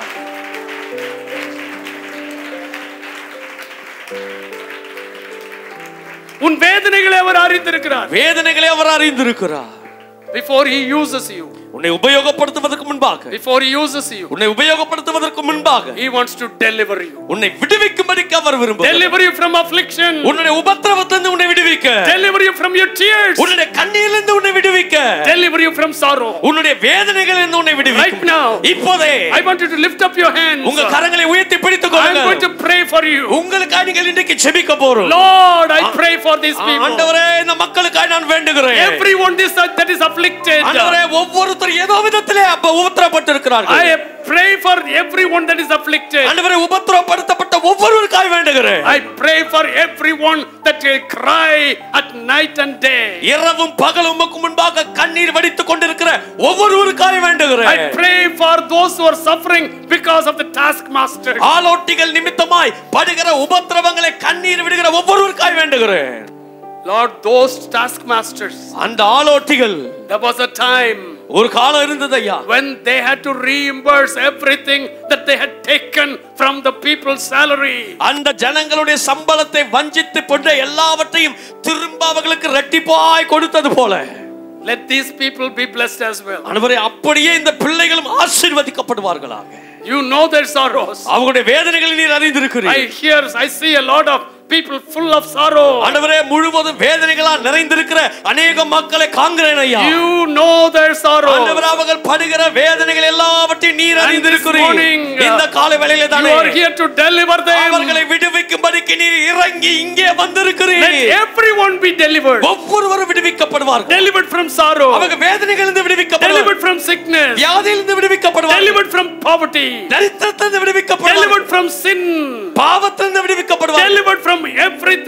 Speaker 3: உன் வேதனைகளை அவர் அறிந்திருக்கிறார்
Speaker 4: வேதனைகளை அவர் அறிந்திருக்கிறார்
Speaker 3: before he uses you
Speaker 4: உன்னை உபயோகப்படுத்துவதற்கு முன்பாக
Speaker 3: before he uses you
Speaker 4: உன்னை உபயோகப்படுத்துவதற்கு முன்பாக
Speaker 3: he wants to deliver you
Speaker 4: உன்னை விடுவிக்கும்படிக்கு அவர் விரும்புகிறார்
Speaker 3: deliver you from affliction
Speaker 4: உன்னுடைய உபத்திரவத்திலிருந்து உன்னை விடுவிக்க
Speaker 3: deliver you from your tears
Speaker 4: உன்னுடைய கண்ணீரிலிருந்து உன்னை விடுவிக்க
Speaker 3: deliver you from sorrow
Speaker 4: உன்னுடைய வேதனைகளிலிருந்து உன்னை
Speaker 3: right
Speaker 4: விடுவிக்க
Speaker 3: now
Speaker 4: இப்போதே
Speaker 3: I want you to lift up your hands
Speaker 4: உங்க கரங்களை உயர்த்தி பிடித்துக்
Speaker 3: I'm going
Speaker 4: கொள்ளுங்கள்
Speaker 3: to pray for you
Speaker 4: உங்களுக்காக நீங்கள் இன்றைக்கு ஜெபிக்க போறோம்
Speaker 3: Lord I pray for these people
Speaker 4: ஆண்டவரே இந்த மக்களுக்காக நான் வேண்டுகிறேன்
Speaker 3: everyone this that is afflicted
Speaker 4: ஆண்டவரே ஒவ்வொருத்தர் ஏதோ விதத்திலே அப்ப உபத்திரப்பட்டு இருக்கிறார்கள்
Speaker 3: I pray for everyone that is afflicted
Speaker 4: ஆண்டவரே உபத்திரப்படுத்தப்பட்ட ஒவ்வொருவருக்காக வேண்டுகிறேன்
Speaker 3: I pray for everyone that will cry at night and day
Speaker 4: இரவும் பகலும் உமக்கு முன்பாக கண்ணீர் வடித்துக் கொண்டிருக்கிற ஒவ்வொருவருக்காக வேண்டுகிறேன்
Speaker 3: I pray for those who are suffering because of the taskmaster.
Speaker 4: ஆலோட்டிகள் நிமித்தமாய் படுகிற உபத்திரவங்களை கண்ணீர் விடுகிற ஒவ்வொருவருக்காக வேண்டுகிறேன்
Speaker 3: Lord, those taskmasters,
Speaker 4: அந்த ஆலோட்டிகள்
Speaker 3: there was a time
Speaker 4: ஒரு காலம் இருந்தது ஐயா
Speaker 3: when they had to reimburse everything that they had taken from the people's salary.
Speaker 4: அந்த ஜனங்களுடைய சம்பளத்தை வஞ்சித்து கொண்ட எல்லாவற்றையும் திரும்ப அவர்களுக்கு ரெட்டிப்பாய் கொடுத்தது போல
Speaker 3: Let these people be blessed as well.
Speaker 4: அனுவரே அப்படியே இந்த பிள்ளைகளும் ஆசீர்வதிக்கப்படுவார்களாக
Speaker 3: You know their sorrows.
Speaker 4: அவங்களுடைய வேதனைகளை நீர்
Speaker 3: I
Speaker 4: அறிந்திருக்கிறீர்
Speaker 3: hear, I see a lot of people full of sorrow.
Speaker 4: ஆண்டவரே முழுவதும் வேதனைகளால் நிறைந்திருக்கிற அநேக மக்களை காண்கிறேன் ஐயா
Speaker 3: You know their sorrows.
Speaker 4: ஆண்டவர் அவர்கள் படுகிற வேதனைகள் எல்லாவற்றையும் நீர்
Speaker 3: And this
Speaker 4: அறிந்திருக்கிறீர்
Speaker 3: morning,
Speaker 4: இந்த காலை வேளையில
Speaker 3: You
Speaker 4: தானே
Speaker 3: are here to deliver them.
Speaker 4: அவர்களை விடுவிக்கும்படிக்கு நீர் இறங்கி இங்கே
Speaker 3: Let
Speaker 4: வந்திருக்கிறீர்
Speaker 3: everyone be delivered.
Speaker 4: ஒவ்வொருவரும் விடுவிக்கப்படுவார்கள்
Speaker 3: Delivered from sorrow.
Speaker 4: அவங்க வேதனைகளிலிருந்து விடுவிக்கப்படுவார்கள்
Speaker 3: Delivered from sickness.
Speaker 4: வியாதியிலிருந்து விடுவிக்கப்படுவார்கள்
Speaker 3: Delivered from poverty.
Speaker 4: தரித்திரத்திலிருந்து விடுவிக்கப்படுவார்கள்
Speaker 3: Delivered from sin.
Speaker 4: பாவத்திலிருந்து விடுவிக்கப்படுவார்கள்
Speaker 3: Delivered from everything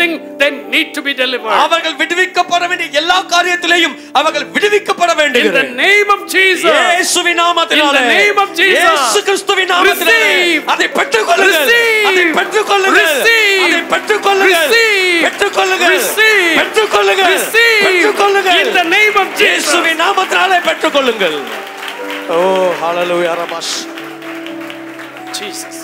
Speaker 3: they need to be delivered.
Speaker 4: அவர்கள் விடுவிக்கப்பட வேண்டிய எல்லா காரியத்திலேயும் அவர்கள் விடுவிக்கப்பட
Speaker 3: In the
Speaker 4: வேண்டியது
Speaker 3: name of Jesus.
Speaker 4: இயேசுவின் நாமத்தினாலே
Speaker 3: In the name of Jesus.
Speaker 4: இயேசு கிறிஸ்துவின் நாமத்தினாலே
Speaker 3: Receive.
Speaker 4: அதை பெற்றுக்கொள்ளுங்கள்
Speaker 3: Receive.
Speaker 4: அதை பெற்றுக்கொள்ளுங்கள்
Speaker 3: Receive.
Speaker 4: அதை பெற்றுக்கொள்ளுங்கள்
Speaker 3: Receive.
Speaker 4: பெற்றுக்கொள்ளுங்கள்
Speaker 3: Receive.
Speaker 4: பெற்றுக்கொள்ளுங்கள்
Speaker 3: Receive.
Speaker 4: பெற்றுக்கொள்ளுங்கள்
Speaker 3: In the name of Jesus.
Speaker 4: இயேசுவின் நாமத்தினாலே பெற்றுக்கொள்ளுங்கள் ஓ ஹalleluya ரபாஷ்
Speaker 3: Jesus.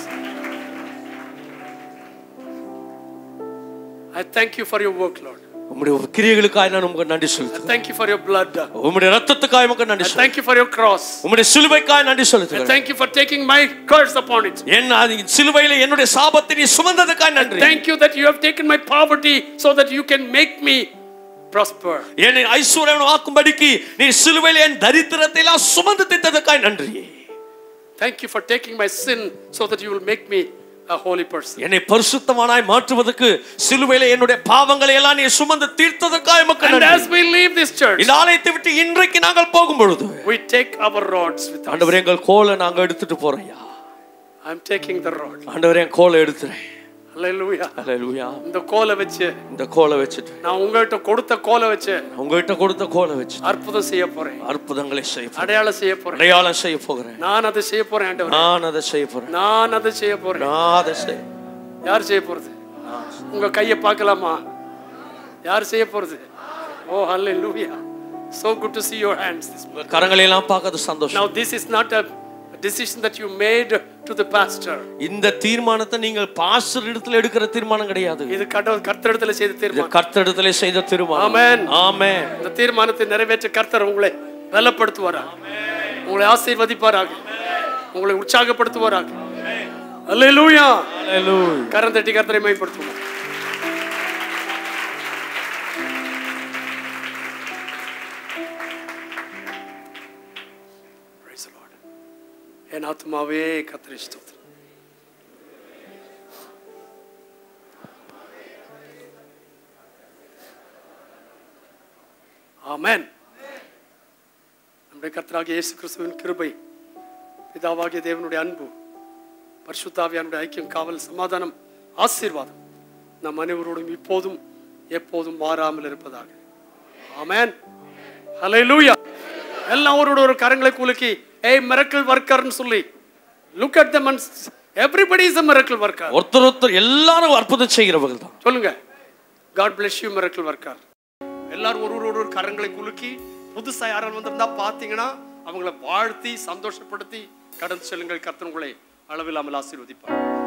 Speaker 3: I thank you for your work, Lord.
Speaker 4: உம்முடைய கிரியைகளுக்காக நான் உங்களுக்கு நன்றி
Speaker 3: I
Speaker 4: செலுத்துகிறேன்
Speaker 3: thank you for your blood. I
Speaker 4: உம்முடைய ரத்தத்துக்காக உமக்கு நன்றி செலுத்துகிறேன்
Speaker 3: thank you for your cross.
Speaker 4: உம்முடைய சிலுவைக்காக நன்றி
Speaker 3: I
Speaker 4: செலுத்துகிறேன்
Speaker 3: thank you for taking my curse upon it.
Speaker 4: என் அது சிலுவையில என்னுடைய சாபத்தை நீ சுமந்ததுக்காக நன்றி
Speaker 3: Thank you that you have taken my poverty so that you can make me prosper.
Speaker 4: என்னை ஐஸ்வர்யம் ஆக்கும்படிக்கு நீ சிலுவையில என் தரித்திரத்தை எல்லாம் சுமந்து தித்ததுக்காய் நன்றி
Speaker 3: Thank you for taking my sin so that you will make me a holy person.
Speaker 4: என்னை பரிசுத்தமானாய் மாற்றுவதற்கு சிலுவையில என்னுடைய பாவங்களை எல்லாம் நீ சுமந்து தீர்த்ததற்காக உமக்கு
Speaker 3: And
Speaker 4: நன்றி
Speaker 3: as we leave this church,
Speaker 4: இந்த ஆலயத்தை விட்டு இன்றைக்கு நாங்கள் போகும் பொழுது
Speaker 3: we take our rods with us.
Speaker 4: ஆண்டவரே எங்கள் கோலை நாங்க எடுத்துட்டு போறோம்யா
Speaker 3: I'm taking the rod.
Speaker 4: ஆண்டவரே என் கோலை எடுத்துறேன்
Speaker 3: Hallelujah.
Speaker 4: அல்லேலூயா
Speaker 3: இந்த கோலை வச்சு
Speaker 4: இந்த கோலை வச்சுட்டு
Speaker 3: நான் உங்கள்கிட்ட கொடுத்த கோலை வச்சு
Speaker 4: உங்ககிட்ட கொடுத்த கோலை வச்சு
Speaker 3: அற்புதம் செய்ய போறேன்
Speaker 4: அற்புதங்களை செய்ய போறேன்.
Speaker 3: அடையாளம் செய்ய போறேன்
Speaker 4: அடையாளம் செய்ய போகிறேன்
Speaker 3: நான் அதை செய்ய போறேன் ஆண்டவரே
Speaker 4: நான் அதை செய்ய போறேன்
Speaker 3: நான் அதை செய்ய போறேன்
Speaker 4: நான் அதை செய்ய
Speaker 3: யார் செய்ய போறது உங்க கையை பார்க்கலாமா யார் செய்ய போறது ஓ ஹalleluya so good to see your hands this morning.
Speaker 4: கரங்களை எல்லாம் பார்க்கறது சந்தோஷம்
Speaker 3: now this is not a decision that you made to the pastor
Speaker 4: இந்த தீர்மானத்தை நீங்கள் பாஸ்டர் இடத்துல எடுக்கிற தீர்மானம் கிடையாது
Speaker 3: இது கடவுள் கர்த்தரிடத்துல செய்த
Speaker 4: இது
Speaker 3: தீர்மானம்
Speaker 4: கர்த்தரிடத்திலே செய்த தீர்மானம்
Speaker 3: Amen.
Speaker 4: ஆமென்
Speaker 3: இந்த தீர்மானத்தை நிறைவேற்ற கர்த்தர் உங்களை பலப்படுத்துவாராக உங்களை ஆசீர்வதிப்பாராக உங்களை உற்சாகப்படுத்துவாராக அல்லேலூயா
Speaker 4: Hallelujah.
Speaker 3: கரம் தட்டி கர்த்தரை மேம்படுத்துவோம் Praise the Lord. என் ஆத்மாவே கர்த்தரை ஸ்தோத்திரம் ஆமென் நம்முடைய கர்த்தராகிய இயேசு கிறிஸ்துவின் கிருபை பிதாவாகிய தேவனுடைய அன்பு பரிசுத்தாவியானுடைய ஐக்கியம் காவல் சமாதானம் ஆசீர்வாதம் நம் அனைவரோடும் இப்போதும் எப்போதும் மாறாமல் இருப்பதாக ஆமென் ஹalleluya எல்லாம் அவரோட ஒரு கரங்களை குலுக்கி ஏய் மிரக்கல் வர்க்கர்னு சொல்லி look at them everybody is a miracle worker
Speaker 4: ஒருத்தர் ஒருத்தர் எல்லாரும் அற்புதம் செய்கிறவர்கள் தான்
Speaker 3: சொல்லுங்க God bless you miracle worker எல்லாரும் ஒருவரோட ஒரு கரங்களை குலுக்கி புதுசா யாரும் வந்திருந்தா பாத்தீங்கன்னா அவங்கள வாழ்த்தி சந்தோஷப்படுத்தி கடந்து செல்லுங்கள் கர்த்தர் உங்களை அளவில்லாமல் ஆசீர்வதிப்பார்